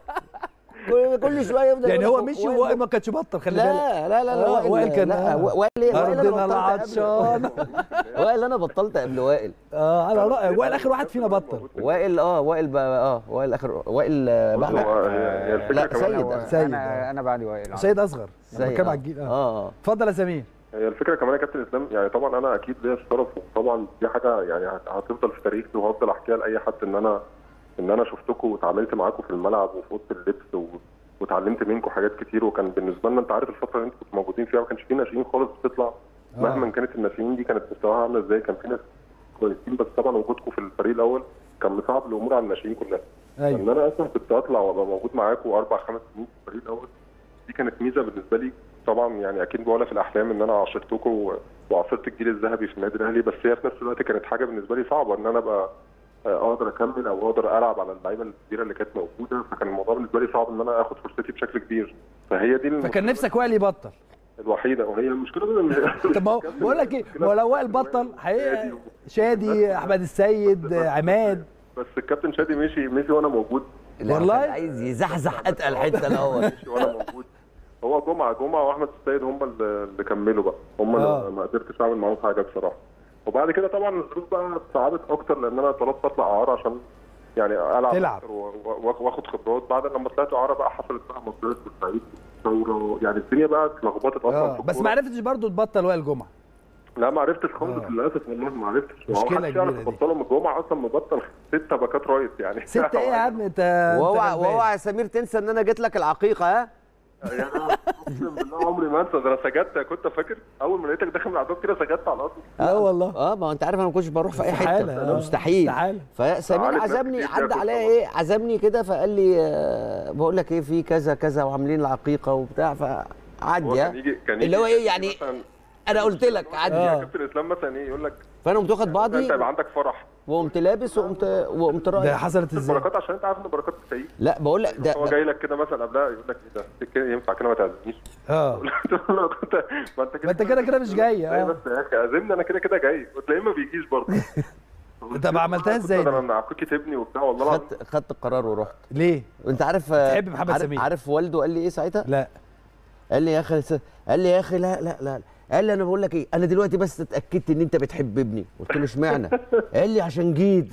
كل- كل شويه يفضل يعني يقول هو لك مشي وائل ووائل ما كانش بطل خلي لا بالك لا لا لا آه، وائل كان لا آه. وائل إيه؟ وائل انا أرضنا بطلت العطشان قبل وائل انا بطلت قبل وائل اه على رايك وائل اخر واحد فينا بطل وائل اه وائل بقى اه وائل اخر وائل آه، بص، بعد هو هي هي الفكره لا كمان سيد هو- سيد انا انا بعد وائل آه. سيد اصغر سيد، انا بتكلم آه. على الجيل اه اه اتفضل يا سمير هي الفكره كمان يا كابتن اسلام يعني طبعا انا اكيد ليا الشرف وطبعا دي حاجه يعني هت- هتفضل في تاريخي وهفضل احكيها لاي حد ان انا ان انا شفتكم واتعاملت معاكم في الملعب وفي اوضه اللبس و... واتعلمت منكم حاجات كتير وكان بالنسبه لنا انت عارف الفتره اللي انتوا كنتوا موجودين فيها ما كانش في ناشئين خالص بتطلع مهما كانت الناشئين دي كانت مستواها عامله ازاي كان في ناس كويسين بس طبعا وجودكم في الفريق الاول كان مصعب الامور على الناشئين كلها ايوه ان انا اصلا كنت اطلع وابقى موجود معاكم اربع خمس سنين في الفريق الاول دي كانت ميزه بالنسبه لي طبعا يعني اكيد ولا في الاحلام ان انا عاشرتكم و- وعاصرت الجيل الذهبي في النادي الاهلي بس هي في نفس الوقت كانت حاجه بالنسبه لي صعبه ان انا ابقى آه، اقدر اكمل او اقدر العب على اللعيبه الكبيره اللي كانت موجوده فكان الموضوع بالنسبه لي صعب ان انا اخد فرصتي بشكل كبير فهي دي المشكلة فكان نفسك وائل يبطل الوحيده وهي المشكله إن- طب ما هو بقول لك ايه ما هو لو وائل بطل حقيقه شادي احمد السيد عماد بس الكابتن شادي مشي مشي وانا موجود لا، والله؟ كان عايز يزحزح اتقل حته الاول مشي وانا موجود هو جمعه جمعه واحمد السيد هم اللي اللي كملوا بقى هم آه. اللي ما قدرتش اعمل معاهم حاجه بصراحه وبعد كده طبعا الظروف بقى صعبت اكتر لان انا طلبت اطلع اعاره عشان يعني العب تلعب. أكتر و- و- واخد خبرات بعد لما طلعت اعاره بقى حصلت بقى مصيبه بورسعيد ثوره يعني الدنيا بقى اتلخبطت اصلا اه في بس الكورة. ما عرفتش برضه تبطل وائل جمعه لا ما عرفتش خالص آه. للاسف والله ما عرفتش مشكلة محدش يعرف كبيرة دي. يبطله من الجمعه اصلا مبطل ست باكات رايت يعني ستة ايه يا عم انت أنت واوعى غلبان. واوعى يا سمير تنسى ان انا جيت لك العقيقه ها يعني أنا اقسم بالله عمري ما انسى ده انا سجدت كنت فاكر اول ما لقيتك داخل من على الباب كده سجدت على الارض لا والله اه ما هو انت عارف انا ما كنتش بروح في اي استحالة، حته آه. مستحيل استحالة. فسمير عارف ناس عزمني كتير عدى كده عليا كنت ايه عزمني كده فقال لي آه بقول لك ايه في كذا كذا وعاملين العقيقه وبتاع هو فعدي كان ها يجي كان اللي هو يجي ايه يعني مثلا انا قلت لك عدي يا آه. كابتن اسلام مثلا ايه يقول لك فانا قمت واخد بعضي انت يبقى عندك فرح وقمت لابس وقمت وقمت ده رايح حصلت ازاي البركات عشان انت عارف ان البركات بتسيب لا بقول لك ده, هو ده جاي لك كده مثلا قبلها يقول لك ايه ده كده ينفع كده ما تعزمنيش اه ما انت ما انت كده كده مش جاي اه اه بس يا اخي عزمني انا كده كده جاي وتلاقيه ما بيجيش برضه انت بقى عملتها ازاي ده دي؟ انا عقيقة ابني وبتاع والله العظيم خدت خدت القرار ورحت ليه وانت عارف تحب محمد عارف, سمير. عارف والده قال لي ايه ساعتها لا قال لي يا اخي قال لي يا اخي لا لا لا قال لي انا بقول لك ايه انا دلوقتي بس اتاكدت ان انت بتحب ابني قلت له اشمعنى قال لي عشان جيت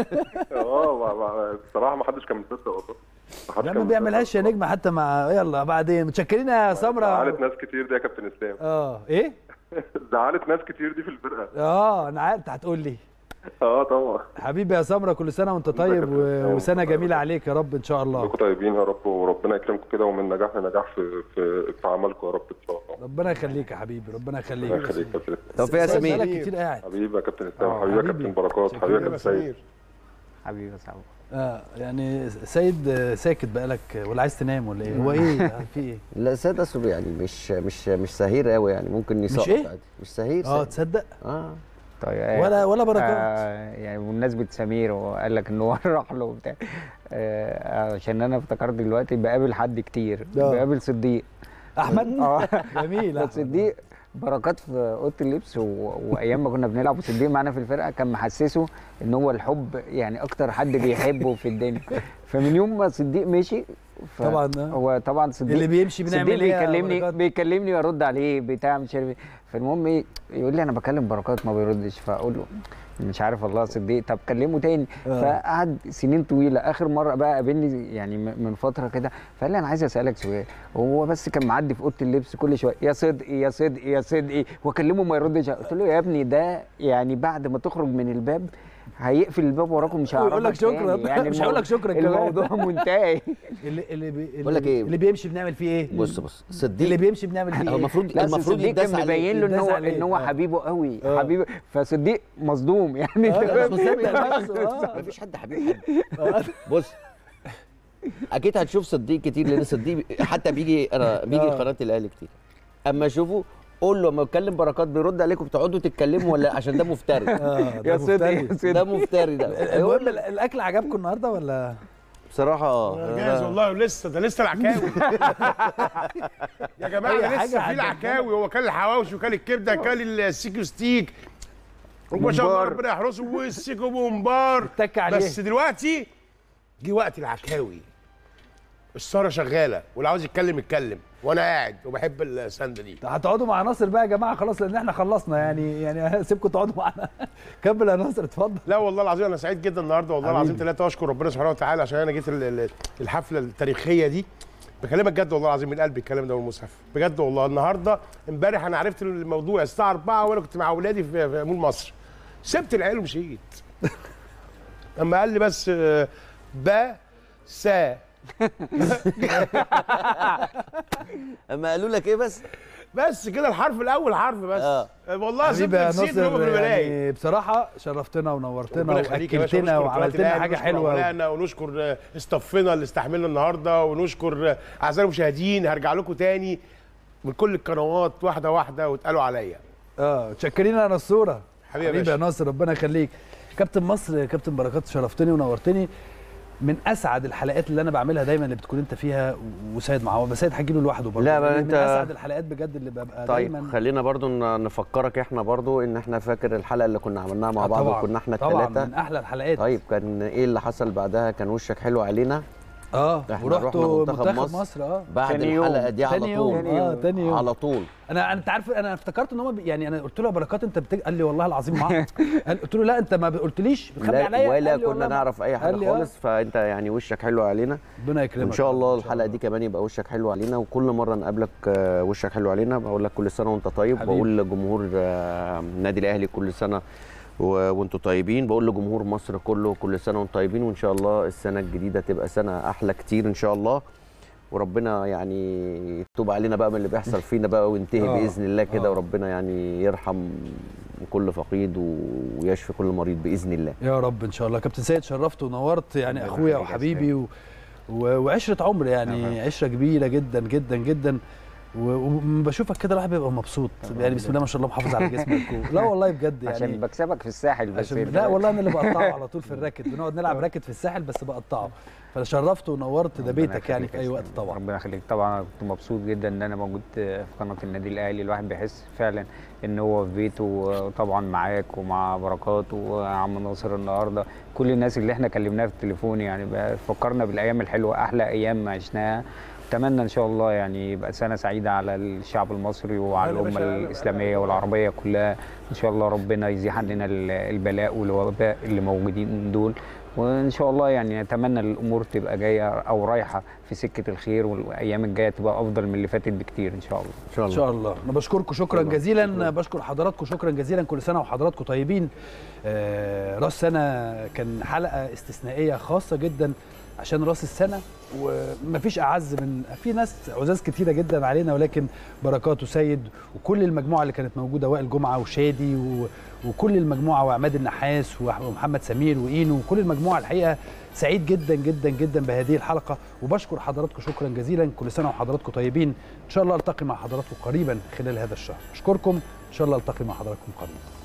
اه ما- ما- بصراحه ما حدش كان مصدق والله ما حدش لا كان ما بيعملهاش يا مصدق. نجمه حتى مع يلا بعدين متشكرين يا سمره زعلت ناس كتير دي يا كابتن اسلام اه ايه زعلت ناس كتير دي في الفرقه اه انا عارف انت هتقول لي اه طبعا حبيبي يا سمره كل سنه وانت طيب و... وسنه جميله عليك يا رب ان شاء الله كلكم طيبين يا رب وربنا يكرمكم كده ومن نجاح لنجاح في في في عملكم يا رب ان شاء الله ربنا يخليك يا حبيبي ربنا يخليك الله يخليك يا كابتن توفيق يا سيد سمير بقالك كتير قاعد حبيبي يا كابتن اسلام آه، حبيبي يا حبيبي. كابتن بركات حبيبي يا كابتن سيد حبيبي يا صاحبي اه يعني سيد ساكت بقالك ولا عايز تنام ولا ايه هو ايه في ايه لا سيد اصله يعني مش مش مش سهير قوي يعني ممكن يسقط إيه؟ عادي مش سهير اه سيد. تصدق اه طيب ولا- ولا بركات. آه يعني بمناسبه سمير وقال لك ان هو راح له وبتاع آه عشان انا افتكرت دلوقتي بقابل حد كتير آه. بقابل صديق احمد اه جميل بس أحمد. صديق بركات في اوضه اللبس و... وايام ما كنا بنلعب وصديق معانا في الفرقه كان محسسه ان هو الحب يعني اكتر حد بيحبه في الدنيا فمن يوم ما صديق مشي ف... طبعاً، آه. هو طبعا صديق اللي بيمشي بنعمل صديق إيه يا بيكلمني بركات؟ بيكلمني وارد عليه بتاع مش عارف ايه فالمهم ايه يقول لي انا بكلم بركات ما بيردش فاقول له مش عارف والله صديق طب كلمه تاني آه. فقعد سنين طويله اخر مره بقى قابلني يعني م- من فتره كده فقال لي انا عايز اسالك سؤال هو بس كان معدي في اوضه اللبس كل شويه يا صدقي يا صدقي يا صدقي واكلمه ما يردش قلت له يا ابني ده يعني بعد ما تخرج من الباب هيقفل الباب وراكم مش هعرفك ويقول لك شكرا. تاني. يعني مش هيقول لك الموضوع- شكرا كمان. الموضوع منتهي اللي اللي بي... بقول لك إيه؟ اللي بيمشي بنعمل فيه ايه بص بص صديق اللي بيمشي بنعمل فيه هو ايه المفروض لا المفروض صديق يتداس كان عليه. مبين له ان يتداس هو عليه. ان هو آه. حبيبه قوي آه. حبيبه فصديق مصدوم يعني آه، لا، أنت مش فاهم؟ مصدق نفسه اه مفيش حد حبيب حد بص اكيد هتشوف صديق كتير لان صديق حتى بيجي انا بيجي آه. قناه الاهلي كتير اما اشوفه قول له اما اتكلم بركات بيرد عليكم بتقعدوا تتكلموا ولا عشان ده مفتري اه ده يا صدقي مفتري. يا صدقي ده مفتري ده المهم يقول ال- الاكل عجبكم النهارده ولا بصراحه اه جاهز والله لسه ده لسه العكاوي يا جماعه أي ده حاجة لسه في عندك. العكاوي هو كان الحواوشي وكان الكبده كان السيكو ستيك وما شاء الله ممبار. ربنا يحرسه والسيكو بومبار اتك عليه. بس دلوقتي جه وقت العكاوي السهره شغاله واللي عاوز يتكلم يتكلم وانا قاعد وبحب السنده دي هتقعدوا مع ناصر بقى يا جماعه خلاص لان احنا خلصنا يعني يعني سيبكم تقعدوا معانا كمل يا ناصر اتفضل لا والله العظيم انا سعيد جدا النهارده والله حبيبي. العظيم ثلاثه اشكر ربنا سبحانه وتعالى عشان انا جيت ال- ال- الحفله التاريخيه دي بكلمك جد والله العظيم من قلبي الكلام ده والمصحف بجد والله النهارده امبارح انا عرفت الموضوع الساعه 4 وانا كنت مع اولادي في في مول مصر سبت العيال ومشيت اما قال لي بس آه، با سا اما قالوا لك ايه بس بس كده الحرف الاول حرف بس آه. والله سبت حبيبي يا نسيت ان هم ناصر في البلاي يعني بصراحه شرفتنا ونورتنا ربنا يخليك يا باشا، واكلتنا ونشكر وعملت قناة لنا الأهلي، حاجه ونشكر حلوه عملائنا ونشكر آه، استفنا اللي استحملنا النهارده ونشكر آه، اعزائي المشاهدين هرجع لكم تاني من كل القنوات واحده واحده واتقالوا عليا اه متشكرين يا نصوره حبيبي يا حبيبي يا باشا. ناصر ربنا يخليك كابتن مصر كابتن بركات شرفتني ونورتني من اسعد الحلقات اللي انا بعملها دايما اللي بتكون انت فيها وسيد معوض بس سيد هجيله لوحده برضه لا، بقى من أنت- اسعد الحلقات بجد اللي ببقى طيب دايما خلينا برضو ن- نفكرك احنا برضو ان احنا فاكر الحلقه اللي كنا عملناها مع آه، بعض طبعاً، وكنا احنا طبعا الثلاثه من احلى الحلقات طيب كان ايه اللي حصل بعدها كان وشك حلو علينا اه إحنا ورحتوا رحنا منتخب منتخب مصر. مصر اه بعد تاني الحلقه يوم. دي على تاني طول يوم اه تاني يوم على طول انا انت عارف انا افتكرت ان هم بي- يعني انا قلت له يا بركات انت بتج... قال لي والله العظيم ما أعرف. قال- قلت له لا انت ما قلتليش بتخبي لا عليا ولا قال لي والله كنا ما- نعرف اي قال حاجه لي آه. خالص فانت يعني وشك حلو علينا ربنا يكرمك وان شاء يا رب، الله إن شاء الحلقه دي كمان يبقى وشك حلو علينا وكل مره نقابلك آه، وشك حلو علينا بقول لك كل سنه وانت طيب حبيبي. بقول لجمهور آه، النادي الاهلي كل سنه و- وانتوا طيبين بقول لجمهور مصر كله كل سنه وانتم طيبين وان شاء الله السنه الجديده تبقى سنه احلى كتير ان شاء الله وربنا يعني يتوب علينا بقى من اللي بيحصل فينا بقى وينتهي آه. باذن الله كده آه. وربنا يعني يرحم كل فقيد و- ويشفي كل مريض باذن الله يا رب ان شاء الله كابتن سيد شرفت ونورت يعني ربنا اخويا يخليك يا وحبيبي و... و... وعشره عمر يعني عشره كبيره جدا جدا جدا و- وما بشوفك كده الواحد بيبقى مبسوط يعني بسم الله ما شاء الله محافظ على جسمك و... لا والله بجد يعني عشان بكسبك في الساحل بس عشان لا والله انا اللي بقطعه على طول في الراكت بنقعد نلعب راكت في الساحل بس بقطعه فشرفت ونورت ده ربنا بيتك يعني يخليك في يا اي وقت سيدي. طبعا ربنا يخليك طبعا أنا كنت مبسوط جدا ان انا موجود في قناه النادي الاهلي الواحد بيحس فعلا ان هو في بيته وطبعا معاك ومع بركات وعم ناصر النهارده كل الناس اللي احنا كلمناها في التليفون يعني بقى فكرنا بالايام الحلوه احلى ايام ما عشناها اتمنى ان شاء الله يعني يبقى سنه سعيده على الشعب المصري وعلى يلا يا الامه باشا، يلا. الاسلاميه والعربيه كلها ان شاء الله ربنا يزيح عننا ال- البلاء والوباء اللي موجودين دول وان شاء الله يعني نتمنى الامور تبقى جايه او رايحه في سكه الخير والايام الجايه تبقى افضل من اللي فاتت بكتير ان شاء الله ان شاء ان شاء الله انا بشكركم شكرا جزيلا بشكر حضراتكم شكرا جزيلا كل سنه وحضراتكم طيبين آه، راس سنه كان حلقه استثنائيه خاصه جدا عشان راس السنه ومفيش اعز من في ناس عزاز كتيره جدا علينا ولكن بركات وسيد وكل المجموعه اللي كانت موجوده وائل جمعه وشادي و... وكل المجموعه وعماد النحاس وح- ومحمد سمير واينو وكل المجموعه الحقيقه سعيد جدا جدا جدا بهذه الحلقه وبشكر حضراتكم شكرا جزيلا كل سنه وحضراتكم طيبين ان شاء الله التقي مع حضراتكم قريبا خلال هذا الشهر اشكركم ان شاء الله التقي مع حضراتكم قريبا